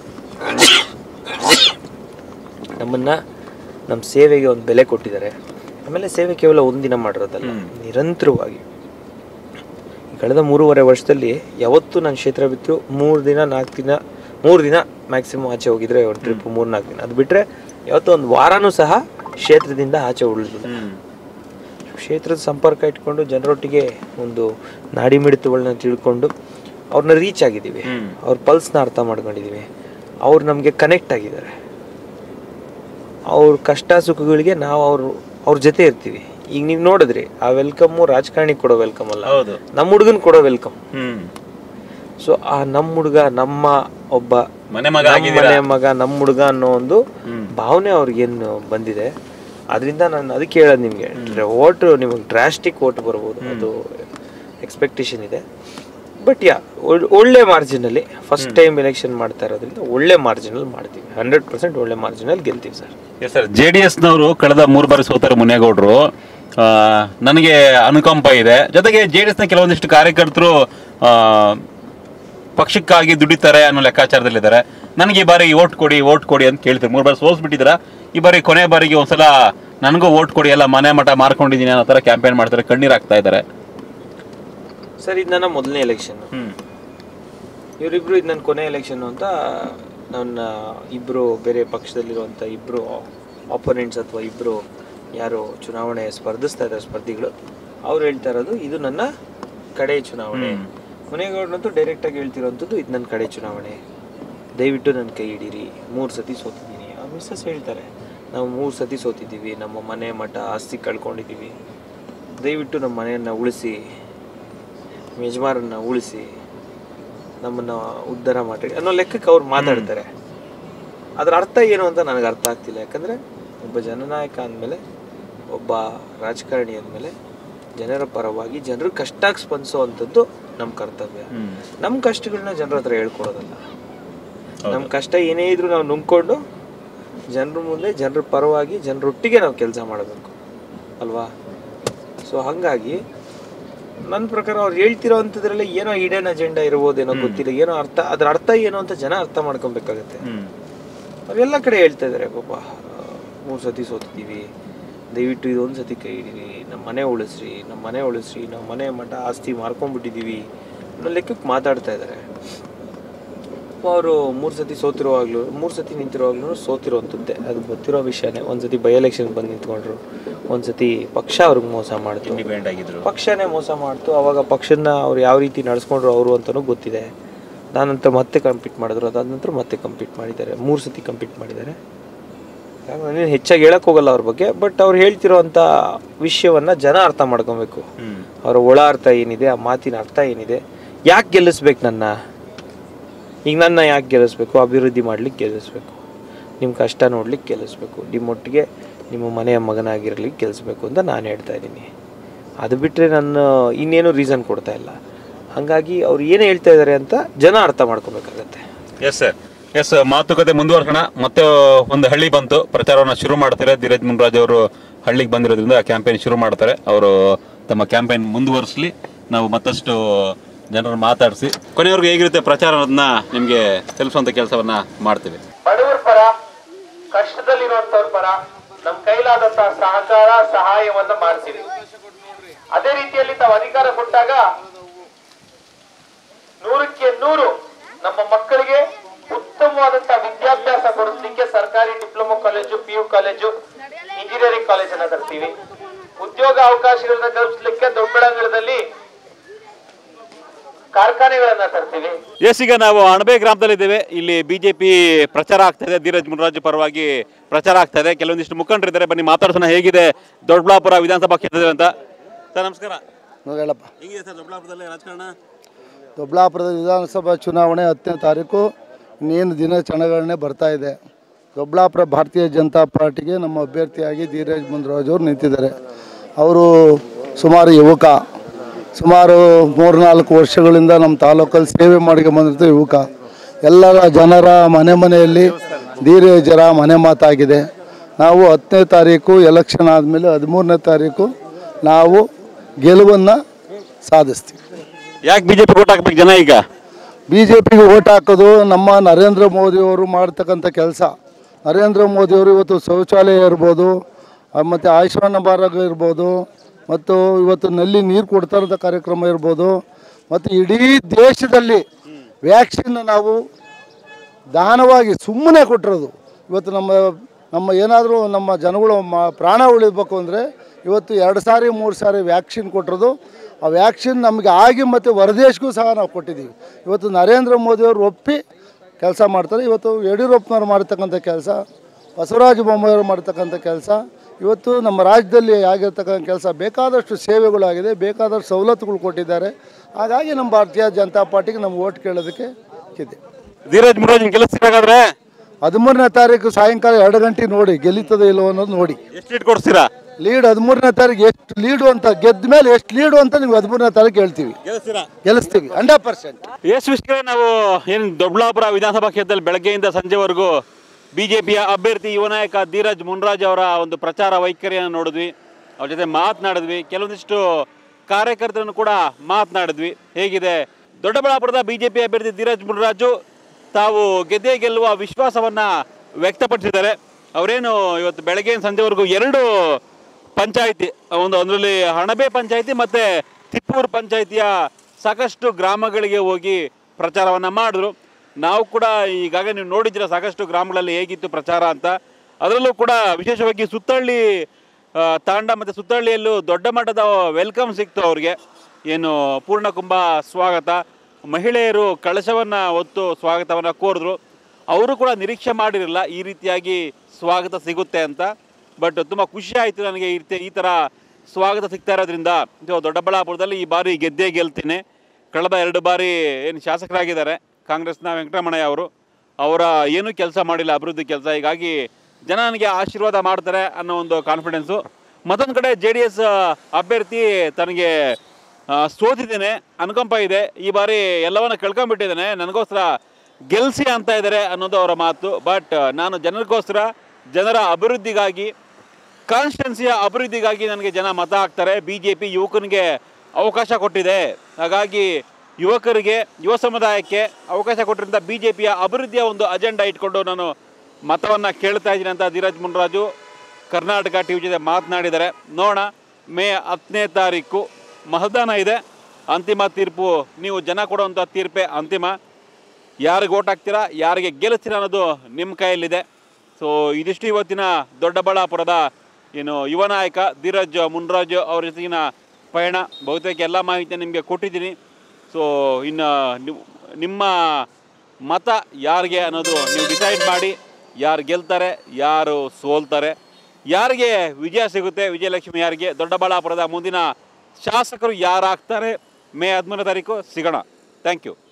ನಮ್ಮನ್ನು ನಮ್ಮ ಸೇವೆಗೆ ಒಂದು ಬೆಲೆ ಕೊಟ್ಟಿದ್ದಾರೆ ಆಮೇಲೆ ಸೇವೆ ಕೇವಲ ಒಂದಿನ ಮಾಡಿರೋದಲ್ಲ ನಿರಂತರವಾಗಿ ಈ ಕಳೆದ ಮೂರುವರೆ ವರ್ಷದಲ್ಲಿ ಯಾವತ್ತೂ ನನ್ನ ಕ್ಷೇತ್ರ ಬಿಟ್ಟು ಮೂರು ದಿನ ನಾಲ್ಕು ದಿನ ಮೂರು ದಿನ ಮ್ಯಾಕ್ಸಿಮಮ್ ಆಚೆ ಹೋಗಿದ್ರೆ ಒಂದು ಟ್ರಿಪ್ ಮೂರು ನಾಲ್ಕು ದಿನ ಅದು ಬಿಟ್ಟರೆ ಯಾವತ್ತೂ ಒಂದು ವಾರನೂ ಸಹ ಕ್ಷೇತ್ರದಿಂದ ಆಚೆ ಉಳಿದಿಲ್ಲ ಕ್ಷೇತ್ರದ ಸಂಪರ್ಕ ಇಟ್ಕೊಂಡು ಜನರೊಟ್ಟಿಗೆ ಒಂದು ನಾಡಿ ಮಿಡಿತಗಳನ್ನ ತಿಳ್ಕೊಂಡು ಅವ್ರನ್ನ ರೀಚ್ ಆಗಿದ್ದೀವಿ ಅವ್ರ ಪಲ್ಸ್ನ ಅರ್ಥ ಮಾಡ್ಕೊಂಡಿದ್ದೀವಿ ಅವ್ರು ನಮಗೆ ಕನೆಕ್ಟ್ ಆಗಿದ್ದಾರೆ ಅವ್ರ ಕಷ್ಟ ಸುಖಗಳಿಗೆ ನಾವು ಅವ್ರು ಅವ್ರ ಜೊತೆ ಇರ್ತೀವಿ ಈಗ ನೀವು ನೋಡಿದ್ರಿ ಆ ವೆಲ್ಕಮ್ಮು ರಾಜಕಾರಣಿ ಕೊಡೋ ವೆಲ್ಕಮ್ ಅಲ್ಲ ಹೌದು ನಮ್ಮ ಹುಡುಗನ್ ಕೊಡೋ ವೆಲ್ಕಮ್ ಹ್ಮ್ ಸೊ ಆ ನಮ್ಮ ಹುಡುಗ ನಮ್ಮ ಒಬ್ಬ ಮನೆ ಮಗ ನಮ್ಮ ಆಗಿದ್ದೀರಾ? ಮನೆ ಮಗ ನಮ್ಮ ಹುಡುಗ ಅನ್ನೋ ಒಂದು ಹ್ಮ್. ಭಾವನೆ ಅವ್ರಿಗೇನು ಬಂದಿದೆ ಅದರಿಂದ ನಾನು ಅದಕ್ಕೆ ಹೇಳೋದು ನಿಮಗೆ ಓಟ್ ನಿಮಗೆ ಡ್ರಾಸ್ಟಿಕ್ ಓಟ್ ಬರ್ಬೋದು ಅದು ಎಕ್ಸ್ಪೆಕ್ಟೇಷನ್ ಇದೆ ಬಟ್ ಯಾ ಒಳ್ಳೆ ಮಾರ್ಜಿನಲ್ಲಿ ಫಸ್ಟ್ ಟೈಮ್ ಎಲೆಕ್ಷನ್ ಮಾಡ್ತಾ ಇರೋದ್ರಿಂದ ಒಳ್ಳೆ ಮಾರ್ಜಿನಲ್ಲಿ ಮಾಡ್ತೀವಿ ಹಂಡ್ರೆಡ್ ಪರ್ಸೆಂಟ್ ಒಳ್ಳೆ ಮಾರ್ಜಿನಲ್ಲಿ ಗೆಲ್ತೀವಿ sir yes sir J D ಎಸ್ನವರು ಕಳೆದ ಮೂರು ಬಾರಿ ಸೋತಾರೆ ಮುನೇಗೌಡರು ಆ, ನನಗೆ ಅನುಕಂಪ ಇದೆ ಜೊತೆಗೆ ಜೆ ಡಿ ಎಸ್ನ ಕೆಲವೊಂದಿಷ್ಟು ಕಾರ್ಯಕರ್ತರು ಆ, ಪಕ್ಷಕ್ಕಾಗಿ ದುಡಿತಾರೆ ಅನ್ನೋ ಲೆಕ್ಕಾಚಾರದಲ್ಲಿದ್ದಾರೆ ನನಗೆ ಈ ಬಾರಿ ಓಟ್ ಕೊಡಿ ಓಟ್ ಕೊಡಿ ಅಂತ ಕೇಳ್ತಾರೆ ಮೂರು ಬಾರಿ ಸೋಲ್ಸ್ಬಿಟ್ಟಿದ್ರ ಈ ಬಾರಿ ಕೊನೆ ಬಾರಿಗೆ ಒಂದ್ಸಲ ನನಗೂ ಓಟ್ ಕೊಡಿ ಎಲ್ಲ ಮನೆ ಮಠ ಮಾರ್ಕೊಂಡಿದ್ದೀನಿ ಅನ್ನೋ ಥರ ಕ್ಯಾಂಪೇನ್ ಮಾಡ್ತಾರೆ ಕಣ್ಣೀರು ಹಾಕ್ತಾ ಇದ್ದಾರೆ ಸರ್ ಇದು ನನ್ನ ಮೊದಲನೇ ಎಲೆಕ್ಷನ್ ಇವರಿಬ್ರು ಇದು ನನ್ನ ಕೊನೆ ಎಲೆಕ್ಷನ್ ಅಂತ ನನ್ನ ಇಬ್ಬರು ಬೇರೆ ಪಕ್ಷದಲ್ಲಿರುವಂಥ ಇಬ್ಬರು ಆಪೋನೆಂಟ್ಸ್ ಅಥವಾ ಇಬ್ಬರು ಯಾರು ಚುನಾವಣೆ ಸ್ಪರ್ಧಿಸ್ತಾ ಇದ್ದಾರೆ ಸ್ಪರ್ಧಿಗಳು ಅವ್ರು ಹೇಳ್ತಾ ಇರೋದು ಇದು ನನ್ನ ಕಡೆ ಚುನಾವಣೆ ಮುನೇಗೌಡನಂತೂ ಡೈರೆಕ್ಟಾಗಿ ಹೇಳ್ತಿರೋಂಥದ್ದು ಇದು ನನ್ನ ಕಡೆ ಚುನಾವಣೆ ದಯವಿಟ್ಟು ನನ್ನ ಕೈ ಹಿಡೀರಿ ಮೂರು ಸತಿ ಸೋತಿದ್ದೀನಿ ಆ ಮಿಸ್ಸಸ್ ಹೇಳ್ತಾರೆ ನಾವು ಮೂರು ಸತಿ ಸೋತಿದ್ದೀವಿ ನಮ್ಮ ಮನೆ ಮಠ ಆಸ್ತಿ ಕಳ್ಕೊಂಡಿದ್ದೀವಿ ದಯವಿಟ್ಟು ನಮ್ಮ ಮನೆಯನ್ನು ಉಳಿಸಿ ನಮ್ಮ ಯಜಮಾನರನ್ನ ಉಳಿಸಿ ನಮ್ಮನ್ನು ಉದ್ಧಾರ ಮಾಡಿ ಅನ್ನೋ ಲೆಕ್ಕಕ್ಕೆ ಅವ್ರು ಮಾತಾಡ್ತಾರೆ ಅದರ ಅರ್ಥ ಏನು ಅಂತ ನನಗೆ ಅರ್ಥ ಆಗ್ತಿಲ್ಲ ಯಾಕಂದರೆ ಒಬ್ಬ ಜನನಾಯಕ ಅಂದಮೇಲೆ ಒಬ್ಬ ರಾಜಕಾರಣಿ ಅಂದಮೇಲೆ ಜನರ ಪರವಾಗಿ ಜನರ ಕಷ್ಟಕ್ಕೆ ಸ್ಪಂದಿಸೋ ನಮ್ಮ ಕರ್ತವ್ಯ ನಮ್ಮ ಕಷ್ಟಗಳನ್ನ ಜನರ ಹತ್ರ ಹೇಳ್ಕೊಡೋದಲ್ಲ ನಮ್ಮ ಕಷ್ಟ ಏನೇ ಇದ್ರೂ ನಾವು ನುಂಗ್ಕೊಂಡು ಜನರ ಮುಂದೆ ಜನರ ಪರವಾಗಿ ಜನರೊಟ್ಟಿಗೆ ನಾವು ಕೆಲಸ ಮಾಡಬೇಕು ಅಲ್ವಾ ಸೊ ಹಾಗಾಗಿ ನನ್ನ ಪ್ರಕಾರ ಅವ್ರು ಹೇಳ್ತಿರೋ ಅಂಥದ್ರಲ್ಲಿ ಏನೋ ಇಡೇನ್ ಅಜೆಂಡಾ ಇರ್ಬೋದೇನೋ ಗೊತ್ತಿಲ್ಲ ಏನೋ ಅರ್ಥ ಅದ್ರ ಅರ್ಥ ಏನು ಅಂತ ಜನ ಅರ್ಥ ಮಾಡ್ಕೊಬೇಕಾಗತ್ತೆ ಅವ್ರೆಲ್ಲ ಕಡೆ ಹೇಳ್ತಾ ಇದ್ದಾರೆ ಪಾಪ ಮೂರು ಸತಿ ಸೋತಿದ್ದೀವಿ ದಯವಿಟ್ಟು ಇದೊಂದು ಸತಿ ಕೈ ಹಿಡೀರಿ ನಮ್ಮ ಮನೆ ಉಳಿಸ್ರಿ ನಮ್ಮ ಮನೆ ಉಳಿಸ್ರಿ ನಮ್ಮ ಮನೆ ಮಠ ಆಸ್ತಿ ಮಾರ್ಕೊಂಡ್ಬಿಟ್ಟಿದ್ದೀವಿ ಅನ್ನೋ ಲೆಕ್ಕಕ್ಕೆ ಮಾತಾಡ್ತಾ ಇದ್ದಾರೆ ಅವರು ಮೂರು ಸತಿ ಸೋತಿರುವಾಗಲೂ ಮೂರು ಸತಿ ನಿಂತಿರುವಾಗಲೂ ಸೋತಿರುವಂಥದ್ದೇ ಅದು ಗೊತ್ತಿರೋ ವಿಷಯನೇ ಒಂದು ಸತಿ ಬೈ ಎಲೆಕ್ಷನ್ ಬಂದು ನಿಂತ್ಕೊಂಡ್ರು ಒಂದು ಸತಿ ಪಕ್ಷ ಅವ್ರಿಗೆ ಮೋಸ ಮಾಡ್ತು ಪಕ್ಷನೇ ಮೋಸ ಮಾಡ್ತು ಅವಾಗ ಪಕ್ಷನ ಅವ್ರು ಯಾವ ರೀತಿ ನಡೆಸ್ಕೊಂಡ್ರು ಅವರು ಅಂತಲೂ ಗೊತ್ತಿದೆ ನಾನಂತರ ಮತ್ತೆ ಕಂಪೀಟ್ ಮಾಡಿದ್ರು ಅದಾದ ನಂತರ ಮತ್ತೆ ಕಂಪೀಟ್ ಮಾಡಿದ್ದಾರೆ ಮೂರು ಸತಿ ಕಂಪೀಟ್ ಮಾಡಿದ್ದಾರೆ ನಾನೇನು ಹೆಚ್ಚಾಗಿ ಹೇಳಕ್ ಹೋಗಲ್ಲ ಅವ್ರ ಬಗ್ಗೆ ಬಟ್ ಅವ್ರು ಹೇಳ್ತಿರೋಂಥ ವಿಷಯವನ್ನ ಜನ ಅರ್ಥ ಮಾಡ್ಕೊಬೇಕು ಅವರ ಒಳ ಅರ್ಥ ಏನಿದೆ ಆ ಮಾತಿನ ಅರ್ಥ ಏನಿದೆ ಯಾಕೆ ಗೆಲ್ಲಿಸ್ಬೇಕು ನನ್ನ ಈಗ ನನ್ನ ಯಾಕೆ ಗೆಲ್ಲಿಸ್ಬೇಕು ಅಭಿವೃದ್ಧಿ ಮಾಡ್ಲಿಕ್ಕೆ ಗೆಲ್ಲಿಸ್ಬೇಕು ನಿಮ್ಮ ಕಷ್ಟ ನೋಡ್ಲಿಕ್ಕೆ ಗೆಲ್ಲಿಸ್ಬೇಕು ನಿಮ್ಮೊಟ್ಟಿಗೆ ನಿಮ್ಮ ಮನೆಯ ಮಗನಾಗಿರ್ಲಿಕ್ಕೆ ಗೆಲ್ಲಿಸ್ಬೇಕು ಅಂತ ನಾನು ಹೇಳ್ತಾ ಇದ್ದೀನಿ ಅದು ಬಿಟ್ಟರೆ ನಾನು ಇನ್ನೇನು ರೀಸನ್ ಕೊಡ್ತಾ ಇಲ್ಲ ಹಾಗಾಗಿ ಅವ್ರು ಏನು ಹೇಳ್ತಾ ಇದ್ದಾರೆ ಅಂತ ಜನ ಅರ್ಥ ಮಾಡ್ಕೋಬೇಕಾಗತ್ತೆ ಎಸ್ ಸರ್ ಎಸ್ ಮಾತುಕತೆ ಮುಂದುವರ್ಸೋಣ ಮತ್ತೆ ಒಂದು ಹಳ್ಳಿ ಬಂತು ಪ್ರಚಾರವನ್ನ ಶುರು ಮಾಡ್ತಾರೆ ಧೀರಜ್ ಮುನ್ರಾಜ್ ಅವರು ಹಳ್ಳಿಗೆ ಬಂದಿರೋದ್ರಿಂದ ಕ್ಯಾಂಪೇನ್ ಶುರು ಮಾಡ್ತಾರೆ ಅವರು ತಮ್ಮ ಕ್ಯಾಂಪೇನ್ ಮುಂದುವರಿಸಲಿ ನಾವು ಮತ್ತಷ್ಟು ಜನರನ್ನು ಮಾತಾಡಿಸಿ ಕೊನೆಯವರೆಗೂ ಹೇಗಿರುತ್ತೆ ಪ್ರಚಾರವನ್ನ ನಿಮಗೆ ತಿಳಿಸುವಂತ ಕೆಲಸವನ್ನ ಮಾಡ್ತೀವಿ ಬಡವರ ಪರ ಕಷ್ಟದಲ್ಲಿರುವಂತವ್ರ ಪರ ನಮ್ ಕೈಲಾದಂತಹ ಸಹಕಾರ ಸಹಾಯವನ್ನ ಮಾಡ್ತೀವಿ ಅದೇ ರೀತಿಯಲ್ಲಿ ತಾವು ಅಧಿಕಾರ ಕೊಟ್ಟಾಗ ನೂರಕ್ಕೆ ನೂರು ನಮ್ಮ ಮಕ್ಕಳಿಗೆ ಉತ್ತಮವಾದಂತಹ ವಿದ್ಯಾಭ್ಯಾಸ ಕೊಡಿಸ್ಲಿಕ್ಕೆ ಸರ್ಕಾರಿ diploma college P U college engineering ಕಾಲೇಜನ್ನ ತರ್ತೀವಿ ಉದ್ಯೋಗ ಅವಕಾಶಗಳನ್ನ ಕಲ್ಪಿಸ್ಲಿಕ್ಕೆ ದೊಡ್ಡಬಳ್ಳಾಂಗರದಲ್ಲಿ ಕಾರ್ಖಾನೆಗಳನ್ನ ತರ್ತೀವಿ ಎಸ್ ಈಗ ನಾವು ಅಣಬೆ ಗ್ರಾಮದಲ್ಲಿದ್ದೇವೆ ಇಲ್ಲಿ ಬಿಜೆಪಿ ಪ್ರಚಾರ ಆಗ್ತಾ ಇದೆ ಧೀರಜ್ ಮುನ್ರಾಜ್ ಪರವಾಗಿ ಪ್ರಚಾರ ಆಗ್ತಾ ಇದೆ ಕೆಲವೊಂದಿಷ್ಟು ಮುಖಂಡರಿದ್ದಾರೆ ಬನ್ನಿ ಮಾತಾಡ್ಸೋಣ ಹೇಗಿದೆ ದೊಡ್ಡಬಳ್ಳಾಪುರ ವಿಧಾನಸಭಾ ಕ್ಷೇತ್ರದಲ್ಲಿ ಅಂತ ಸರ್ ನಮಸ್ಕಾರ ನಾವು ಹೇಳಪ್ಪ ಹೇಗಿದೆ ಸರ್ ದೊಡ್ಡಬಳ್ಳಾಪುರದಲ್ಲಿ ರಾಜಕಾರಣ ದೊಡ್ಡಬಳ್ಳಾಪುರದ ವಿಧಾನಸಭಾ ಚುನಾವಣೆ ಹತ್ತನೇ ತಾರೀಕು ಇನ್ನೇನು ದಿನಾಚರಣೆಗಳನ್ನೇ ಬರ್ತಾ ಇದೆ ದೊಡ್ಡಬಳ್ಳಾಪುರ ಭಾರತೀಯ ಜನತಾ ಪಾರ್ಟಿಗೆ ನಮ್ಮ ಅಭ್ಯರ್ಥಿಯಾಗಿ ಧೀರಜ್ ಮುನ್ರಾಜ್ ಅವರು ನಿಂತಿದ್ದಾರೆ ಅವರು ಸುಮಾರು ಯುವಕ ಸುಮಾರು ಮೂರ್ನಾಲ್ಕು ವರ್ಷಗಳಿಂದ ನಮ್ಮ ತಾಲೂಕಲ್ಲಿ ಸೇವೆ ಮಾಡ್ಕೊಂಡು ಬಂದಿರ್ತ ಯುವಕ ಎಲ್ಲರ ಜನರ ಮನೆ ಮನೆಯಲ್ಲಿ ಧೀರಜರ ಮನೆ ಮಾತಾಗಿದೆ ನಾವು ಹತ್ತನೇ ತಾರೀಕು ಎಲೆಕ್ಷನ್ ಆದಮೇಲೆ ಹದಿಮೂರನೇ ತಾರೀಕು ನಾವು ಗೆಲುವನ್ನು ಸಾಧಿಸ್ತೀವಿ ಯಾಕೆ ಬಿಜೆಪಿ ಓಟ್ ಹಾಕ್ಬೇಕು ಜನ ಈಗ ಬಿ ಜೆ ಪಿಗೆ ಓಟ್ ಹಾಕೋದು ನಮ್ಮ ನರೇಂದ್ರ ಮೋದಿಯವರು ಮಾಡ್ತಕ್ಕಂಥ ಕೆಲಸ ನರೇಂದ್ರ ಮೋದಿಯವರು ಇವತ್ತು ಶೌಚಾಲಯ ಇರ್ಬೋದು ಮತ್ತು ಆಯುಷ್ಮಾನ್ ಭಾರತ ಇರ್ಬೋದು ಮತ್ತು ಇವತ್ತು ನಲ್ಲಿ ನೀರು ಕೊಡ್ತಾ ಇರೋಂಥ ಕಾರ್ಯಕ್ರಮ ಇರ್ಬೋದು ಮತ್ತು ಇಡೀ ದೇಶದಲ್ಲಿ ವ್ಯಾಕ್ಸಿನ್ ನಾವು ದಾನವಾಗಿ ಸುಮ್ಮನೆ ಕೊಟ್ಟಿರೋದು ಇವತ್ತು ನಮ್ಮ ನಮ್ಮ ಏನಾದರೂ ನಮ್ಮ ಜನಗಳು ಮ ಪ್ರಾಣ ಉಳಿಬೇಕು ಅಂದರೆ ಇವತ್ತು ಎರಡು ಸಾರಿ ಮೂರು ಸಾರಿ ವ್ಯಾಕ್ಸಿನ್ ಕೊಟ್ಟಿರೋದು ಆ ವ್ಯಾಕ್ಸಿನ್ ನಮಗೆ ಆಗಿ ಮತ್ತು ಹೊರದೇಶಕ್ಕೂ ಸಹ ನಾವು ಕೊಟ್ಟಿದ್ದೀವಿ ಇವತ್ತು ನರೇಂದ್ರ ಮೋದಿಯವರು ಒಪ್ಪಿ ಕೆಲಸ ಮಾಡ್ತಾರೆ ಇವತ್ತು ಯಡಿಯೂರಪ್ಪನವ್ರು ಮಾಡ್ತಕ್ಕಂಥ ಕೆಲಸ ಬಸವರಾಜ ಬೊಮ್ಮಾಯಿಯವರು ಮಾಡ್ತಕ್ಕಂಥ ಕೆಲಸ ಇವತ್ತು ನಮ್ಮ ರಾಜ್ಯದಲ್ಲಿ ಆಗಿರ್ತಕ್ಕಂಥ ಕೆಲಸ ಬೇಕಾದಷ್ಟು ಸೇವೆಗಳಾಗಿದೆ ಬೇಕಾದಷ್ಟು ಸವಲತ್ತುಗಳು ಕೊಟ್ಟಿದ್ದಾರೆ ಹಾಗಾಗಿ ನಮ್ಮ ಭಾರತೀಯ ಜನತಾ ಪಾರ್ಟಿಗೆ ನಮ್ಗೆ ಓಟ್ ಕೇಳೋದಕ್ಕೆ ಇದೆ ಧೀರಜ್ ಮುನ್ರಾಜ್ ಗೆಲ್ಲಿಸ್ಬೇಕಾದ್ರೆ ಹದಿಮೂರನೇ ತಾರೀಕು ಸಾಯಂಕಾಲ ಎರಡು ಗಂಟೆ ನೋಡಿ ಗೆಲ್ಲುತ್ತದೆ ಇಲ್ಲವೋ ಅನ್ನೋದು ನೋಡಿ ಎಷ್ಟು ಸೀಟ್ ಕೊಡ್ತೀರಾ ಲೀಡ್ ಹದಿಮೂರನೇ ತಾರೀಕು ಎಷ್ಟು ಲೀಡು ಅಂತ ಗೆದ್ದ ಮೇಲೆ ಎಷ್ಟು ಲೀಡು ಅಂತ ನಿಮ್ಗೆ ಹದಿಮೂರನೇ ತಾರೀಕು ಹೇಳ್ತೀವಿ ಗೆಲ್ಲಿಸ್ತೀವಿ ಹಂಡ್ರೆಡ್ ಪರ್ಸೆಂಟ್ ಎಸ್ ವೀಕ್ಷಕರೇ ನಾವು ಏನು ದೊಡ್ಡಬಳ್ಳಾಪುರ ವಿಧಾನಸಭಾ ಕ್ಷೇತ್ರದಲ್ಲಿ ಬೆಳಗ್ಗೆಯಿಂದ ಸಂಜೆವರೆಗೂ ಬಿಜೆಪಿಯ ಅಭ್ಯರ್ಥಿ ಯುವ ನಾಯಕ ಧೀರಜ್ ಮುನ್ರಾಜ್ ಅವರ ಒಂದು ಪ್ರಚಾರ ವೈಖರಿಯನ್ನು ನೋಡಿದ್ವಿ ಅವ್ರ ಜೊತೆ ಮಾತನಾಡಿದ್ವಿ ಕೆಲವೊಂದಿಷ್ಟು ಕಾರ್ಯಕರ್ತರನ್ನು ಕೂಡ ಮಾತನಾಡಿದ್ವಿ ಹೇಗಿದೆ ದೊಡ್ಡಬಳ್ಳಾಪುರದ ಬಿಜೆಪಿ ಅಭ್ಯರ್ಥಿ ಧೀರಜ್ ಮುನ್ರಾಜು ತಾವು ಗೆದ್ದೇ ಗೆಲ್ಲುವ ವಿಶ್ವಾಸವನ್ನ ವ್ಯಕ್ತಪಡಿಸಿದ್ದಾರೆ ಅವರೇನು ಇವತ್ತು ಬೆಳಗ್ಗೆ ಸಂಜೆವರೆಗೂ ಎರಡು ಪಂಚಾಯಿತಿ ಒಂದು ಅದರಲ್ಲಿ ಹಣಬೆ ಪಂಚಾಯಿತಿ ಮತ್ತೆ ತಿಪ್ಪೂರು ಪಂಚಾಯಿತಿಯ ಸಾಕಷ್ಟು ಗ್ರಾಮಗಳಿಗೆ ಹೋಗಿ ಪ್ರಚಾರವನ್ನ ಮಾಡಿದ್ರು ನಾವು ಕೂಡ ಈಗಾಗಲೇ ನೀವು ನೋಡಿದ್ದೀರ ಸಾಕಷ್ಟು ಗ್ರಾಮಗಳಲ್ಲಿ ಹೇಗಿತ್ತು ಪ್ರಚಾರ ಅಂತ ಅದರಲ್ಲೂ ಕೂಡ ವಿಶೇಷವಾಗಿ ಸುತ್ತಳ್ಳಿ ಆ, ತಾಂಡ ಮತ್ತು ಸುತ್ತಳ್ಳಿಯಲ್ಲೂ ದೊಡ್ಡ ಮಟ್ಟದ ವೆಲ್ಕಮ್ ಸಿಕ್ತು ಅವ್ರಿಗೆ ಏನು ಪೂರ್ಣಕುಂಭ ಸ್ವಾಗತ ಮಹಿಳೆಯರು ಕಳಶವನ್ನು ಹೊತ್ತು ಸ್ವಾಗತವನ್ನು ಕೋರಿದ್ರು ಅವರು ಕೂಡ ನಿರೀಕ್ಷೆ ಮಾಡಿರಲಿಲ್ಲ ಈ ರೀತಿಯಾಗಿ ಸ್ವಾಗತ ಸಿಗುತ್ತೆ ಅಂತ ಬಟ್ ತುಂಬ ಖುಷಿ ಆಯಿತು ನನಗೆ ಈ ರೀತಿ ಈ ಥರ ಸ್ವಾಗತ ಸಿಗ್ತಾ ಇರೋದ್ರಿಂದ ಇದು ದೊಡ್ಡಬಳ್ಳಾಪುರದಲ್ಲಿ ಈ ಬಾರಿ ಗೆದ್ದೇ ಗೆಲ್ತೀನಿ ಕಳೆದ ಎರಡು ಬಾರಿ ಏನು ಶಾಸಕರಾಗಿದ್ದಾರೆ ಕಾಂಗ್ರೆಸ್ನ ವೆಂಕಟರಮಣಯ್ಯ ಅವರು ಅವರ ಏನೂ ಕೆಲಸ ಮಾಡಿಲ್ಲ ಅಭಿವೃದ್ಧಿ ಕೆಲಸ ಹೀಗಾಗಿ ಜನ ನನಗೆ ಆಶೀರ್ವಾದ ಮಾಡ್ತಾರೆ ಅನ್ನೋ ಒಂದು ಕಾನ್ಫಿಡೆನ್ಸು ಮತ್ತೊಂದು ಕಡೆ ಜೆ ಡಿ ಎಸ್ ಅಭ್ಯರ್ಥಿ ತನಗೆ ಆ, ಸೋತಿದ್ದೇನೆ ಅನುಕಂಪ ಇದೆ ಈ ಬಾರಿ ಎಲ್ಲವನ್ನ ಕಳ್ಕೊಂಡ್ಬಿಟ್ಟಿದ್ದೇನೆ ನನಗೋಸ್ಕರ ಗೆಲ್ಸಿ ಅಂತ ಇದ್ದಾರೆ ಅನ್ನೋದು ಅವರ ಮಾತು ಬಟ್ ನಾನು ಜನರಿಗೋಸ್ಕರ ಜನರ ಅಭಿವೃದ್ಧಿಗಾಗಿ ಕಾನ್ಸ್ಟಿಟ್ಯೂನ್ಸಿಯ ಅಭಿವೃದ್ಧಿಗಾಗಿ ನನಗೆ ಜನ ಮತ ಹಾಕ್ತಾರೆ ಬಿ ಜೆ ಪಿ ಯುವಕನಿಗೆ ಅವಕಾಶ ಕೊಟ್ಟಿದೆ ಹಾಗಾಗಿ ಯುವಕರಿಗೆ ಯುವ ಸಮುದಾಯಕ್ಕೆ ಅವಕಾಶ ಕೊಟ್ಟಿರಿಂದ ಬಿ ಜೆ ಪಿಯ ಅಭಿವೃದ್ಧಿಯ ಒಂದು ಅಜೆಂಡಾ ಇಟ್ಕೊಂಡು ನಾನು ಮತವನ್ನು ಕೇಳ್ತಾ ಇದ್ದೀನಿ ಅಂತ ಧೀರಜ್ ಮುನ್ರಾಜು ಕರ್ನಾಟಕ ಟಿ ವಿ ಜೊತೆ ಮಾತನಾಡಿದ್ದಾರೆ ನೋಡೋಣ ಮೇ ಹತ್ತನೇ ತಾರೀಕು ಮತದಾನ ಇದೆ ಅಂತಿಮ ತೀರ್ಪು ನೀವು ಜನ ಕೊಡುವಂಥ ತೀರ್ಪೇ ಅಂತಿಮ ಯಾರಿಗೆ ಓಟ್ ಹಾಕ್ತೀರಾ ಯಾರಿಗೆ ಗೆಲ್ಲಿಸ್ತೀರಾ ಅನ್ನೋದು ನಿಮ್ಮ ಕೈಯಲ್ಲಿದೆ ಸೊ ಇದಿಷ್ಟು ಇವತ್ತಿನ ದೊಡ್ಡಬಳ್ಳಾಪುರದ ಏನು ಯುವ ನಾಯಕ ಧೀರಜ್ ಮುನ್ರಾಜ್ ಅವ್ರ ಜೊತೆಗಿನ ಪಯಣ ಬಹುತೇಕ ಎಲ್ಲ ಮಾಹಿತಿ ನಿಮಗೆ ಕೊಟ್ಟಿದ್ದೀನಿ ಸೊ ಇನ್ನು ನೀವು- ನಿಮ್ಮ ಮತ ಯಾರಿಗೆ ಅನ್ನೋದು ನೀವು ಡಿಸೈಡ್ ಮಾಡಿ ಯಾರು ಗೆಲ್ತಾರೆ ಯಾರು ಸೋಲ್ತಾರೆ ಯಾರಿಗೆ ವಿಜಯ ಸಿಗುತ್ತೆ ವಿಜಯಲಕ್ಷ್ಮಿ ಯಾರಿಗೆ ದೊಡ್ಡಬಳ್ಳಾಪುರದ ಮುಂದಿನ ಶಾಸಕರು ಯಾರಾಗ್ತಾರೆ ಮೇ ಹದಿಮೂರನೇ ತಾರೀಕು ಸಿಗೋಣ ಥ್ಯಾಂಕ್ ಯು